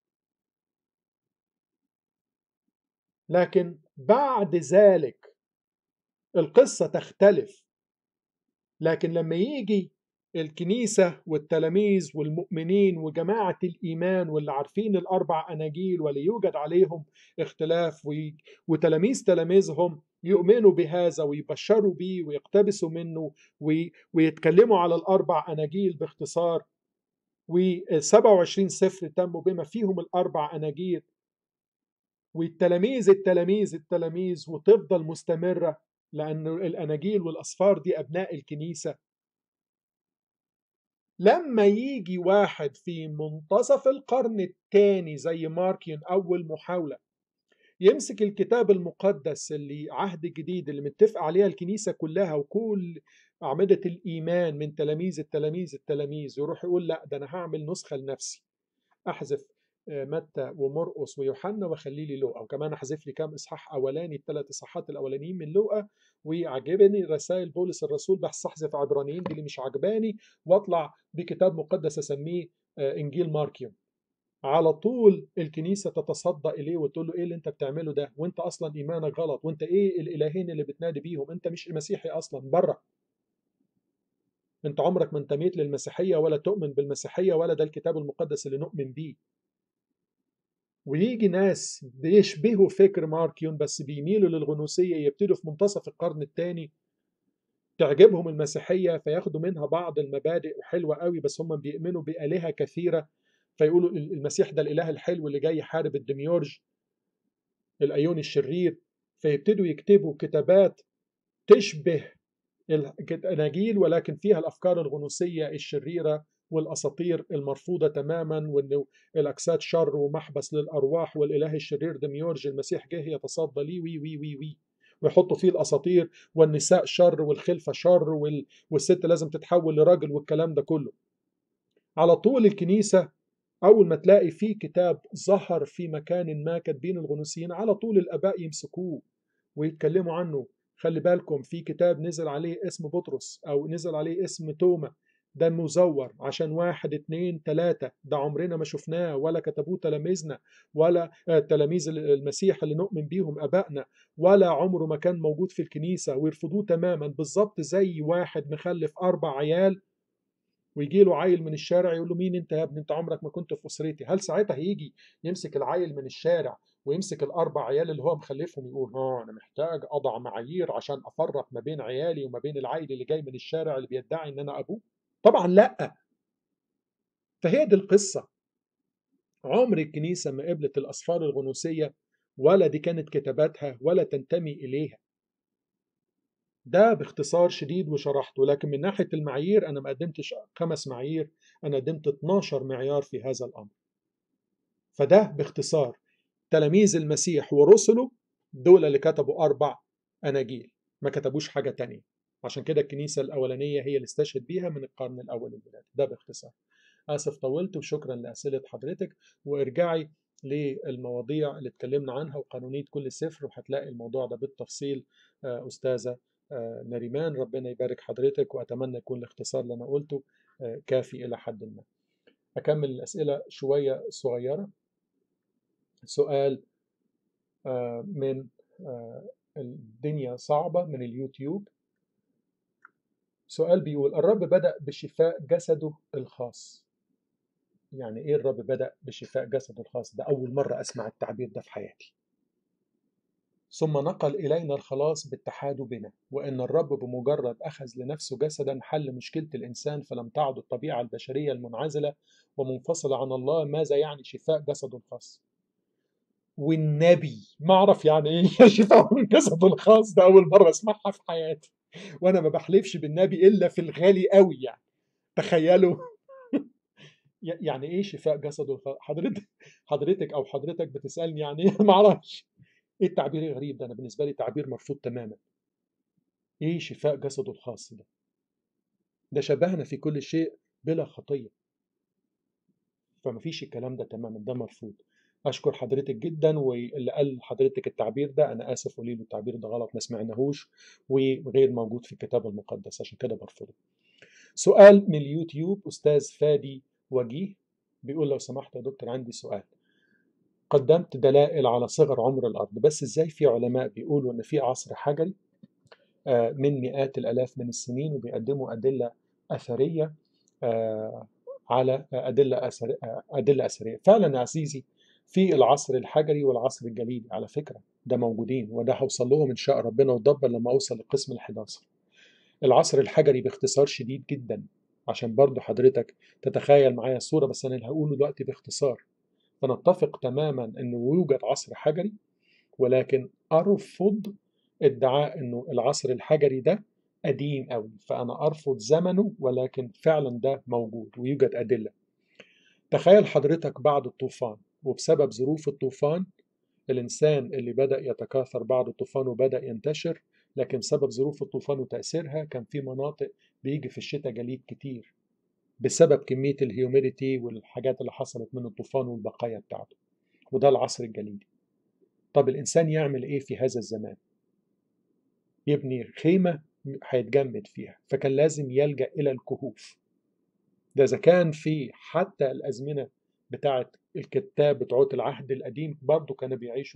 لكن بعد ذلك القصة تختلف لكن لما يجي الكنيسة والتلاميذ والمؤمنين وجماعة الإيمان واللي عارفين الأربع أناجيل ولا يوجد عليهم اختلاف وتلاميذ تلاميذهم يؤمنوا بهذا ويبشروا بيه ويقتبسوا منه ويتكلموا على الأربع أناجيل باختصار و27 سفر تموا بما فيهم الأربع أناجيل والتلاميذ التلاميذ التلاميذ وتفضل مستمرة لأن الأناجيل والأسفار دي أبناء الكنيسة لما يجي واحد في منتصف القرن الثاني زي ماركيون أول محاولة يمسك الكتاب المقدس اللي عهد جديد اللي متفق عليها الكنيسة كلها وكل أعمدة الإيمان من تلاميذ التلاميذ التلاميذ يروح يقول لا ده أنا هعمل نسخة لنفسي أحذف آه، متى ومرقس ويوحنا وخلي لي لوقا وكمان احذف لي كام اصحاح اولاني الثلاث اصحاحات الاولانيين من لوقا وعجبني رسائل بولس الرسول بس احذف عبرانيين دي اللي مش عجباني واطلع بكتاب مقدس اسميه آه، انجيل ماركيون على طول الكنيسه تتصدى اليه وتقول له ايه اللي انت بتعمله ده وانت اصلا ايمانك غلط وانت ايه الالهين اللي بتنادي بيهم انت مش مسيحي اصلا بره انت عمرك ما انتميت للمسيحيه ولا تؤمن بالمسيحيه ولا ده الكتاب المقدس اللي نؤمن بيه ويجي ناس بيشبهوا فكر ماركيون بس بيميلوا للغنوصيه يبتدوا في منتصف القرن الثاني تعجبهم المسيحيه فياخدوا منها بعض المبادئ حلوه قوي بس هم بيؤمنوا بالهه كثيره فيقولوا المسيح ده الاله الحلو اللي جاي يحارب الدميورج الايوني الشرير فيبتدوا يكتبوا كتابات تشبه الاناجيل ولكن فيها الافكار الغنوصيه الشريره والاساطير المرفوضه تماما وانه الاجساد شر ومحبس للارواح والاله الشرير دميورج المسيح جه يتصدى ليه وي وي وي وي ويحطوا فيه الاساطير والنساء شر والخلفه شر وال... والست لازم تتحول لراجل والكلام ده كله على طول الكنيسه اول ما تلاقي في كتاب ظهر في مكان ما كاتبين الغنوصيين على طول الاباء يمسكوه ويتكلموا عنه خلي بالكم في كتاب نزل عليه اسم بطرس او نزل عليه اسم توما ده مزور عشان واحد اتنين تلاتة ده عمرنا ما شفناه ولا كتبوه تلاميذنا ولا تلاميذ المسيح اللي نؤمن بيهم أبائنا ولا عمره ما كان موجود في الكنيسة ويرفضوه تماما بالظبط زي واحد مخلف أربع عيال ويجي له عيل من الشارع يقول له مين انت يا ابني انت عمرك ما كنت في اسرتي هل ساعتها هيجي يمسك العيل من الشارع ويمسك الاربع عيال اللي هو مخلفهم يقول اه انا محتاج اضع معايير عشان افرق ما بين عيالي وما بين العيل اللي جاي من الشارع اللي بيدعي ان انا ابوه طبعا لا فهي دي القصه عمر الكنيسه ما قبلت الاسفار الغنوصيه ولا دي كانت كتاباتها ولا تنتمي اليها ده باختصار شديد وشرحته لكن من ناحيه المعايير انا ما قدمتش خمس معايير انا قدمت 12 معيار في هذا الامر فده باختصار تلاميذ المسيح ورسله دول اللي كتبوا اربع اناجيل ما كتبوش حاجه تانية عشان كده الكنيسه الاولانيه هي اللي استشهد بيها من القرن الاول الميلادي ده باختصار اسف طولت وشكرا لاسئله حضرتك وارجعي للمواضيع اللي اتكلمنا عنها وقانونيه كل سفر وهتلاقي الموضوع ده بالتفصيل استاذه نريمان ربنا يبارك حضرتك واتمنى يكون الاختصار اللي انا قلته كافي الى حد ما اكمل الاسئله شويه صغيره سؤال من الدنيا صعبه من اليوتيوب سؤال بيقول الرب بدأ بشفاء جسده الخاص يعني ايه الرب بدأ بشفاء جسده الخاص ده اول مرة اسمع التعبير ده في حياتي ثم نقل إلينا الخلاص بالتحاد بنا وإن الرب بمجرد أخذ لنفسه جسدا حل مشكلة الإنسان فلم تعد الطبيعة البشرية المنعزلة ومنفصلة عن الله ماذا يعني شفاء جسده الخاص والنبي ما أعرف يعني إيه شفاء من جسده الخاص ده أول مرة أسمعها في حياتي وأنا ما بحلفش بالنبي إلا في الغالي قوي يعني تخيلوا يعني ايه شفاء جسده الخاص حضرتك حضرتك او حضرتك بتسالني يعني ايه ما اعرفش ايه التعبير الغريب ده انا بالنسبه لي تعبير مرفوض تماما ايه شفاء جسده الخاص ده ده شبهنا في كل شيء بلا خطيه فما فيش الكلام ده تماما ده مرفوض اشكر حضرتك جدا واللي قال حضرتك التعبير ده انا اسف قولي له التعبير ده غلط ما سمعناهوش وغير موجود في الكتاب المقدس عشان كده برفضه سؤال من اليوتيوب استاذ فادي وجيه بيقول لو سمحت يا دكتور عندي سؤال قدمت دلائل على صغر عمر الأرض بس إزاي في علماء بيقولوا إن في عصر حجري من مئات الآلاف من السنين وبيقدموا أدلة أثرية على أدلة أثر أدلة أثرية فعلا يا عزيزي في العصر الحجري والعصر الجليدي على فكرة ده موجودين وده هوصل لهم إن شاء ربنا ودبر لما أوصل للقسم ال11 العصر الحجري باختصار شديد جدا عشان برضو حضرتك تتخيل معايا الصورة بس أنا اللي هقوله دلوقتي باختصار فنتفق تماما أنه يوجد عصر حجري ولكن أرفض ادعاء أنه العصر الحجري ده قديم قوي فأنا أرفض زمنه ولكن فعلا ده موجود ويوجد أدلة تخيل حضرتك بعد الطوفان وبسبب ظروف الطوفان الإنسان اللي بدأ يتكاثر بعد الطوفان وبدأ ينتشر لكن بسبب ظروف الطوفان وتأثيرها كان في مناطق بيجي في الشتاء جليد كتير بسبب كمية الهيوميديتي والحاجات اللي حصلت من الطوفان والبقايا بتاعته وده العصر الجليدي طب الإنسان يعمل إيه في هذا الزمان يبني خيمة هيتجمد فيها فكان لازم يلجأ إلى الكهوف ده إذا كان في حتى الأزمنة بتاعة الكتاب بتوع العهد القديم برضه كانوا بيعيشوا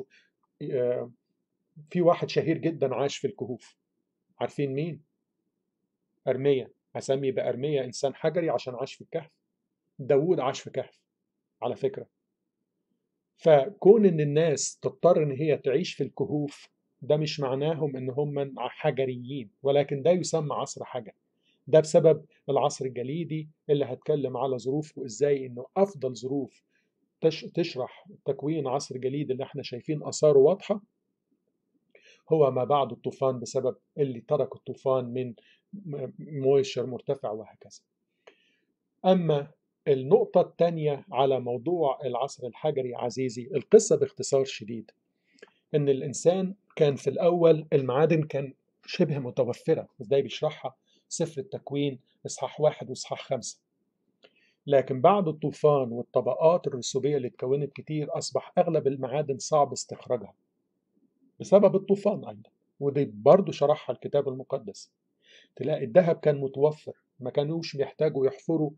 في واحد شهير جدا عاش في الكهوف عارفين مين؟ أرميا هسمي بأرميا إنسان حجري عشان عاش في الكهف داوود عاش في كهف على فكرة فكون إن الناس تضطر إن هي تعيش في الكهوف ده مش معناهم إن هم حجريين ولكن ده يسمى عصر حجر ده بسبب العصر الجليدي اللي هتكلم على ظروفه إزاي إنه أفضل ظروف تشرح تكوين عصر جليد اللي احنا شايفين آثاره واضحة هو ما بعد الطوفان بسبب اللي ترك الطوفان من مويشر مرتفع وهكذا أما النقطة الثانية على موضوع العصر الحجري عزيزي القصة باختصار شديد إن الإنسان كان في الأول المعادن كان شبه متوفرة وده بيشرحها سفر التكوين إصحاح واحد وإصحاح خمسة لكن بعد الطوفان والطبقات الرسوبية اللي اتكونت كتير أصبح أغلب المعادن صعب استخراجها بسبب الطوفان أيضا ودي برضو شرحها الكتاب المقدس تلاقي الذهب كان متوفر ما كانوش بيحتاجوا يحفروا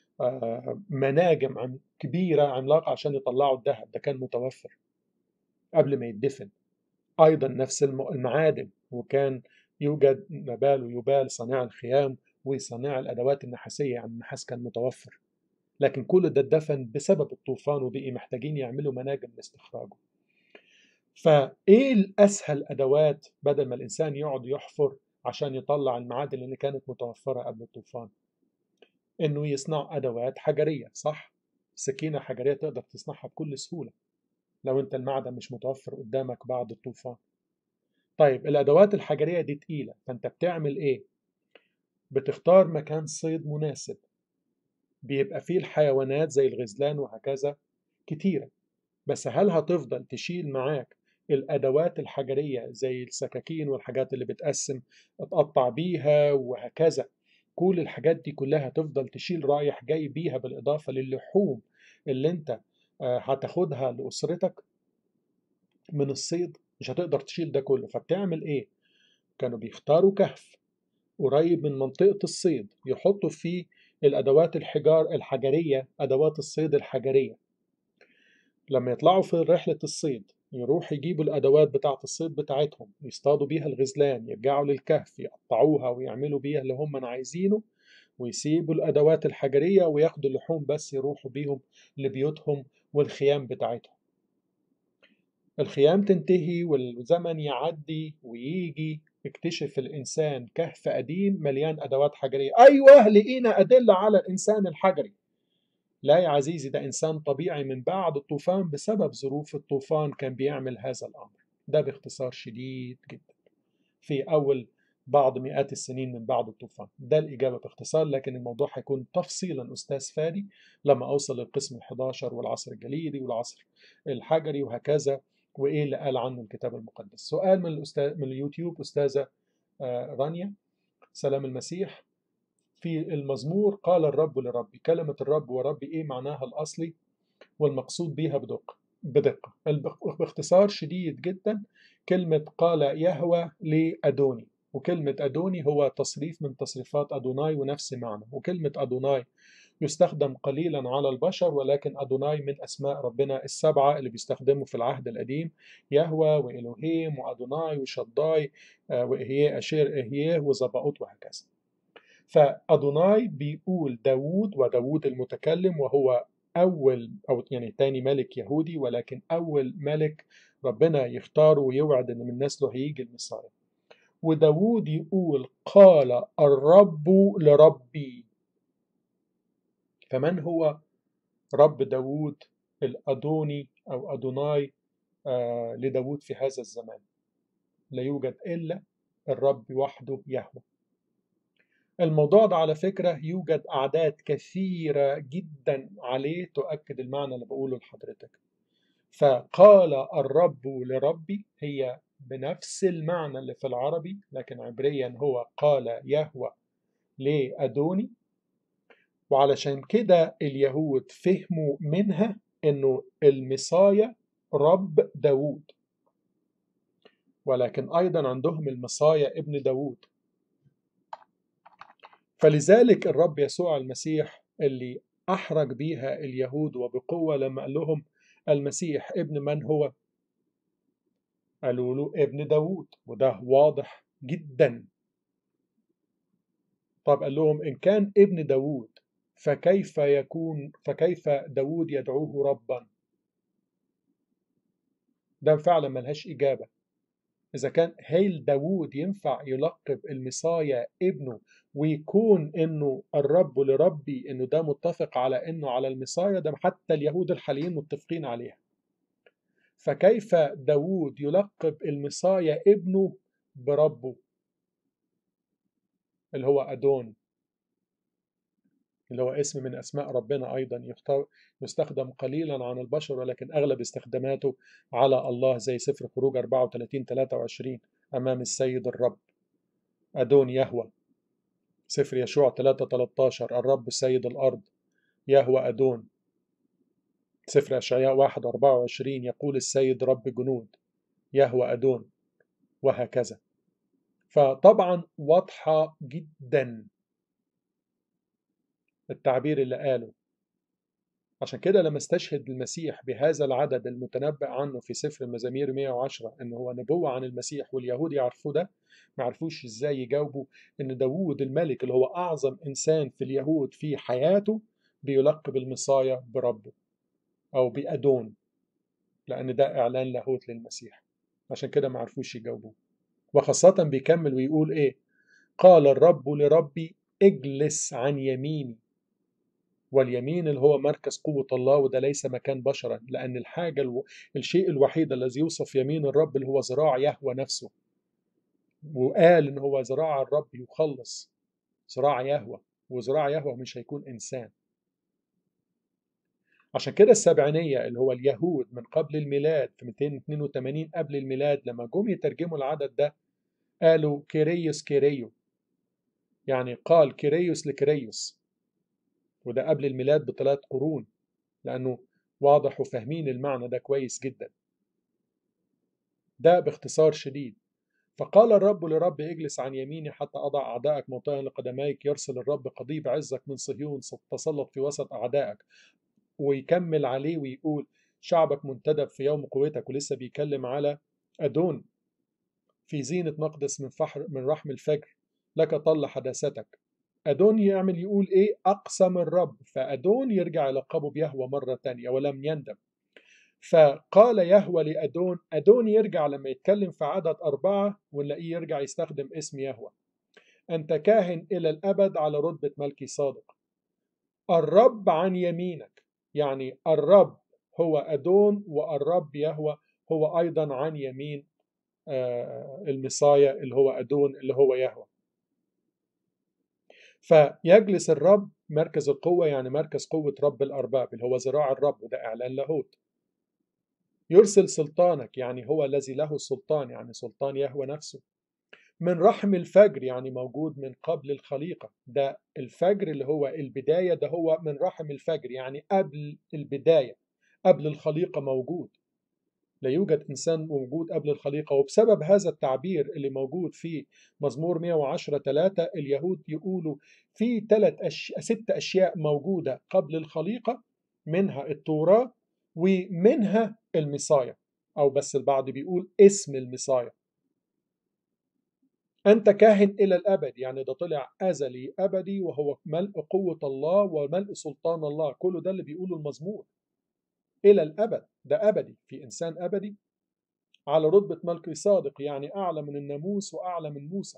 مناجم كبيرة عملاقة عشان يطلعوا الذهب ده كان متوفر قبل ما يدفن أيضا نفس المعادن وكان يوجد نبال ويبال صانع الخيام وصانع الأدوات النحاسية يعني النحاس كان متوفر لكن كل ده اتدفن بسبب الطوفان وبقي محتاجين يعملوا مناجم لاستخراجه فايه الاسهل ادوات بدل ما الانسان يقعد يحفر عشان يطلع المعادن اللي كانت متوفره قبل الطوفان انه يصنع ادوات حجريه صح سكينه حجريه تقدر تصنعها بكل سهوله لو انت المعدن مش متوفر قدامك بعد الطوفان طيب الادوات الحجريه دي تقيله فانت بتعمل ايه بتختار مكان صيد مناسب بيبقى فيه الحيوانات زي الغزلان وهكذا كتيره بس هل هتفضل تشيل معاك الادوات الحجريه زي السكاكين والحاجات اللي بتقسم تقطع بيها وهكذا كل الحاجات دي كلها تفضل تشيل رايح جاي بيها بالاضافه للحوم اللي انت هتاخدها لاسرتك من الصيد مش هتقدر تشيل ده كله فبتعمل ايه كانوا بيختاروا كهف قريب من منطقه الصيد يحطوا فيه الادوات الحجار الحجريه ادوات الصيد الحجريه لما يطلعوا في رحله الصيد يروح يجيبوا الادوات بتاعه الصيد بتاعتهم يصطادوا بيها الغزلان يرجعوا للكهف يقطعوها ويعملوا بيها اللي هم عايزينه ويسيبوا الادوات الحجريه وياخدوا اللحوم بس يروحوا بيهم لبيوتهم والخيام بتاعتهم الخيام تنتهي والزمن يعدي ويجي يكتشف الإنسان كهف قديم مليان أدوات حجرية أيوة لقينا أدلة على الإنسان الحجري لا يا عزيزي ده إنسان طبيعي من بعد الطوفان بسبب ظروف الطوفان كان بيعمل هذا الأمر ده باختصار شديد جدا في أول بعض مئات السنين من بعد الطوفان ده الإجابة باختصار لكن الموضوع هيكون تفصيلا أستاذ فادي لما أوصل للقسم ال11 والعصر الجليدي والعصر الحجري وهكذا وإيه اللي قال عنه الكتاب المقدس سؤال من, الأستاذ من اليوتيوب أستاذة رانيا سلام المسيح في المزمور قال الرب لربي كلمة الرب وربي إيه معناها الأصلي والمقصود بيها بدقة بدقة باختصار شديد جدا كلمة قال يهوى لأدوني وكلمة أدوني هو تصريف من تصريفات أدوناي ونفس معنى وكلمة أدوناي يستخدم قليلا على البشر ولكن أدوناي من أسماء ربنا السبعة اللي بيستخدموا في العهد القديم يهوى وإلوهيم وأدوناي وشداي وإهيه أشير إهيه وزباؤوت وهكذا فأدوناي بيقول داوود وداوود المتكلم وهو أول أو يعني تاني ملك يهودي ولكن أول ملك ربنا يختاره ويوعد إن من نسله هيجي المصاري وداوود يقول قال الرب لربي فمن هو رب داوود الأدوني أو أدوناي آه لداوود في هذا الزمان لا يوجد إلا الرب وحده يهوه الموضوع ده على فكرة يوجد أعداد كثيرة جدا عليه تؤكد المعنى اللي بقوله لحضرتك فقال الرب لربي هي بنفس المعنى اللي في العربي لكن عبريا هو قال يهوى لأدوني وعلشان كده اليهود فهموا منها انه المصايا رب داوود ولكن ايضا عندهم المصايا ابن داوود فلذلك الرب يسوع المسيح اللي احرج بيها اليهود وبقوه لما قال لهم المسيح ابن من هو قالوا له ابن داوود وده واضح جدا طب قال لهم إن كان ابن داوود فكيف يكون فكيف داوود يدعوه ربا ده فعلا ملهاش إجابة إذا كان هيل داوود ينفع يلقب المصايا ابنه ويكون إنه الرب لربي إنه ده متفق على إنه على المصايا ده حتى اليهود الحاليين متفقين عليها فكيف داوود يلقب المصايا ابنه بربه اللي هو أدون اللي هو اسم من أسماء ربنا أيضا يستخدم قليلا عن البشر ولكن أغلب استخداماته على الله زي سفر خروج 34 23 أمام السيد الرب أدون يهوى سفر يشوع 3 13 الرب سيد الأرض يهوى أدون سفر أشعياء 1 24 يقول السيد رب جنود يهوى أدون وهكذا فطبعا واضحة جدا التعبير اللي قاله عشان كده لما استشهد المسيح بهذا العدد المتنبأ عنه في سفر المزامير 110 ان هو نبوة عن المسيح واليهود يعرفوا ده ما يعرفوش ازاي يجاوبوا ان داوود الملك اللي هو اعظم انسان في اليهود في حياته بيلقب المصايا بربه او بأدون لان ده اعلان لاهوت للمسيح عشان كده ما عرفوش يجاوبوه وخاصة بيكمل ويقول ايه قال الرب لربي اجلس عن يميني واليمين اللي هو مركز قوة الله وده ليس مكان بشرا لأن الحاجة الو... الشيء الوحيد الذي يوصف يمين الرب اللي هو ذراع يهوى نفسه وقال إن هو ذراع الرب يخلص ذراع يهوى وذراع يهوى مش هيكون إنسان عشان كده السبعينية اللي هو اليهود من قبل الميلاد في 282 قبل الميلاد لما جم يترجموا العدد ده قالوا كيريوس كيريو يعني قال كيريوس لكيريوس وده قبل الميلاد بثلاث قرون لأنه واضح وفاهمين المعنى ده كويس جدا ده باختصار شديد فقال الرب لرب اجلس عن يميني حتى أضع أعدائك موطئا لقدميك يرسل الرب قضيب عزك من صهيون تسلط في وسط أعدائك ويكمل عليه ويقول شعبك منتدب في يوم قوتك ولسه بيكلم على أدون في زينة مقدس من فحر من رحم الفجر لك طل حداثتك أدون يعمل يقول إيه أقسم الرب فأدون يرجع يلقبه بيهوى مرة تانية ولم يندم فقال يهوى لأدون أدون يرجع لما يتكلم في عدد أربعة ونلاقيه يرجع يستخدم اسم يهوى أنت كاهن إلى الأبد على رتبة ملكي صادق الرب عن يمينك يعني الرب هو أدون والرب يهوى هو أيضا عن يمين المصايا اللي هو أدون اللي هو يهوى فيجلس الرب مركز القوة يعني مركز قوة رب الأرباب اللي هو ذراع الرب وده إعلان لاهوت يرسل سلطانك يعني هو الذي له السلطان يعني سلطان يهوى نفسه من رحم الفجر يعني موجود من قبل الخليقة ده الفجر اللي هو البداية ده هو من رحم الفجر يعني قبل البداية قبل الخليقة موجود لا يوجد إنسان موجود قبل الخليقة وبسبب هذا التعبير اللي موجود في مزمور 110 3 اليهود يقولوا في ثلاث أش... ست أشياء موجودة قبل الخليقة منها التوراة ومنها المصايا أو بس البعض بيقول اسم المصايا أنت كاهن إلى الأبد يعني ده طلع أزلي أبدي وهو ملء قوة الله وملء سلطان الله كله ده اللي بيقوله المزمور إلى الأبد ده أبدي في إنسان أبدي على رتبة ملك صادق يعني أعلى من الناموس وأعلى من موسى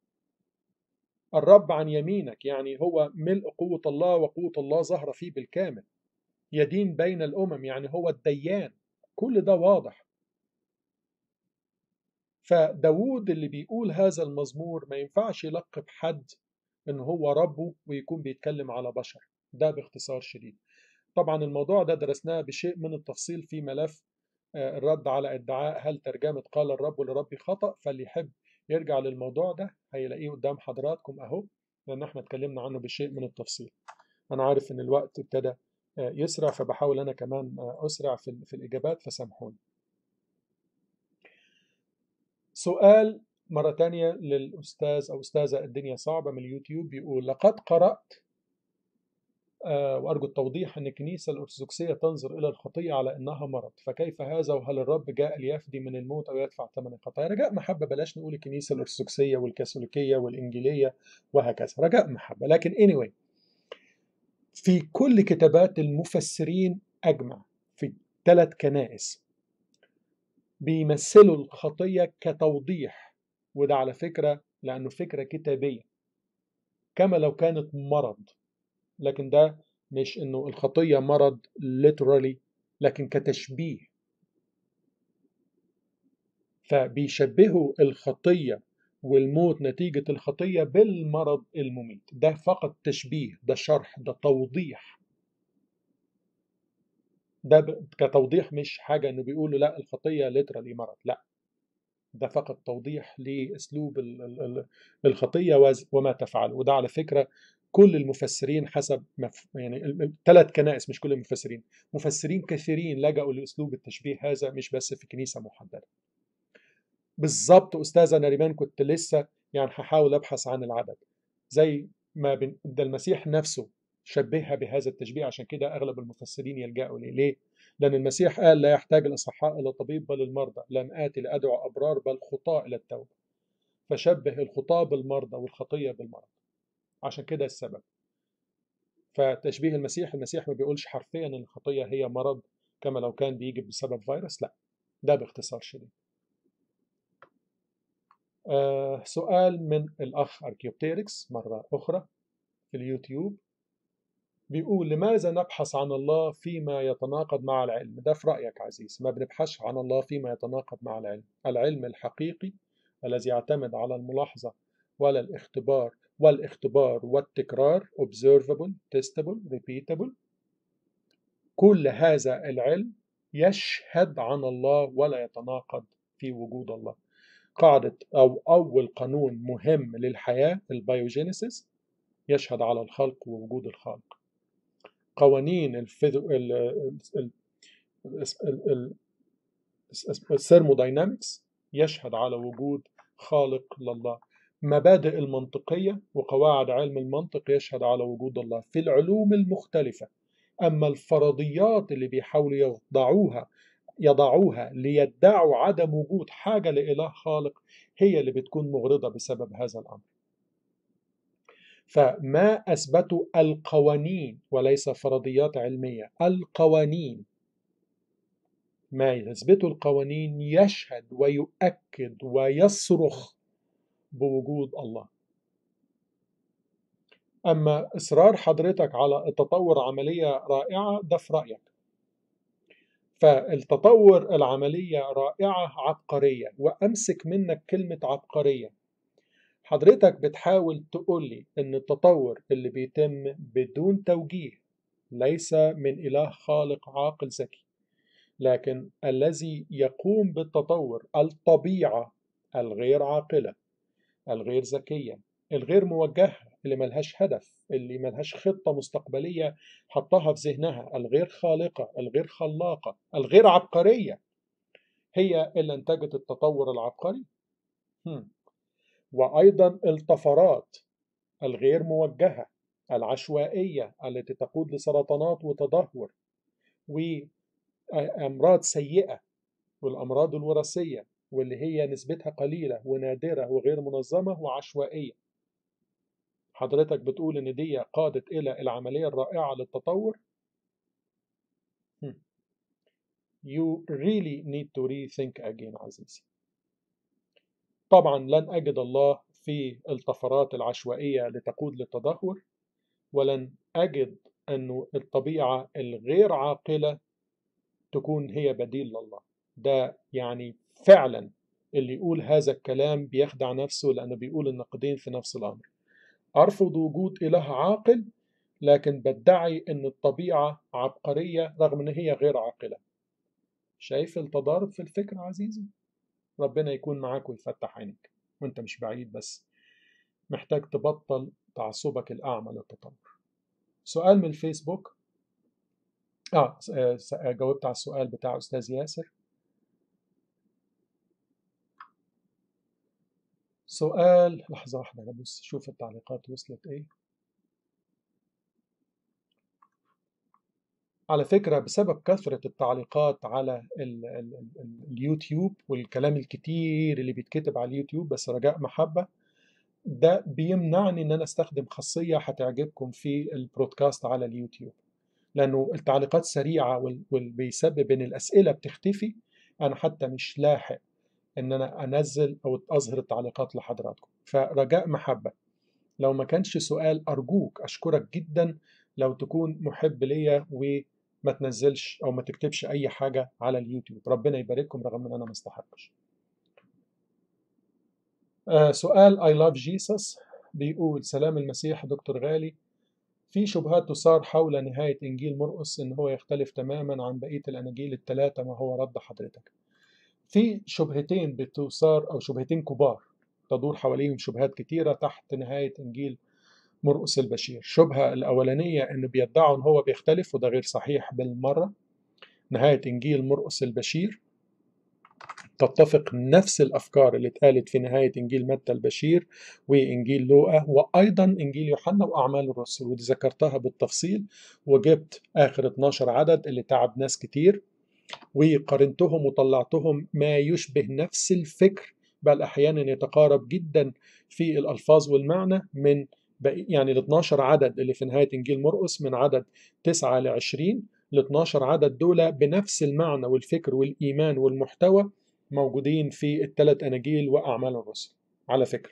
الرب عن يمينك يعني هو ملء قوة الله وقوة الله ظاهرة فيه بالكامل يدين بين الأمم يعني هو الديان كل ده واضح فداود اللي بيقول هذا المزمور ما ينفعش يلقب حد ان هو ربه ويكون بيتكلم على بشر ده باختصار شديد طبعا الموضوع ده درسناه بشيء من التفصيل في ملف الرد على ادعاء هل ترجمة قال الرب لربي خطأ فاللي يحب يرجع للموضوع ده هيلاقيه قدام حضراتكم اهو لان احنا اتكلمنا عنه بشيء من التفصيل أنا عارف إن الوقت ابتدى يسرع فبحاول أنا كمان أسرع في, في الإجابات فسامحوني سؤال مرة تانية للأستاذ أو أستاذة الدنيا صعبة من اليوتيوب بيقول لقد قرأت آه وأرجو التوضيح أن الكنيسة الأرثوذكسية تنظر إلى الخطية على أنها مرض فكيف هذا وهل الرب جاء ليفدي من الموت أو يدفع ثمن الخطايا رجاء محبة بلاش نقول الكنيسة الأرثوذكسية والكاثوليكية والإنجيلية وهكذا رجاء محبة لكن anyway في كل كتابات المفسرين أجمع في ثلاث كنائس بيمثلوا الخطية كتوضيح وده على فكرة لأنه فكرة كتابية كما لو كانت مرض لكن ده مش انه الخطية مرض literally لكن كتشبيه فبيشبهوا الخطية والموت نتيجة الخطية بالمرض المميت ده فقط تشبيه ده شرح ده توضيح ده كتوضيح مش حاجة انه بيقولوا لا الخطية literally مرض لا ده فقط توضيح لاسلوب الخطيه وما تفعل وده على فكره كل المفسرين حسب مف... يعني الثلاث كنائس مش كل المفسرين مفسرين كثيرين لجأوا لاسلوب التشبيه هذا مش بس في كنيسه محدده بالظبط استاذه نريمان كنت لسه يعني هحاول ابحث عن العدد زي ما بن... ده المسيح نفسه شبهها بهذا التشبيه عشان كده اغلب المفسرين يلجأوا ليه ليه لأن المسيح قال لا يحتاج الأصحاء إلى طبيب بل المرضى لم آتي لأدعو أبرار بل خطاة إلى التوبة فشبه الخطاة بالمرضى والخطية بالمرض عشان كده السبب فتشبيه المسيح المسيح ما بيقولش حرفيا ان الخطيه هي مرض كما لو كان بيجي بسبب فيروس لا ده باختصار شديد آه سؤال من الاخ اركيوبتيركس مره اخرى في اليوتيوب بيقول لماذا نبحث عن الله فيما يتناقض مع العلم ده في رأيك عزيز ما بنبحثش عن الله فيما يتناقض مع العلم العلم الحقيقي الذي يعتمد على الملاحظة ولا الاختبار والاختبار والتكرار observable, testable, repeatable كل هذا العلم يشهد عن الله ولا يتناقض في وجود الله قاعدة أو أول قانون مهم للحياة البيوجينيسيس يشهد على الخلق ووجود الخالق قوانين الفيزو... ال... ال... ال... الثيرموداينامكس يشهد على وجود خالق لله مبادئ المنطقية وقواعد علم المنطق يشهد على وجود الله في العلوم المختلفة أما الفرضيات اللي بيحاولوا يضعوها يضعوها ليدعوا عدم وجود حاجة لإله خالق هي اللي بتكون مغرضة بسبب هذا الأمر فما أثبتوا القوانين وليس فرضيات علمية القوانين ما يثبتوا القوانين يشهد ويؤكد ويصرخ بوجود الله أما إصرار حضرتك على التطور عملية رائعة ده في رأيك فالتطور العملية رائعة عبقرية وأمسك منك كلمة عبقرية حضرتك بتحاول تقول لي إن التطور اللي بيتم بدون توجيه ليس من إله خالق عاقل ذكي لكن الذي يقوم بالتطور الطبيعة الغير عاقلة الغير ذكية الغير موجهة اللي ملهاش هدف اللي ملهاش خطة مستقبلية حطها في ذهنها الغير خالقة الغير خلاقة الغير عبقرية هي اللي انتجت التطور العبقري هم. وأيضا الطفرات الغير موجهة العشوائية التي تقود لسرطانات وتدهور وأمراض سيئة والأمراض الوراثية واللي هي نسبتها قليلة ونادرة وغير منظمة وعشوائية حضرتك بتقول إن دي قادت إلى العملية الرائعة للتطور You really need to rethink again عزيزي طبعا لن أجد الله في الطفرات العشوائية لتقود للتدهور ولن أجد أن الطبيعة الغير عاقلة تكون هي بديل لله ده يعني فعلا اللي يقول هذا الكلام بيخدع نفسه لأنه بيقول النقدين في نفس الأمر أرفض وجود إله عاقل لكن بدعي أن الطبيعة عبقرية رغم أن هي غير عاقلة شايف التضارب في الفكر عزيزي ربنا يكون معاك ويفتح عينك وانت مش بعيد بس محتاج تبطل تعصبك الأعمى للتطور سؤال من الفيسبوك اه س- آه، س- آه، جاوبت على السؤال بتاع استاذ ياسر سؤال لحظة واحدة أنا بص شوف التعليقات وصلت إيه على فكرة بسبب كثرة التعليقات على ال ال ال اليوتيوب والكلام الكتير اللي بيتكتب على اليوتيوب بس رجاء محبة ده بيمنعني إن أنا أستخدم خاصية هتعجبكم في البرودكاست على اليوتيوب لأنه التعليقات سريعة وال- والبيسبب إن الأسئلة بتختفي أنا حتى مش لاحق إن أنا أنزل أو أظهر التعليقات لحضراتكم فرجاء محبة لو ما كانش سؤال أرجوك أشكرك جدا لو تكون محب ليا وما تنزلش أو ما تكتبش أي حاجة على اليوتيوب ربنا يبارككم رغم إن أنا ما استحقش آه سؤال I love Jesus بيقول سلام المسيح دكتور غالي في شبهات تثار حول نهاية إنجيل مرقس إن هو يختلف تماما عن بقية الأناجيل الثلاثة ما هو رد حضرتك في شبهتين بتثار أو شبهتين كبار تدور حواليهم شبهات كتيرة تحت نهاية إنجيل مرقس البشير الشبهة الأولانية إن بيدعوا إن هو بيختلف وده غير صحيح بالمرة نهاية إنجيل مرقس البشير تتفق نفس الأفكار اللي اتقالت في نهاية إنجيل متى البشير وإنجيل لوقا وأيضا إنجيل يوحنا وأعمال الرسل ودي ذكرتها بالتفصيل وجبت آخر 12 عدد اللي تعب ناس كتير وقارنتهم وطلعتهم ما يشبه نفس الفكر بل أحيانا يتقارب جدا في الألفاظ والمعنى من بقي يعني ال 12 عدد اللي في نهاية إنجيل مرقس من عدد 9 ل 20 ال 12 عدد دول بنفس المعنى والفكر والإيمان والمحتوى موجودين في الثلاث أناجيل وأعمال الرسل على فكرة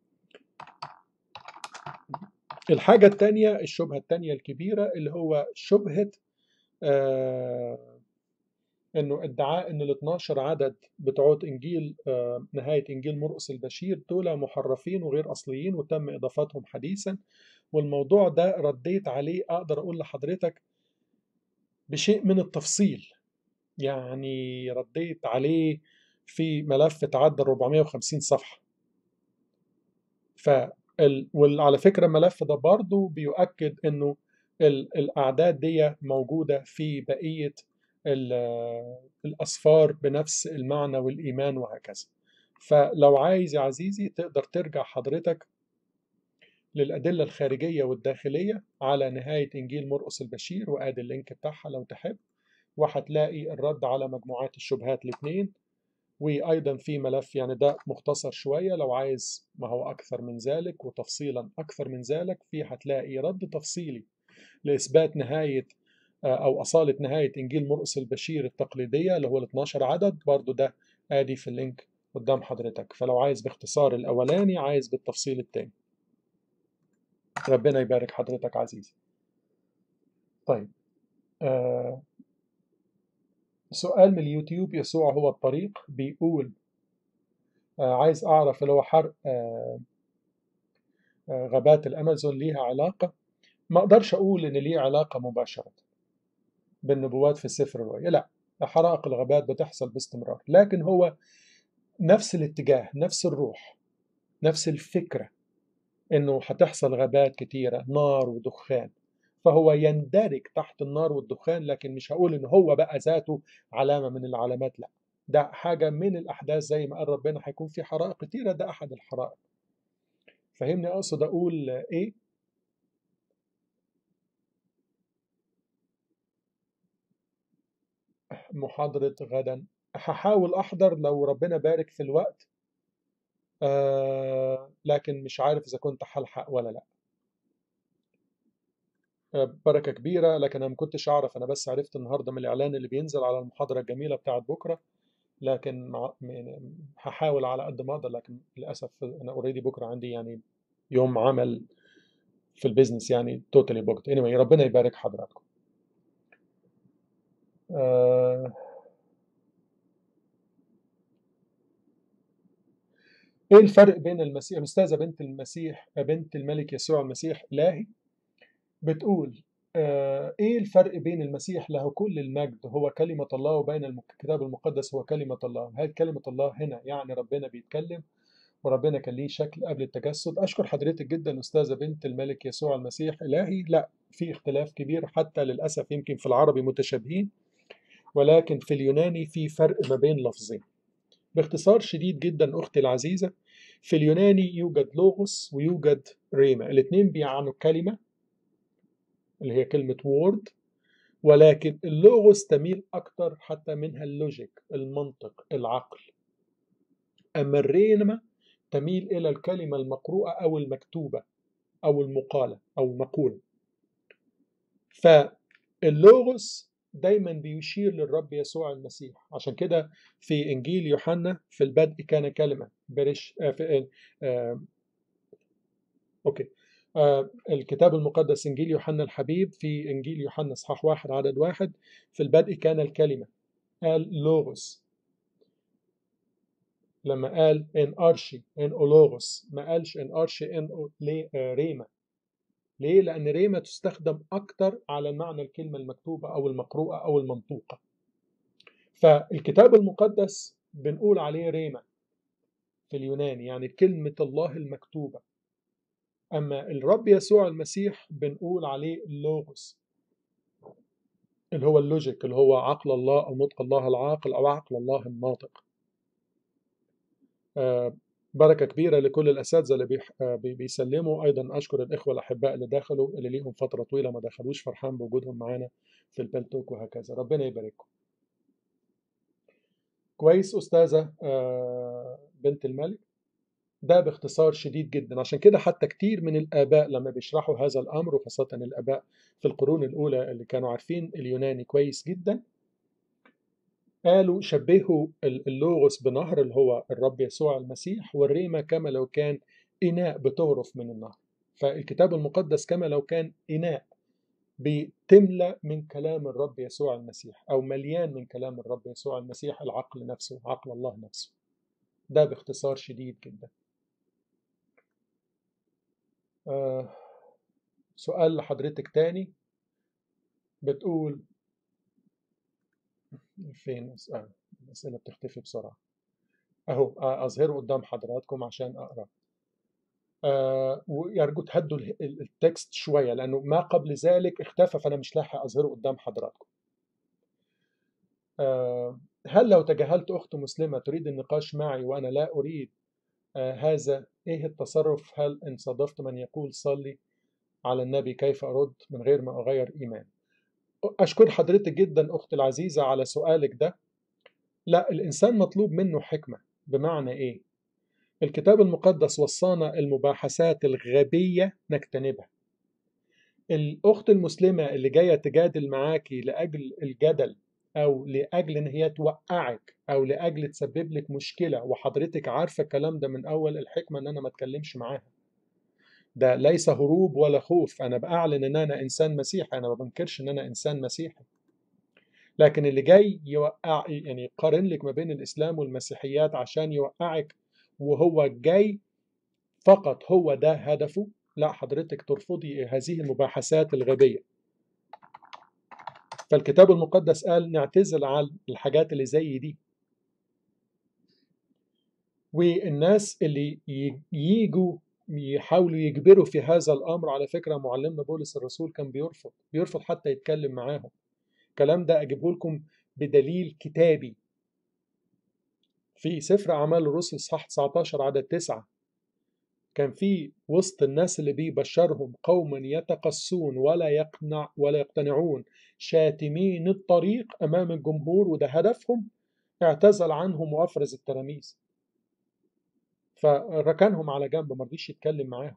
الحاجة الثانية الشبهة الثانية الكبيرة اللي هو شبهة آه انه ادعاء ان ال 12 عدد بتوع انجيل آه نهايه انجيل مرقس البشير دول محرفين وغير اصليين وتم اضافتهم حديثا والموضوع ده رديت عليه اقدر اقول لحضرتك بشيء من التفصيل يعني رديت عليه في ملف تعدى 450 صفحه ف وعلى فكره الملف ده برضه بيؤكد انه ال- الاعداد دي موجوده في بقيه ال- الأصفار بنفس المعنى والإيمان وهكذا فلو عايز يا عزيزي تقدر ترجع حضرتك للأدلة الخارجية والداخلية على نهاية إنجيل مرقس البشير وآدي اللينك بتاعها لو تحب وهتلاقي الرد على مجموعات الشبهات الاثنين وأيضا في ملف يعني ده مختصر شوية لو عايز ما هو أكثر من ذلك وتفصيلا أكثر من ذلك في هتلاقي رد تفصيلي لإثبات نهاية أو أصالة نهاية إنجيل مرقس البشير التقليدية اللي هو ال 12 عدد برضو ده آدي في اللينك قدام حضرتك فلو عايز باختصار الأولاني عايز بالتفصيل التاني ربنا يبارك حضرتك عزيزي طيب آه سؤال من اليوتيوب يسوع هو الطريق بيقول آه عايز أعرف اللي هو حرق آه آه غابات الأمازون ليها علاقة ما أقدرش أقول إن ليه علاقة مباشرة بالنبوات في سفر الرؤيا لا حرائق الغابات بتحصل باستمرار لكن هو نفس الاتجاه نفس الروح نفس الفكرة انه هتحصل غابات كتيرة نار ودخان فهو يندرج تحت النار والدخان لكن مش هقول ان هو بقى ذاته علامة من العلامات لا ده حاجة من الأحداث زي ما قال ربنا هيكون في حرائق كتيرة ده أحد الحرائق فهمني أقصد أقول إيه محاضرة غدا هحاول أحضر لو ربنا بارك في الوقت آه لكن مش عارف إذا كنت هلحق ولا لأ آه بركة كبيرة لكن أنا ما كنتش أعرف أنا بس عرفت النهاردة من الإعلان اللي بينزل على المحاضرة الجميلة بتاعت بكرة لكن مع... هحاول على قد ما أقدر لكن للأسف أنا أوريدي بكرة عندي يعني يوم عمل في البيزنس يعني توتالي بوكت anyway ربنا يبارك حضراتكم آه ايه الفرق بين المسيح الاستاذه بنت المسيح بنت الملك يسوع المسيح الهي بتقول آه ايه الفرق بين المسيح له كل المجد هو كلمه الله وبين الكتاب المقدس هو كلمه الله هل كلمه الله هنا يعني ربنا بيتكلم وربنا كان ليه شكل قبل التجسد اشكر حضرتك جدا استاذه بنت الملك يسوع المسيح الهي لا في اختلاف كبير حتى للأسف يمكن في العربي متشابهين ولكن في اليوناني في فرق ما بين لفظين باختصار شديد جدا أختي العزيزة في اليوناني يوجد لوغوس ويوجد ريما الاثنين بيعنوا كلمة اللي هي كلمة وورد ولكن اللوغوس تميل أكتر حتى منها اللوجيك المنطق العقل أما الريما تميل إلى الكلمة المقروءة أو المكتوبة أو المقالة أو المقولة فاللوغوس دايما بيشير للرب يسوع المسيح عشان كده في إنجيل يوحنا في البدء كان كلمة بريش آه في آه أوكي آه الكتاب المقدس إنجيل يوحنا الحبيب في إنجيل يوحنا إصحاح واحد عدد واحد في البدء كان الكلمة قال لوغوس لما قال ان ارشي ان اولوغوس ما قالش ان ارشي ان ريما ليه؟ لأن ريما تستخدم أكتر على معنى الكلمة المكتوبة أو المقروءة أو المنطوقة فالكتاب المقدس بنقول عليه ريما في اليوناني يعني كلمة الله المكتوبة أما الرب يسوع المسيح بنقول عليه اللوغوس اللي هو اللوجيك اللي هو عقل الله أو نطق الله العاقل أو عقل الله الناطق آه بركة كبيرة لكل الأساتذة اللي بيح... آه بيسلموا أيضا أشكر الإخوة الأحباء اللي دخلوا اللي ليهم فترة طويلة ما دخلوش فرحان بوجودهم معانا في البلتوك وهكذا ربنا يبارككم كويس أستاذة آه بنت الملك ده باختصار شديد جدا عشان كده حتى كتير من الآباء لما بيشرحوا هذا الأمر وخاصة الآباء في القرون الأولى اللي كانوا عارفين اليوناني كويس جدا قالوا شبهوا اللوغوس بنهر اللي هو الرب يسوع المسيح والريما كما لو كان إناء بتغرف من النهر فالكتاب المقدس كما لو كان إناء بتملى من كلام الرب يسوع المسيح أو مليان من كلام الرب يسوع المسيح العقل نفسه عقل الله نفسه ده باختصار شديد جدا آه سؤال لحضرتك تاني بتقول فين آه. الأسئلة بتختفي بسرعة أهو أظهره قدام حضراتكم عشان أقرأ آه ويرجو تهدوا التكست شوية لأنه ما قبل ذلك اختفى فأنا مش لاحق أظهره قدام حضراتكم آه هل لو تجاهلت أخت مسلمة تريد النقاش معي وأنا لا أريد آه هذا إيه التصرف هل إن صادفت من يقول صلي على النبي كيف أرد من غير ما أغير إيمان أشكر حضرتك جدا أختي العزيزة على سؤالك ده لا الإنسان مطلوب منه حكمة بمعنى إيه؟ الكتاب المقدس وصانا المباحثات الغبية نجتنبها الأخت المسلمة اللي جاية تجادل معاكي لأجل الجدل أو لأجل إن هي توقعك أو لأجل تسبب لك مشكلة وحضرتك عارفة الكلام ده من أول الحكمة إن أنا ما أتكلمش معاها ده ليس هروب ولا خوف انا باعلن ان انا انسان مسيحي انا ما بنكرش ان انا انسان مسيحي لكن اللي جاي يوقع يعني يقارن لك ما بين الاسلام والمسيحيات عشان يوقعك وهو جاي فقط هو ده هدفه لا حضرتك ترفضي هذه المباحثات الغبيه فالكتاب المقدس قال نعتزل عن الحاجات اللي زي دي والناس اللي يجوا يحاولوا يجبروا في هذا الامر على فكره معلمنا بولس الرسول كان بيرفض بيرفض حتى يتكلم معاهم الكلام ده اجيبه لكم بدليل كتابي في سفر اعمال الرسل صح 19 عدد 9 كان في وسط الناس اللي بيبشرهم قوما يتقسون ولا يقنع ولا يقتنعون شاتمين الطريق امام الجمهور وده هدفهم اعتزل عنهم وافرز التلاميذ فركنهم على جنب ما رضيش يتكلم معاهم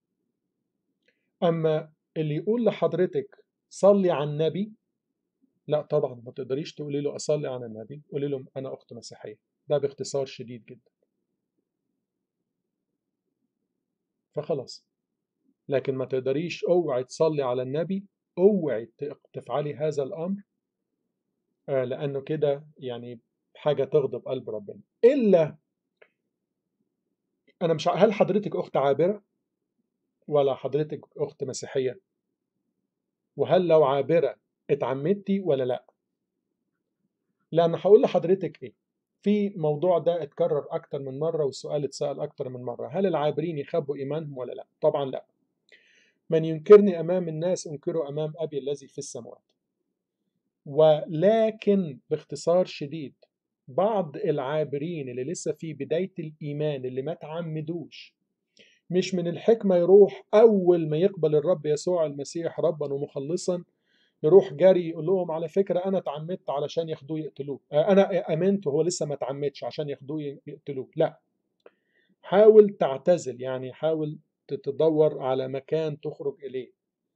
اما اللي يقول لحضرتك صلي على النبي لا طبعا ما تقدريش تقولي له اصلي على النبي قولي له انا اخت مسيحيه ده باختصار شديد جدا فخلاص لكن ما تقدريش اوعي تصلي على النبي اوعي تفعلي هذا الامر آه لانه كده يعني حاجه تغضب قلب ربنا الا انا مش هل حضرتك اخت عابره ولا حضرتك اخت مسيحيه وهل لو عابره اتعمدتي ولا لا لان هقول لحضرتك ايه في موضوع ده اتكرر اكتر من مره والسؤال اتسال اكتر من مره هل العابرين يخبوا ايمانهم ولا لا طبعا لا من ينكرني أمام الناس أنكره أمام أبي الذي في السماوات ولكن باختصار شديد بعض العابرين اللي لسه في بداية الإيمان اللي ما تعمدوش مش من الحكمة يروح أول ما يقبل الرب يسوع المسيح ربا ومخلصا يروح جري يقول لهم على فكرة أنا اتعمدت علشان ياخدوه يقتلوه أنا أمنت وهو لسه ما اتعمدش عشان ياخدوه يقتلوه لا حاول تعتزل يعني حاول تدور على مكان تخرج إليه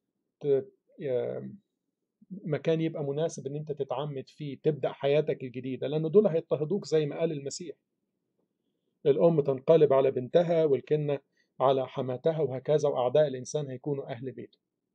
مكان يبقى مناسب ان انت تتعمد فيه تبدا حياتك الجديده لان دول هيضطهدوك زي ما قال المسيح الام تنقلب على بنتها والكنه على حماتها وهكذا واعداء الانسان هيكونوا اهل بيته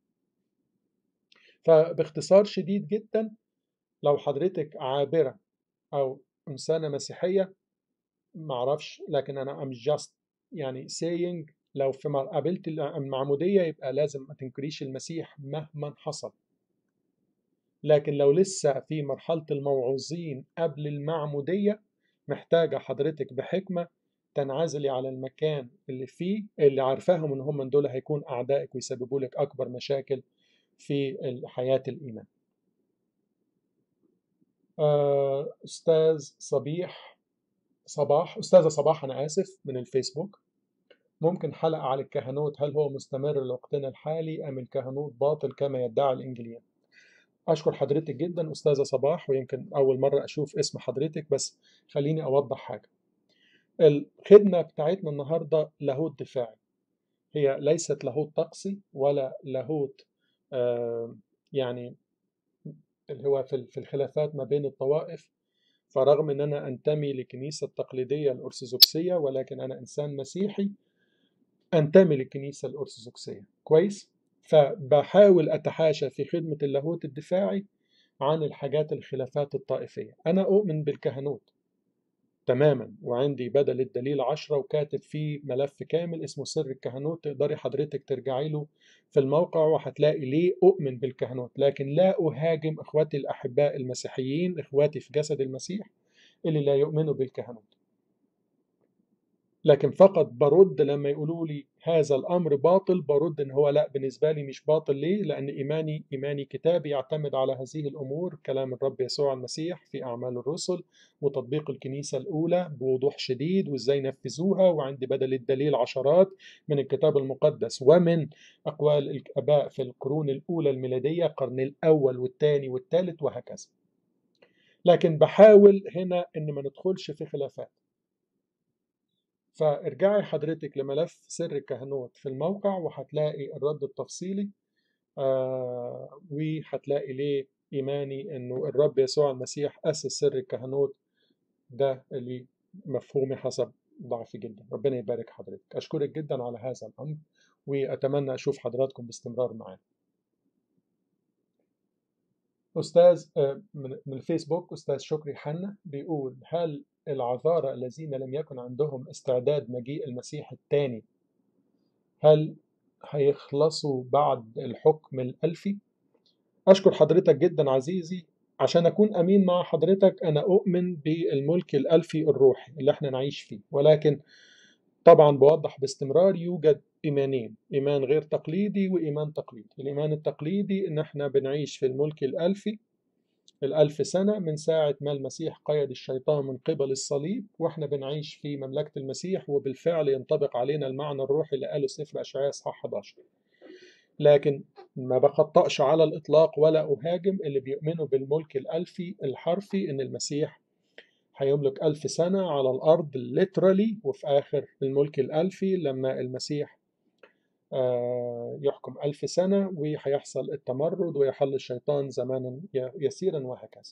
فباختصار شديد جدا لو حضرتك عابره او انسانه مسيحيه معرفش لكن انا ام جاست يعني saying لو في قابلت المعموديه يبقى لازم ما تنكريش المسيح مهما حصل لكن لو لسه في مرحلة الموعوظين قبل المعمودية محتاجة حضرتك بحكمة تنعزلي على المكان اللي فيه اللي عارفاهم ان هم دول هيكون اعدائك ويسببوا لك اكبر مشاكل في حياة الايمان. استاذ صبيح صباح استاذة صباح انا اسف من الفيسبوك ممكن حلقة على الكهنوت هل هو مستمر لوقتنا الحالي ام الكهنوت باطل كما يدعي الانجيليين؟ أشكر حضرتك جدا أستاذة صباح ويمكن أول مرة أشوف اسم حضرتك بس خليني أوضح حاجة الخدمة بتاعتنا النهاردة لاهوت دفاعي هي ليست لاهوت طقسي ولا لاهوت آه يعني اللي هو في الخلافات ما بين الطوائف فرغم ان انا انتمي للكنيسة التقليدية الارثوذكسية ولكن انا انسان مسيحي انتمي للكنيسة الارثوذكسية كويس فبحاول أتحاشى في خدمة اللاهوت الدفاعي عن الحاجات الخلافات الطائفية أنا أؤمن بالكهنوت تماما وعندي بدل الدليل عشرة وكاتب فيه ملف كامل اسمه سر الكهنوت تقدري حضرتك ترجعي له في الموقع وهتلاقي ليه أؤمن بالكهنوت لكن لا أهاجم إخواتي الأحباء المسيحيين إخواتي في جسد المسيح اللي لا يؤمنوا بالكهنوت لكن فقط برد لما يقولوا لي هذا الامر باطل برد ان هو لا بالنسبه لي مش باطل ليه؟ لان ايماني ايماني كتابي يعتمد على هذه الامور كلام الرب يسوع المسيح في اعمال الرسل وتطبيق الكنيسه الاولى بوضوح شديد وازاي نفذوها وعندي بدل الدليل عشرات من الكتاب المقدس ومن اقوال الاباء في القرون الاولى الميلاديه القرن الاول والثاني والثالث وهكذا. لكن بحاول هنا ان ما ندخلش في خلافات. فارجعي حضرتك لملف سر الكهنوت في الموقع وهتلاقي الرد التفصيلي آه وهتلاقي ليه إيماني إنه الرب يسوع المسيح أسس سر الكهنوت ده اللي مفهومي حسب ضعفي جدا ربنا يبارك حضرتك أشكرك جدا على هذا الأمر وأتمنى أشوف حضراتكم باستمرار معانا أستاذ من الفيسبوك أستاذ شكري حنا بيقول هل العذارى الذين لم يكن عندهم استعداد مجيء المسيح الثاني هل هيخلصوا بعد الحكم الألفي؟ أشكر حضرتك جدا عزيزي عشان أكون أمين مع حضرتك أنا أؤمن بالملك الألفي الروحي اللي احنا نعيش فيه ولكن طبعا بوضح باستمرار يوجد إيمانين إيمان غير تقليدي وإيمان تقليدي الإيمان التقليدي إن احنا بنعيش في الملك الألفي الألف سنة من ساعة ما المسيح قيد الشيطان من قبل الصليب وإحنا بنعيش في مملكة المسيح وبالفعل ينطبق علينا المعنى الروحي اللي قاله سفر أشعياء إصحاح 11 لكن ما بخطأش على الإطلاق ولا أهاجم اللي بيؤمنوا بالملك الألفي الحرفي إن المسيح هيملك ألف سنة على الأرض literally وفي آخر الملك الألفي لما المسيح يحكم ألف سنة وهيحصل التمرد ويحل الشيطان زمانا يسيرا وهكذا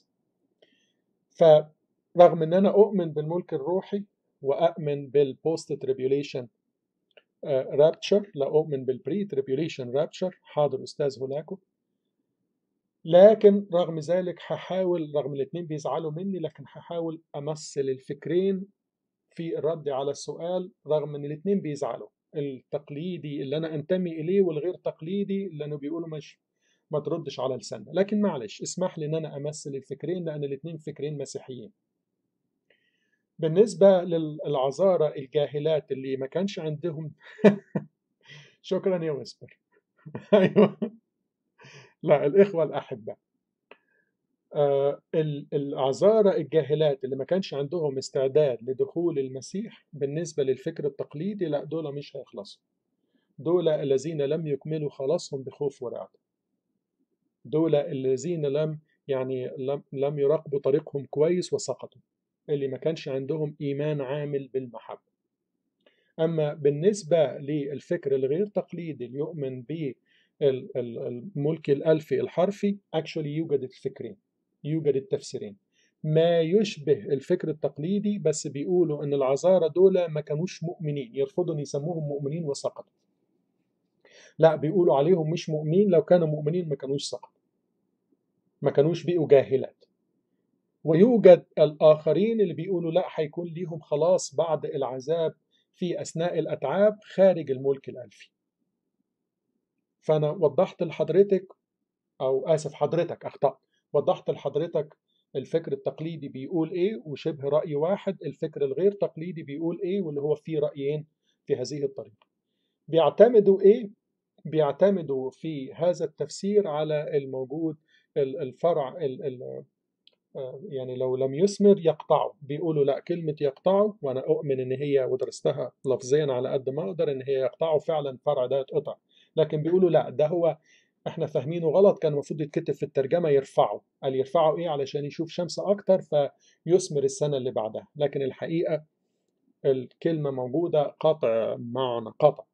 فرغم أن أنا أؤمن بالملك الروحي وأؤمن بالبوست تريبيوليشن رابتشر لا أؤمن بالبري تريبيوليشن رابتشر حاضر أستاذ هولاكو لكن رغم ذلك هحاول رغم الاثنين بيزعلوا مني لكن هحاول أمثل الفكرين في الرد على السؤال رغم ان الاثنين بيزعلوا التقليدي اللي انا انتمي اليه والغير تقليدي اللي انا بيقولوا مش ما تردش على لساننا لكن معلش اسمح لي ان انا امثل الفكرين لان الاثنين فكرين مسيحيين بالنسبه للعذارى الجاهلات اللي ما كانش عندهم شكرا يا ويسبر أيوه لا الإخوة الأحباء آه ال- الأعذار الجاهلات اللي ما كانش عندهم استعداد لدخول المسيح بالنسبة للفكر التقليدي لا دول مش هيخلصوا دول الذين لم يكملوا خلاصهم بخوف ورعب دول الذين لم يعني لم, لم يراقبوا طريقهم كويس وسقطوا اللي ما كانش عندهم إيمان عامل بالمحبة أما بالنسبة للفكر الغير تقليدي اللي يؤمن بالملك الألفي الحرفي actually يوجد الفكرين يوجد التفسيرين ما يشبه الفكر التقليدي بس بيقولوا ان العذارى دول ما كانوش مؤمنين يرفضوا ان يسموهم مؤمنين وسقطوا لا بيقولوا عليهم مش مؤمنين لو كانوا مؤمنين ما كانوش سقطوا ما كانوش بقوا جاهلات ويوجد الآخرين اللي بيقولوا لا هيكون ليهم خلاص بعد العذاب في أثناء الأتعاب خارج الملك الألفي فأنا وضحت لحضرتك أو آسف حضرتك أخطأت وضحت لحضرتك الفكر التقليدي بيقول إيه وشبه رأي واحد الفكر الغير تقليدي بيقول إيه واللي هو فيه رأيين في هذه الطريقة بيعتمدوا إيه؟ بيعتمدوا في هذا التفسير على الموجود الفرع ال ال يعني لو لم يثمر يقطعه بيقولوا لا كلمة يقطعه وأنا أؤمن إن هي ودرستها لفظيا على قد ما أقدر إن هي يقطعه فعلا فرع ده يتقطع لكن بيقولوا لا ده هو احنا فاهمينه غلط كان المفروض يتكتب في الترجمة يرفعه قال يرفعه ايه علشان يشوف شمس اكتر فيثمر السنة اللي بعدها لكن الحقيقة الكلمة موجودة قطع معنى قطع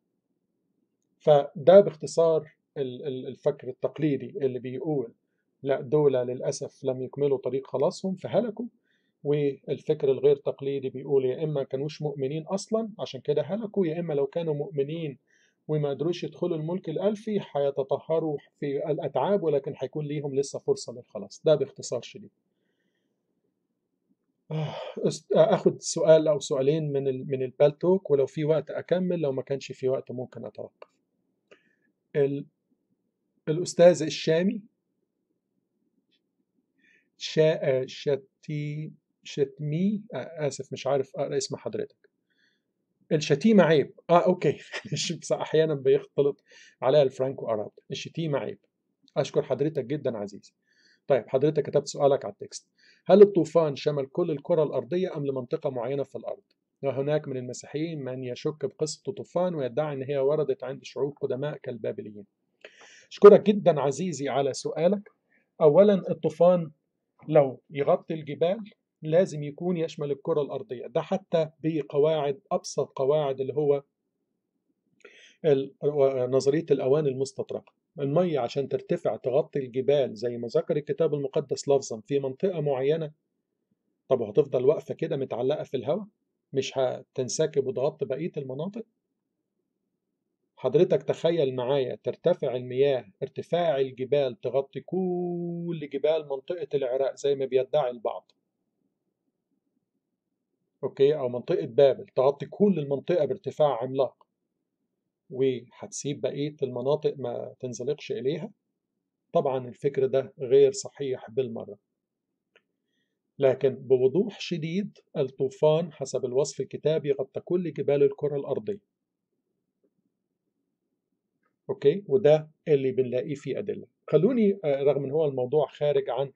فده باختصار الفكر التقليدي اللي بيقول لا دول للأسف لم يكملوا طريق خلاصهم فهلكوا والفكر الغير تقليدي بيقول يا إما كانوش مؤمنين أصلا عشان كده هلكوا يا إما لو كانوا مؤمنين وما قدروش يدخلوا الملك الألفي هيتطهروا في الأتعاب ولكن هيكون ليهم لسه فرصة للخلاص ده باختصار شديد اخد سؤال او سؤالين من ال من البالتوك ولو في وقت اكمل لو ما كانش في وقت ممكن اتوقف ال الاستاذ الشامي شا شتي شتمي اسف مش عارف اقرا اسم حضرتك الشتيمة عيب اه اوكي احيانا بيختلط عليها الفرانكو اراب الشتيمة عيب اشكر حضرتك جدا عزيزي طيب حضرتك كتبت سؤالك على التكست هل الطوفان شمل كل الكرة الأرضية أم لمنطقة معينة في الأرض؟ وهناك من المسيحيين من يشك بقصة الطوفان ويدعي أن هي وردت عند شعوب قدماء كالبابليين. أشكرك جدا عزيزي على سؤالك. أولا الطوفان لو يغطي الجبال لازم يكون يشمل الكرة الأرضية ده حتى بقواعد أبسط قواعد اللي هو نظرية الأوان المستطرقة المية عشان ترتفع تغطي الجبال زي ما ذكر الكتاب المقدس لفظا في منطقة معينة طب وهتفضل واقفة كده متعلقة في الهواء مش هتنسكب وتغطي بقية المناطق حضرتك تخيل معايا ترتفع المياه ارتفاع الجبال تغطي كل جبال منطقة العراق زي ما بيدعي البعض اوكي او منطقة بابل تغطي كل المنطقة بارتفاع عملاق وهتسيب بقية المناطق ما تنزلقش إليها طبعا الفكر ده غير صحيح بالمرة لكن بوضوح شديد الطوفان حسب الوصف الكتابي غطى كل جبال الكرة الأرضية أوكي وده اللي بنلاقيه في أدلة خلوني رغم ان هو الموضوع خارج عن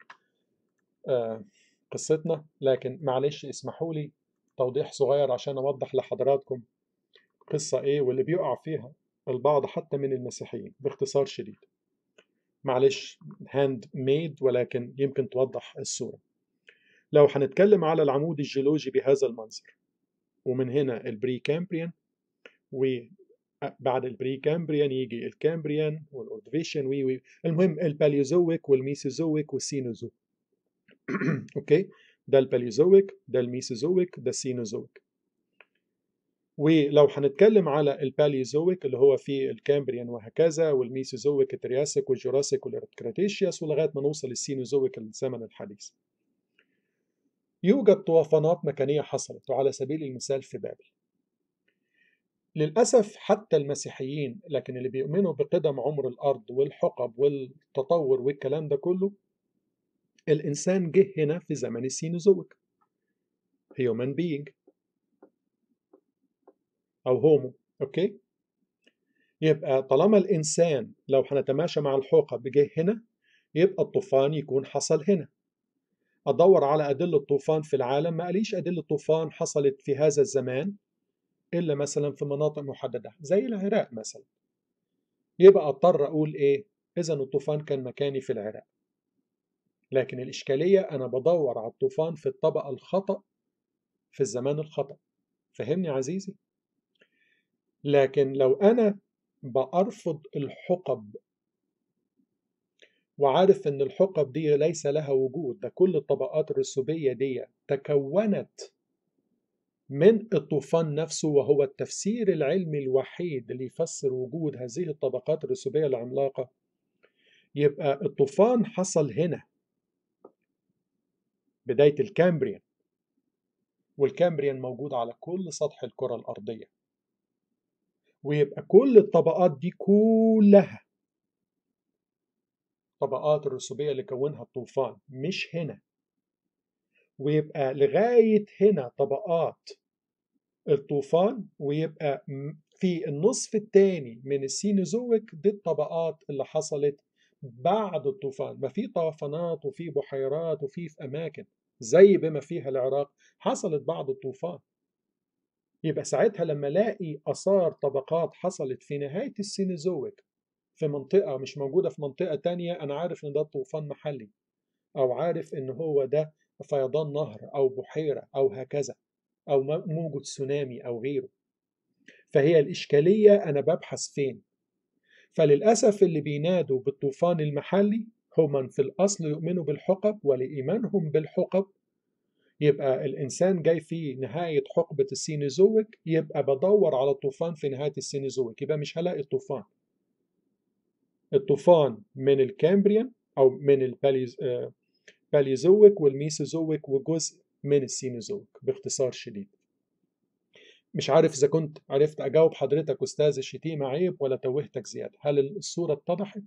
قصتنا لكن معلش اسمحوا لي توضيح صغير عشان أوضح لحضراتكم قصة إيه واللي بيقع فيها البعض حتى من المسيحيين باختصار شديد معلش هاند ميد ولكن يمكن توضح الصورة لو هنتكلم على العمود الجيولوجي بهذا المنظر ومن هنا البري كامبريان وبعد البري كامبريان يجي الكامبريان والاوردفيشن وي وي المهم الباليوزويك والميسوزويك والسينوزويك اوكي ده الباليوزويك ده الميسوزويك ده السينوزويك ولو هنتكلم على الباليزويك اللي هو في الكامبريان وهكذا والميسوزويك الترياسيك والجوراسيك والكراتيشياس ولغايه ما نوصل للسينوزويك الزمن الحديث. يوجد طوفانات مكانيه حصلت وعلى سبيل المثال في بابل. للاسف حتى المسيحيين لكن اللي بيؤمنوا بقدم عمر الارض والحقب والتطور والكلام ده كله الانسان جه هنا في زمن السينوزويك. human being او هومو اوكي يبقى طالما الإنسان لو هنتماشى مع الحقب جه هنا يبقى الطوفان يكون حصل هنا أدور على أدلة طوفان في العالم ما قاليش أدلة طوفان حصلت في هذا الزمان إلا مثلا في مناطق محددة زي العراق مثلا يبقى أضطر أقول إيه إذا الطوفان كان مكاني في العراق لكن الإشكالية أنا بدور على الطوفان في الطبقة الخطأ في الزمان الخطأ فهمني عزيزي لكن لو أنا بأرفض الحقب وعارف ان الحقب دي ليس لها وجود ده كل الطبقات الرسوبية دي تكونت من الطوفان نفسه وهو التفسير العلمي الوحيد اللي يفسر وجود هذه الطبقات الرسوبية العملاقة يبقى الطوفان حصل هنا بداية الكامبريان والكامبريان موجود على كل سطح الكرة الأرضية ويبقى كل الطبقات دي كلها طبقات الرسوبية اللي كونها الطوفان مش هنا ويبقى لغاية هنا طبقات الطوفان ويبقى في النصف الثاني من السينوزويك دي الطبقات اللي حصلت بعد الطوفان ما في طوفانات وفي بحيرات وفي في أماكن زي بما فيها العراق حصلت بعد الطوفان يبقى ساعتها لما الاقي اثار طبقات حصلت في نهايه السينوزويك في منطقه مش موجوده في منطقه تانية انا عارف ان ده طوفان محلي او عارف ان هو ده فيضان نهر او بحيره او هكذا او موجة تسونامي او غيره فهي الاشكاليه انا ببحث فين فللاسف اللي بينادوا بالطوفان المحلي هم في الاصل يؤمنوا بالحقب ولايمانهم بالحقب يبقى الإنسان جاي في نهاية حقبة السينوزويك يبقى بدور على الطوفان في نهاية السينوزويك يبقى مش هلاقي الطوفان الطوفان من الكامبريان أو من الباليزويك والميسوزويك وجزء من السينوزويك باختصار شديد مش عارف إذا كنت عرفت أجاوب حضرتك أستاذ الشتيمة عيب ولا توهتك زيادة هل الصورة اتضحت؟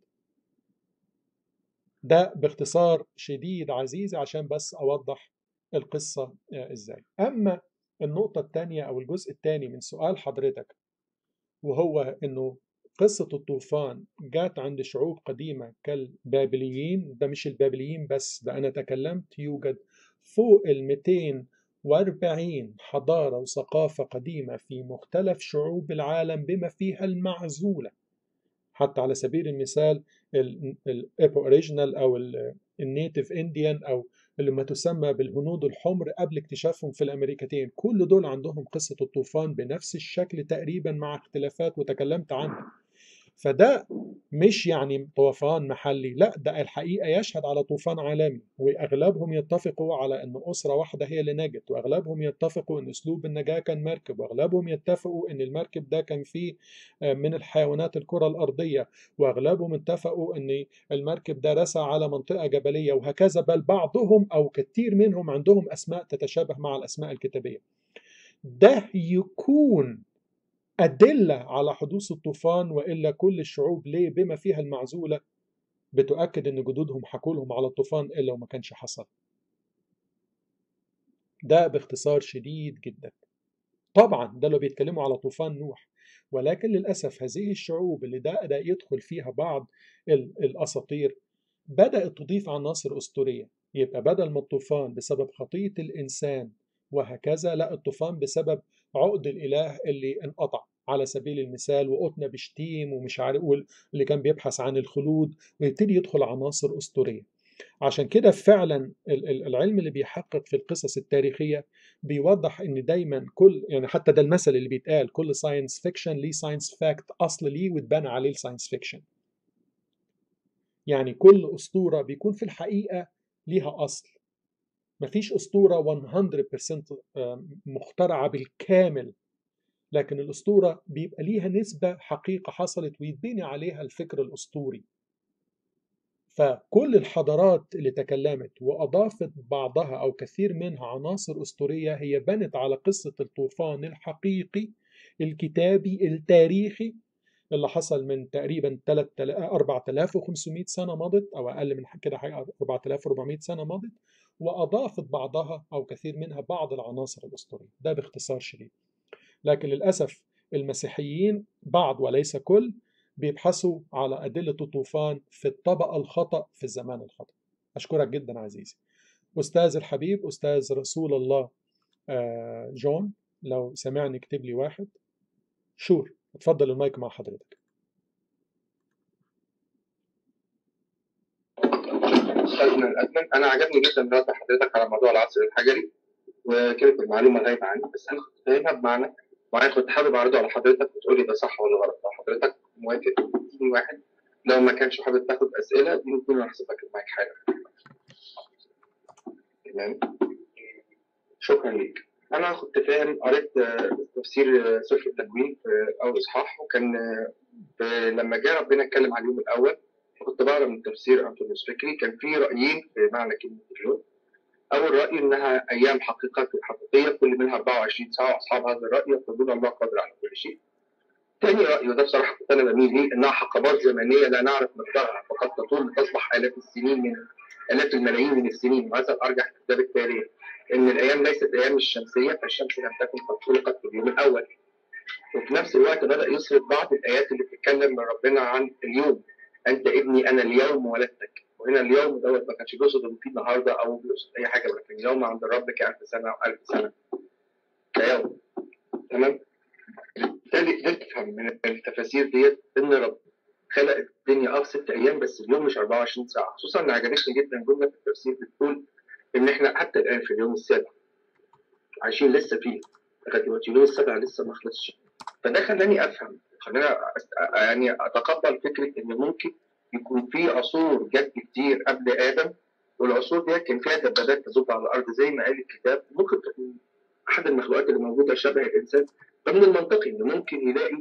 ده باختصار شديد عزيزي عشان بس أوضح القصة ازاي اما النقطة الثانية او الجزء الثاني من سؤال حضرتك وهو انه قصة الطوفان جات عند شعوب قديمة كالبابليين ده مش البابليين بس ده أنا تكلمت يوجد فوق ال 240 حضارة وثقافة قديمة في مختلف شعوب العالم بما فيها المعزولة حتى على سبيل المثال الابو اوريجينال او النيتيف انديان او اللي ما تسمى بالهنود الحمر قبل اكتشافهم في الامريكتين كل دول عندهم قصة الطوفان بنفس الشكل تقريبا مع اختلافات وتكلمت عنها فده مش يعني طوفان محلي لا ده الحقيقة يشهد على طوفان عالمي وأغلبهم يتفقوا على أن أسرة واحدة هي اللي نجت وأغلبهم يتفقوا أن أسلوب النجاة كان مركب وأغلبهم يتفقوا أن المركب ده كان فيه من الحيوانات الكرة الأرضية وأغلبهم اتفقوا أن المركب ده رسى على منطقة جبلية وهكذا بل بعضهم أو كثير منهم عندهم أسماء تتشابه مع الأسماء الكتابية ده يكون أدلة على حدوث الطوفان وإلا كل الشعوب ليه بما فيها المعزولة بتؤكد أن جدودهم حكوا لهم على الطوفان إلا وما كانش حصل ده باختصار شديد جدا طبعا ده لو بيتكلموا على طوفان نوح ولكن للأسف هذه الشعوب اللي ده بدأ يدخل فيها بعض الأساطير بدأت تضيف عناصر أسطورية يبقى بدل ما الطوفان بسبب خطية الإنسان وهكذا لا الطوفان بسبب عقد الاله اللي انقطع على سبيل المثال وقتنا بشتيم ومش عارف اللي كان بيبحث عن الخلود ويبتدي يدخل عناصر اسطوريه عشان كده فعلا العلم اللي بيحقق في القصص التاريخيه بيوضح ان دايما كل يعني حتى ده المثل اللي بيتقال كل ساينس فيكشن ليه ساينس فاكت اصل ليه واتبنى عليه الساينس فيكشن يعني كل اسطوره بيكون في الحقيقه ليها اصل مفيش أسطورة 100% مخترعة بالكامل لكن الأسطورة بيبقى ليها نسبة حقيقة حصلت ويتبني عليها الفكر الأسطوري فكل الحضارات اللي تكلمت وأضافت بعضها أو كثير منها عناصر أسطورية هي بنت على قصة الطوفان الحقيقي الكتابي التاريخي اللي حصل من تقريبا 4500 سنة مضت أو أقل من كده 4400 سنة مضت وأضافت بعضها أو كثير منها بعض العناصر الأسطورية ده باختصار شديد لكن للأسف المسيحيين بعض وليس كل بيبحثوا على أدلة الطوفان في الطبقة الخطأ في الزمان الخطأ أشكرك جدا عزيزي أستاذ الحبيب أستاذ رسول الله آه، جون لو سمعني اكتب لي واحد شور اتفضل المايك مع حضرتك استاذنا الادمن انا عجبني جدا رد حضرتك على موضوع العصر الحجري وكانت المعلومه غايبه عني بس انا كنت فاهمها بمعنى معين كنت حابب اعرضه على حضرتك وتقولي ده صح ولا غلط لو حضرتك موافق تديني واحد لو ما كانش حابب تاخد اسئله اديني اتنين وانا هحسب لك المايك حالا تمام شكرا ليك انا كنت فاهم قريت آه، تفسير آه، سفر التكوين في اول اصحاح وكان آه، في- لما جاء ربنا اتكلم على اليوم الاول كنت بقرا من تفسير انطونيوس فكري كان في رايين في معنى كلمه اليوم اول راي انها ايام حقيقه حقيقيه كل منها 24 ساعه واصحاب هذا الراي يقولون الله قادر على كل شيء تاني رأي وده بصراحة كنت أنا بميل ليه إنها حقبات زمنية لا نعرف مقدارها فقد تطول لتصبح آلاف السنين من آلاف الملايين من السنين وهذا الأرجح في كتاب التاريخ إن الأيام ليست أيام الشمسية فالشمس لم تكن قد خلقت في اليوم الأول وفي نفس الوقت بدأ يسرد بعض الآيات اللي بتتكلم من ربنا عن اليوم أنت ابني أنا اليوم ولدتك وهنا اليوم دوت ما كانش بيقصد إن في النهارده أو بيقصد أي حاجة ولكن اليوم عند الرب كألف سنة أو ألف سنة كيوم تمام بالتالي قدرت افهم من التفاسير ديت ان رب خلق الدنيا اه في ست ايام بس اليوم مش 24 ساعه خصوصا ان عجبتني جدا جمله في التفسير بتقول ان احنا حتى الان في اليوم السابع عايشين لسه فيه لغايه دلوقتي اليوم السابع لسه ما خلصش فده خلاني افهم خلاني أست- يعني اتقبل فكره ان ممكن يكون في عصور جت كتير قبل ادم والعصور ديت كان فيها دبابات تذوب على الارض زي ما قال الكتاب ممكن تكون احد المخلوقات اللي موجوده شبه الانسان فمن المنطقي انه ممكن يلاقي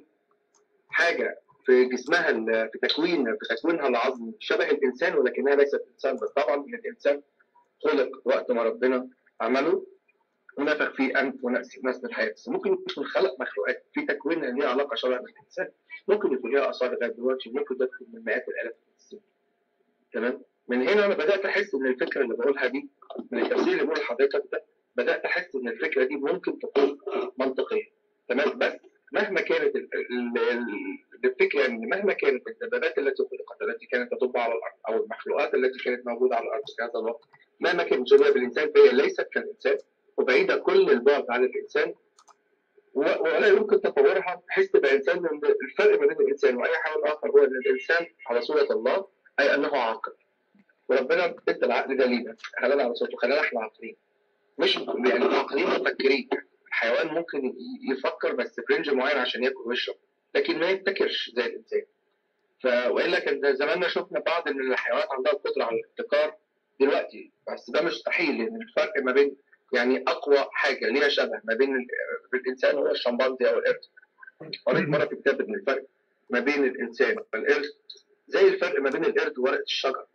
حاجه في جسمها ال- في تكوين في تكوينها العظمي شبه الانسان ولكنها ليست انسان بس طبعا ان الانسان خلق وقت ما ربنا عمله ونفخ فيه انف ونفس نفس الحياه بس ممكن يكون خلق مخلوقات في تكوينها ليها علاقه شبه بالانسان ممكن يكون ليها اثار لغايه دلوقتي ممكن ده تكون من مئات الالاف من السنين تمام من هنا انا بدات احس ان الفكره اللي بقولها دي من التفسير اللي بقول لحضرتك ده بدات احس ان الفكره دي ممكن تكون منطقيه تمام بس مهما كانت ال- ال- ال- الفكره ان مهما كانت الدبابات التي خلقت التي كانت تدب على الارض او المخلوقات التي كانت موجوده على الارض في هذا الوقت مهما كانت شبيهه بالانسان فهي ليست كالانسان وبعيده كل البعد عن الانسان و- ولا يمكن تطورها بحيث تبقى انسان لأن الفرق ما بين الانسان واي حيوان اخر هو ان الانسان على صوره الله اي انه عاقل وربنا ادى العقل ده لينا خلانا على صوته خلانا احنا عاقلين مش يعني عاقلين مفكرين الحيوان ممكن ي- يفكر بس في رينج معين عشان ياكل ويشرب لكن ما يبتكرش زي الانسان ف والا كان زماننا شفنا بعض من الحيوانات عندها القدره على الابتكار دلوقتي بس ده مستحيل لان الفرق ما بين يعني اقوى حاجه ليها شبه ما بين ال- الانسان هو الشمبانزي او القرد قريت مره في كتاب ان الفرق ما بين الانسان والقرد زي الفرق ما بين القرد وورقه الشجر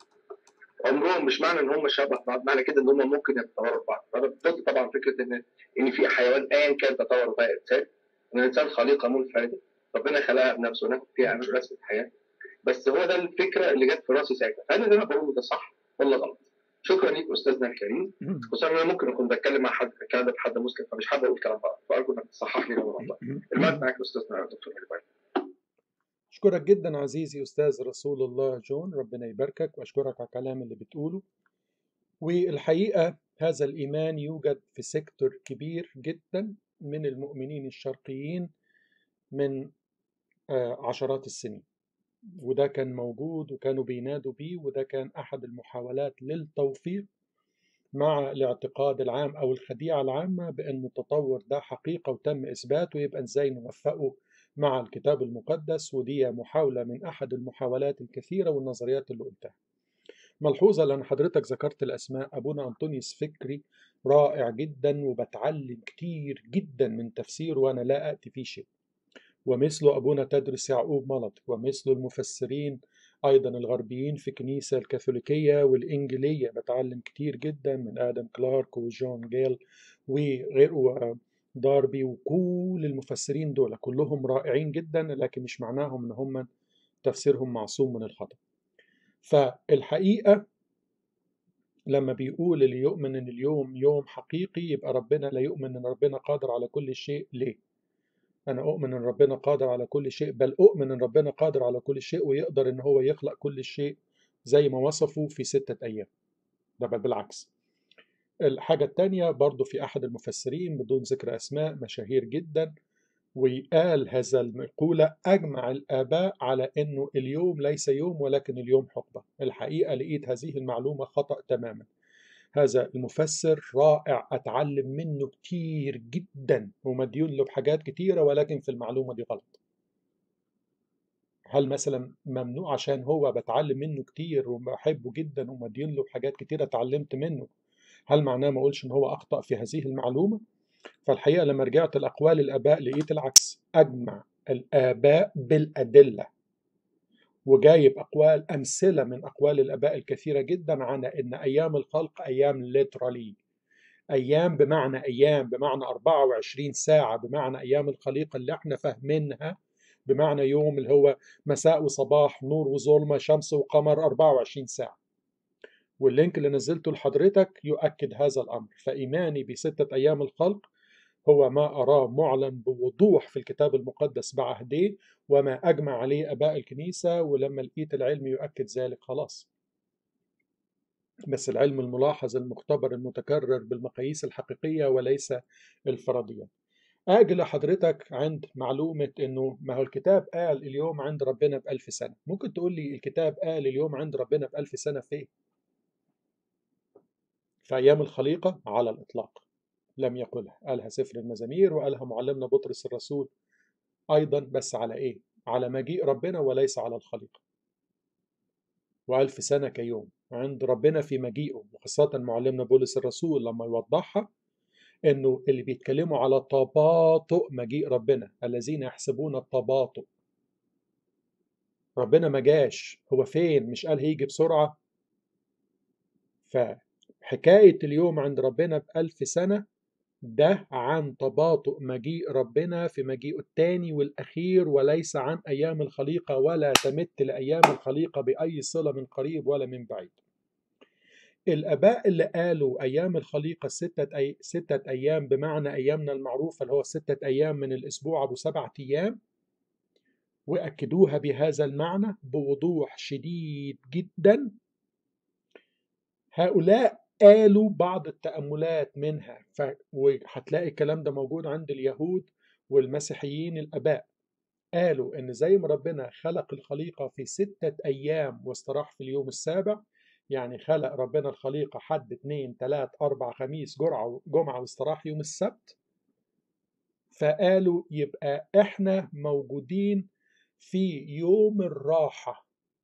عمرهم مش معنى ان هم شبه بعض معنى كده ان هم ممكن يتطوروا ببعض انا ضد طبعا فكره ان ان في حيوان ايا كان تطور بقى انسان ان الانسان خليقه منفرده ربنا خلقها بنفسه ونفخ فيها من رسم الحياه بس هو ده الفكره اللي جت في راسي ساعتها فانا اللي انا بقوله ده صح ولا غلط شكرا ليك استاذنا الكريم خصوصا انا ممكن اكون بتكلم مع حد الكلام ده حد مسلم فمش حابب اقول كلام غلط فارجو انك تصحح لي لو غلط المايك معاك استاذنا دكتور هلبان أشكرك جدا عزيزي أستاذ رسول الله جون ربنا يباركك وأشكرك على الكلام اللي بتقوله والحقيقة هذا الإيمان يوجد في سيكتور كبير جدا من المؤمنين الشرقيين من آه، عشرات السنين وده كان موجود وكانوا بينادوا بيه وده كان أحد المحاولات للتوفيق مع الاعتقاد العام أو الخديعة العامة بأن التطور ده حقيقة وتم إثباته يبقى إزاي نوفقه مع الكتاب المقدس ودي محاولة من أحد المحاولات الكثيرة والنظريات اللي قلتها ملحوظة لأن حضرتك ذكرت الأسماء أبونا أنطونيوس فكري رائع جدا وبتعلم كتير جدا من تفسيره وأنا لا أتي فيه شيء ومثله أبونا تدرس يعقوب ملط ومثله المفسرين أيضا الغربيين في الكنيسة الكاثوليكية والإنجيلية بتعلم كتير جدا من آدم كلارك وجون جيل وغير داربي وكل المفسرين دول كلهم رائعين جدا لكن مش معناهم ان هم تفسيرهم معصوم من الخطأ فالحقيقة لما بيقول اللي يؤمن ان اليوم يوم حقيقي يبقى ربنا لا يؤمن ان ربنا قادر على كل شيء ليه أنا أؤمن إن ربنا قادر على كل شيء بل أؤمن إن ربنا قادر على كل شيء ويقدر إن هو يخلق كل شيء زي ما وصفه في ستة أيام ده بل بالعكس الحاجة التانية برضو في أحد المفسرين بدون ذكر أسماء مشاهير جدا وقال هذا المقولة أجمع الآباء على أنه اليوم ليس يوم ولكن اليوم حقبة الحقيقة لقيت هذه المعلومة خطأ تماما هذا المفسر رائع أتعلم منه كتير جدا ومديون له بحاجات كتيرة ولكن في المعلومة دي غلط هل مثلا ممنوع عشان هو بتعلم منه كتير وبحبه جدا ومديون له بحاجات كتيرة اتعلمت منه هل معناه ما اقولش ان هو اخطأ في هذه المعلومة فالحقيقة لما رجعت الأقوال الآباء لقيت العكس أجمع الآباء بالأدلة وجايب أقوال أمثلة من أقوال الآباء الكثيرة جدا عن أن أيام الخلق أيام ليترالي أيام بمعنى أيام بمعنى 24 ساعة بمعنى أيام الخليقة اللي احنا فاهمينها بمعنى يوم اللي هو مساء وصباح نور وظلمة شمس وقمر 24 ساعة واللينك اللي نزلته لحضرتك يؤكد هذا الأمر فإيماني بستة أيام الخلق هو ما أراه معلن بوضوح في الكتاب المقدس بعهديه وما أجمع عليه أباء الكنيسة ولما لقيت العلم يؤكد ذلك خلاص بس العلم الملاحظ المختبر المتكرر بالمقاييس الحقيقية وليس الفرضية أجي لحضرتك عند معلومة إنه ما هو الكتاب قال اليوم عند ربنا بألف سنة ممكن تقول لي الكتاب قال اليوم عند ربنا بألف سنة فين؟ في أيام الخليقة على الإطلاق لم يقلها قالها سفر المزامير وقالها معلمنا بطرس الرسول أيضا بس على إيه؟ على مجيء ربنا وليس على الخليقة وألف سنة كيوم عند ربنا في مجيئه وخاصة معلمنا بولس الرسول لما يوضحها إنه اللي بيتكلموا على تباطؤ مجيء ربنا الذين يحسبون التباطؤ ربنا ما جاش هو فين مش قال هيجي بسرعة فحكاية اليوم عند ربنا بألف سنة ده عن تباطؤ مجيء ربنا في مجيئه الثاني والأخير وليس عن أيام الخليقة ولا تمت لأيام الخليقة بأي صلة من قريب ولا من بعيد الآباء اللي قالوا أيام الخليقة ستة, أي... ستة أيام بمعنى أيامنا المعروفة اللي هو ستة أيام من الأسبوع أبو سبعة أيام وأكدوها بهذا المعنى بوضوح شديد جدا هؤلاء قالوا بعض التأملات منها ف... وهتلاقي الكلام ده موجود عند اليهود والمسيحيين الآباء قالوا إن زي ما ربنا خلق الخليقة في ستة أيام واستراح في اليوم السابع يعني خلق ربنا الخليقة حد اتنين تلات أربع خميس جرعة جمعة واستراح يوم السبت فقالوا يبقى إحنا موجودين في يوم الراحة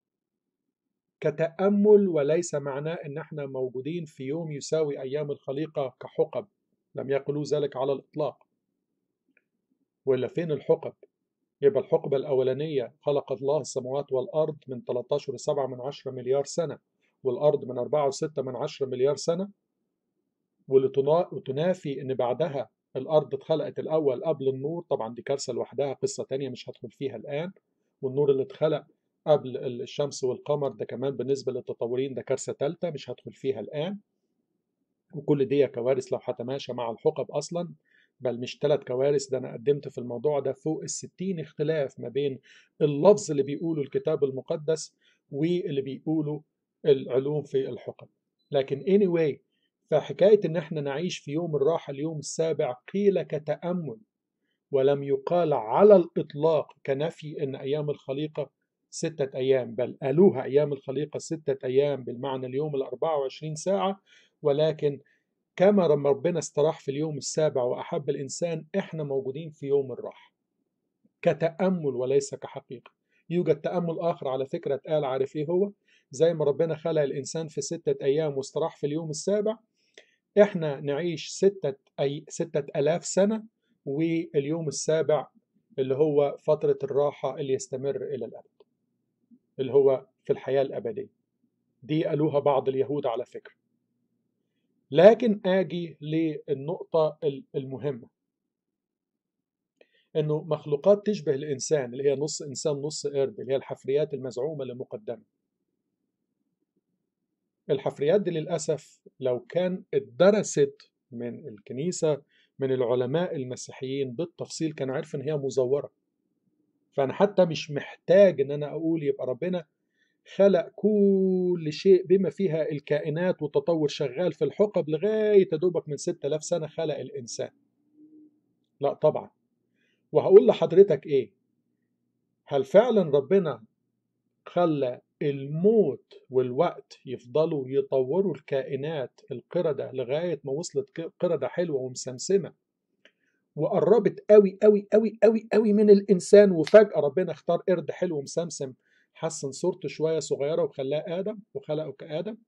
كتأمل وليس معناه إن إحنا موجودين في يوم يساوي أيام الخليقة كحقب لم يقولوا ذلك على الإطلاق ولا فين الحقب يبقى الحقبة الأولانية خلق الله السماوات والأرض من 13 7 من 10 مليار سنة والأرض من 4 6 من 10 مليار سنة وتنافي إن بعدها الأرض اتخلقت الأول قبل النور طبعا دي كارثة لوحدها قصة تانية مش هدخل فيها الآن والنور اللي اتخلق قبل الشمس والقمر ده كمان بالنسبة للتطورين ده كارثة تالتة مش هدخل فيها الآن وكل دي كوارث لو هتماشى مع الحقب أصلا بل مش ثلاث كوارث ده أنا قدمت في الموضوع ده فوق الستين اختلاف ما بين اللفظ اللي بيقوله الكتاب المقدس واللي بيقوله العلوم في الحقب لكن anyway فحكاية إن إحنا نعيش في يوم الراحة اليوم السابع قيل كتأمل ولم يقال على الإطلاق كنفي إن أيام الخليقة ستة أيام بل قالوها أيام الخليقة ستة أيام بالمعنى اليوم الأربعة وعشرين ساعة ولكن كما لما ربنا استراح في اليوم السابع وأحب الإنسان إحنا موجودين في يوم الراحة كتأمل وليس كحقيقة يوجد تأمل آخر على فكرة اتقال عارف إيه هو زي ما ربنا خلق الإنسان في ستة أيام واستراح في اليوم السابع إحنا نعيش ستة, أي ستة ألاف سنة واليوم السابع اللي هو فترة الراحة اللي يستمر إلى الأبد اللي هو في الحياة الأبدية دي قالوها بعض اليهود على فكرة لكن آجي للنقطة المهمة إنه مخلوقات تشبه الإنسان اللي هي نص إنسان نص قرد اللي هي الحفريات المزعومة اللي مقدمة الحفريات دي للأسف لو كان اتدرست من الكنيسة من العلماء المسيحيين بالتفصيل كان عارف ان هي مزورة فانا حتى مش محتاج ان انا اقول يبقى ربنا خلق كل شيء بما فيها الكائنات والتطور شغال في الحقب لغاية دوبك من 6000 سنة خلق الإنسان لا طبعا وهقول لحضرتك إيه هل فعلا ربنا خلى الموت والوقت يفضلوا يطوروا الكائنات القردة لغاية ما وصلت قردة حلوة ومسمسمة وقربت قوي قوي قوي قوي قوي من الإنسان وفجأة ربنا اختار قرد حلو ومسمسم حسن صورته شوية صغيرة وخلاه آدم وخلقه كآدم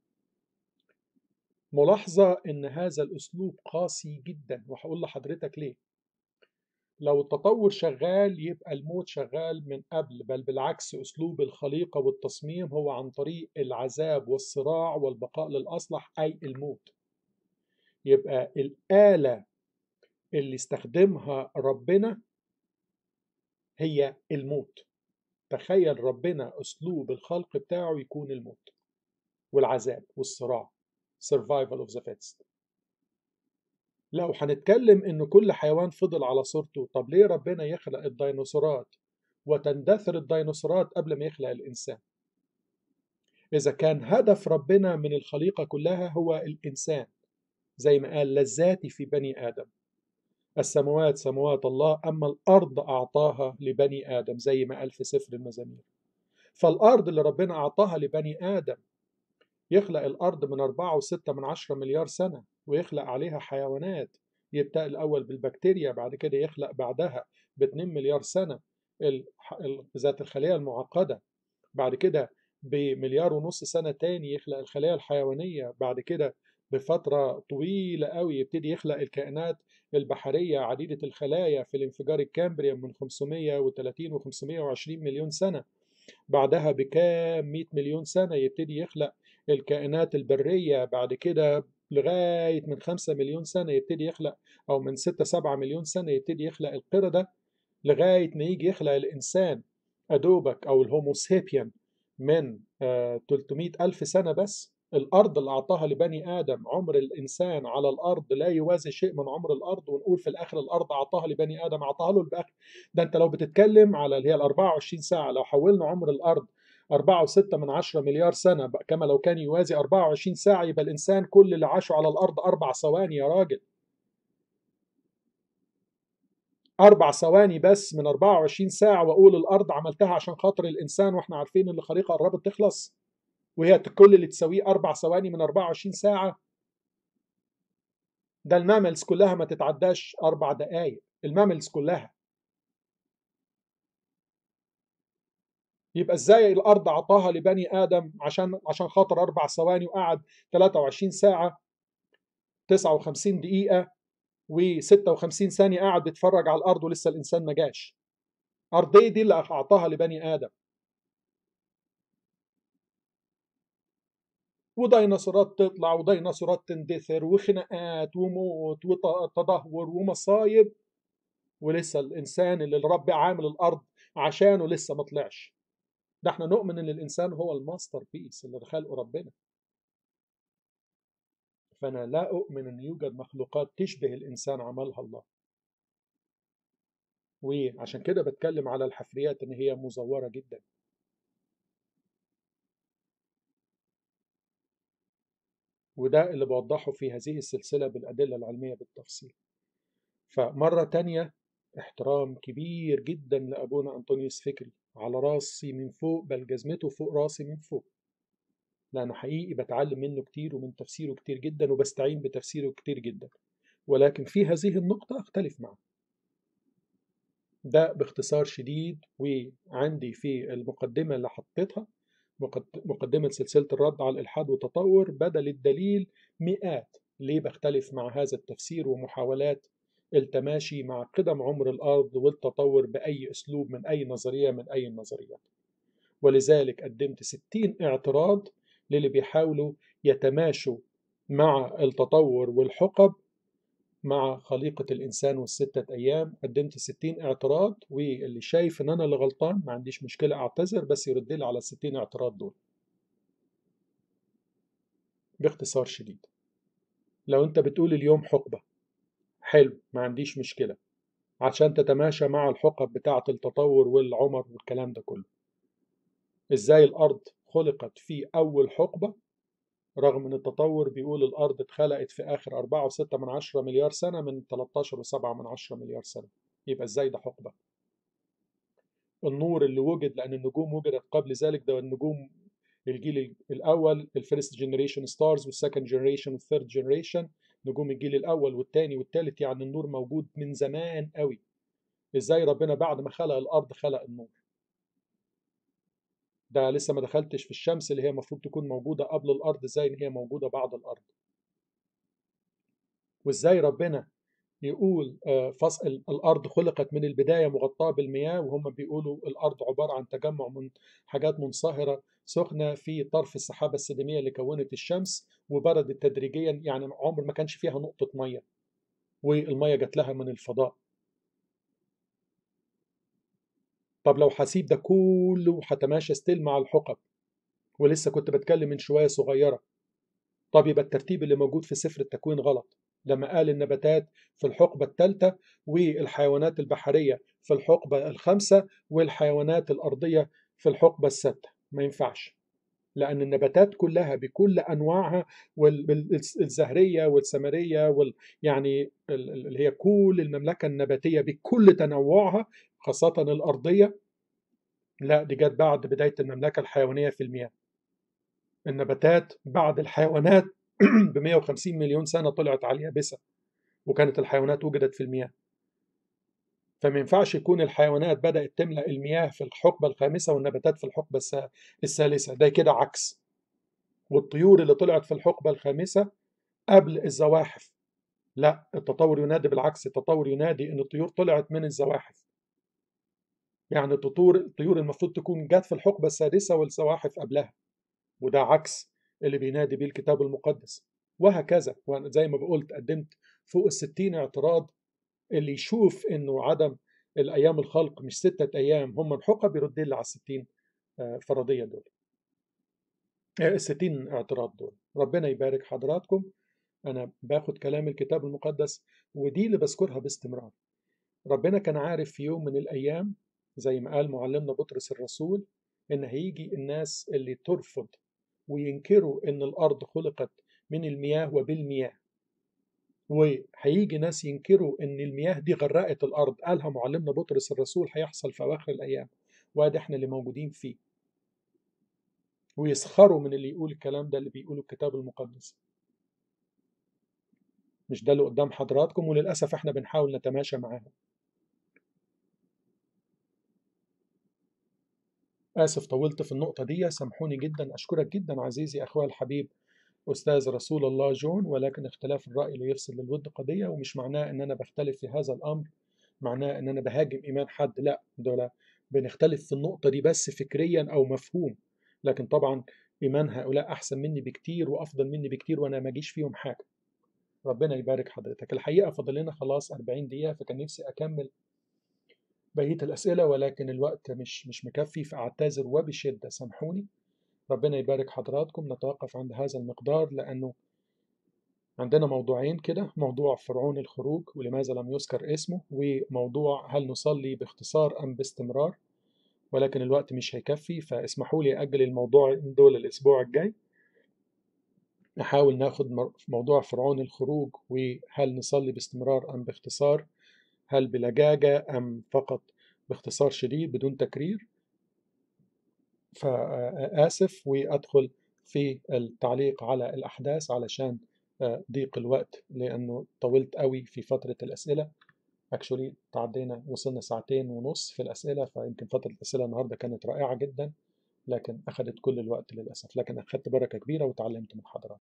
ملاحظة إن هذا الأسلوب قاسي جدا وهقول لحضرتك ليه لو التطور شغال يبقى الموت شغال من قبل بل بالعكس أسلوب الخليقة والتصميم هو عن طريق العذاب والصراع والبقاء للأصلح أي الموت يبقى الآلة اللي استخدمها ربنا هي الموت تخيل ربنا أسلوب الخلق بتاعه يكون الموت والعذاب والصراع survival of the fittest لو هنتكلم ان كل حيوان فضل على صورته طب ليه ربنا يخلق الديناصورات وتندثر الديناصورات قبل ما يخلق الانسان اذا كان هدف ربنا من الخليقه كلها هو الانسان زي ما قال لذاتي في بني ادم السماوات سماوات الله اما الارض اعطاها لبني ادم زي ما قال في سفر المزامير فالارض اللي ربنا اعطاها لبني ادم يخلق الأرض من أربعة وستة من عشرة مليار سنة ويخلق عليها حيوانات يبدأ الأول بالبكتيريا بعد كده يخلق بعدها باتنين مليار سنة ذات الخلية المعقدة بعد كده بمليار ونص سنة تاني يخلق الخلايا الحيوانية بعد كده بفترة طويلة قوي يبتدي يخلق الكائنات البحرية عديدة الخلايا في الانفجار الكامبريوم من 530 و 520 مليون سنة بعدها بكام 100 مليون سنة يبتدي يخلق الكائنات البرية بعد كده لغاية من 5 مليون سنة يبتدي يخلق أو من 6 7 مليون سنة يبتدي يخلق القردة لغاية ما يجي يخلق الإنسان أدوبك أو الهوموسيبيان من آه 300 ألف سنة بس الأرض اللي أعطاها لبني آدم عمر الإنسان على الأرض لا يوازي شيء من عمر الأرض ونقول في الآخر الأرض أعطاها لبني آدم أعطاها له الباقي ده أنت لو بتتكلم على اللي هي ال 24 ساعة لو حولنا عمر الأرض 4.6 من 10 مليار سنة كما لو كان يوازي 24 ساعة يبقى الإنسان كل اللي عاشوا على الأرض أربع ثواني يا راجل أربع ثواني بس من 24 ساعة وأقول الأرض عملتها عشان خاطر الإنسان وإحنا عارفين إن الخليقة قربت تخلص وهي كل اللي تساويه أربع ثواني من 24 ساعة ده الماملز كلها ما تتعداش أربع دقايق الماملز كلها يبقى ازاي الارض اعطاها لبني ادم عشان عشان خاطر اربع ثواني وقعد 23 ساعه 59 دقيقه و56 ثانيه قاعد بيتفرج على الارض ولسه الانسان ما جاش ارضي دي اللي اعطاها لبني ادم وديناصورات تطلع وديناصورات تندثر وخناقات وموت وتدهور ومصايب ولسه الانسان اللي الرب عامل الارض عشانه لسه ما طلعش ده احنا نؤمن ان الانسان هو الماستر بيس اللي خلقه ربنا فانا لا اؤمن ان يوجد مخلوقات تشبه الانسان عملها الله وعشان كده بتكلم على الحفريات ان هي مزوره جدا وده اللي بوضحه في هذه السلسله بالادله العلميه بالتفصيل فمره تانية احترام كبير جدا لابونا انطونيوس فكري على راسي من فوق بل جزمته فوق راسي من فوق لأنه حقيقي بتعلم منه كتير ومن تفسيره كتير جدا وبستعين بتفسيره كتير جدا ولكن في هذه النقطة أختلف معه ده باختصار شديد وعندي في المقدمة اللي حطيتها مقدمة سلسلة الرد على الإلحاد والتطور بدل الدليل مئات ليه بختلف مع هذا التفسير ومحاولات التماشي مع قدم عمر الأرض والتطور بأي أسلوب من أي نظرية من أي النظريات ولذلك قدمت 60 اعتراض للي بيحاولوا يتماشوا مع التطور والحقب مع خليقة الإنسان والستة أيام قدمت 60 اعتراض واللي شايف إن أنا اللي غلطان ما عنديش مشكلة أعتذر بس يرد لي على 60 اعتراض دول باختصار شديد لو أنت بتقول اليوم حقبة حلو ما عنديش مشكلة عشان تتماشى مع الحقب بتاعة التطور والعمر والكلام ده كله ازاي الأرض خلقت في أول حقبة رغم ان التطور بيقول الأرض اتخلقت في آخر 4.6 من عشرة مليار سنة من 13.7 من عشرة مليار سنة يبقى ازاي ده حقبة النور اللي وجد لأن النجوم وجدت قبل ذلك ده النجوم الجيل الأول الفيرست جنريشن ستارز والسكند جنريشن والثيرد جنريشن نجوم الجيل الأول والثاني والثالث يعني النور موجود من زمان قوي ازاي ربنا بعد ما خلق الأرض خلق النور ده لسه ما دخلتش في الشمس اللي هي المفروض تكون موجودة قبل الأرض زي إن هي موجودة بعد الأرض وإزاي ربنا يقول فصل الأرض خلقت من البداية مغطاة بالمياه وهم بيقولوا الأرض عبارة عن تجمع من حاجات منصهرة سخنة في طرف السحابة السدمية اللي كونت الشمس وبردت تدريجيا يعني عمر ما كانش فيها نقطة مية والمية جات لها من الفضاء طب لو هسيب ده كله هتماشى ستيل مع الحقب ولسه كنت بتكلم من شوية صغيرة طب يبقى الترتيب اللي موجود في سفر التكوين غلط لما قال النباتات في الحقبة الثالثة والحيوانات البحرية في الحقبة الخامسة والحيوانات الأرضية في الحقبة السادسة ما ينفعش لأن النباتات كلها بكل أنواعها والزهرية والثمرية وال يعني اللي هي كل المملكة النباتية بكل تنوعها خاصة الأرضية لا دي جت بعد بداية المملكة الحيوانية في المياه النباتات بعد الحيوانات ب 150 مليون سنة طلعت على اليابسة وكانت الحيوانات وجدت في المياه فما ينفعش يكون الحيوانات بدأت تملأ المياه في الحقبة الخامسة والنباتات في الحقبة الثالثة ده كده عكس والطيور اللي طلعت في الحقبة الخامسة قبل الزواحف لا التطور ينادي بالعكس التطور ينادي ان الطيور طلعت من الزواحف يعني الطيور الطيور المفروض تكون جت في الحقبة السادسة والزواحف قبلها وده عكس اللي بينادي بيه الكتاب المقدس وهكذا وانا زي ما بقولت قدمت فوق الستين اعتراض اللي يشوف انه عدم الايام الخلق مش ستة ايام هم الحقب يرد لي على الستين فرضية دول الستين اعتراض دول ربنا يبارك حضراتكم انا باخد كلام الكتاب المقدس ودي اللي بذكرها باستمرار ربنا كان عارف في يوم من الايام زي ما قال معلمنا بطرس الرسول ان هيجي الناس اللي ترفض وينكروا ان الارض خلقت من المياه وبالمياه وهيجي ناس ينكروا ان المياه دي غرقت الارض قالها معلمنا بطرس الرسول هيحصل في اواخر الايام وادي احنا اللي موجودين فيه ويسخروا من اللي يقول الكلام ده اللي بيقوله الكتاب المقدس مش ده اللي قدام حضراتكم وللاسف احنا بنحاول نتماشى معاهم آسف طولت في النقطة دي سامحوني جدا أشكرك جدا عزيزي أخوي الحبيب أستاذ رسول الله جون ولكن اختلاف الرأي لا يفسد للود قضية ومش معناه إن أنا بختلف في هذا الأمر معناه إن أنا بهاجم إيمان حد لا دول بنختلف في النقطة دي بس فكريا أو مفهوم لكن طبعا إيمان هؤلاء أحسن مني بكتير وأفضل مني بكتير وأنا ما أجيش فيهم حاجة ربنا يبارك حضرتك الحقيقة فاضل لنا خلاص 40 دقيقة فكان نفسي أكمل بقية الأسئلة ولكن الوقت مش مش مكفي فأعتذر وبشدة سامحوني ربنا يبارك حضراتكم نتوقف عند هذا المقدار لأنه عندنا موضوعين كده موضوع فرعون الخروج ولماذا لم يذكر اسمه وموضوع هل نصلي باختصار أم باستمرار ولكن الوقت مش هيكفي فاسمحوا لي أجل الموضوع دول الأسبوع الجاي نحاول ناخد موضوع فرعون الخروج وهل نصلي باستمرار أم باختصار هل بلجاجة أم فقط باختصار شديد بدون تكرير فآسف وأدخل في التعليق على الأحداث علشان ضيق الوقت لأنه طولت قوي في فترة الأسئلة اكشولي تعدينا وصلنا ساعتين ونص في الأسئلة فيمكن فترة الأسئلة النهاردة كانت رائعة جدا لكن أخذت كل الوقت للأسف لكن أخذت بركة كبيرة وتعلمت من حضراتكم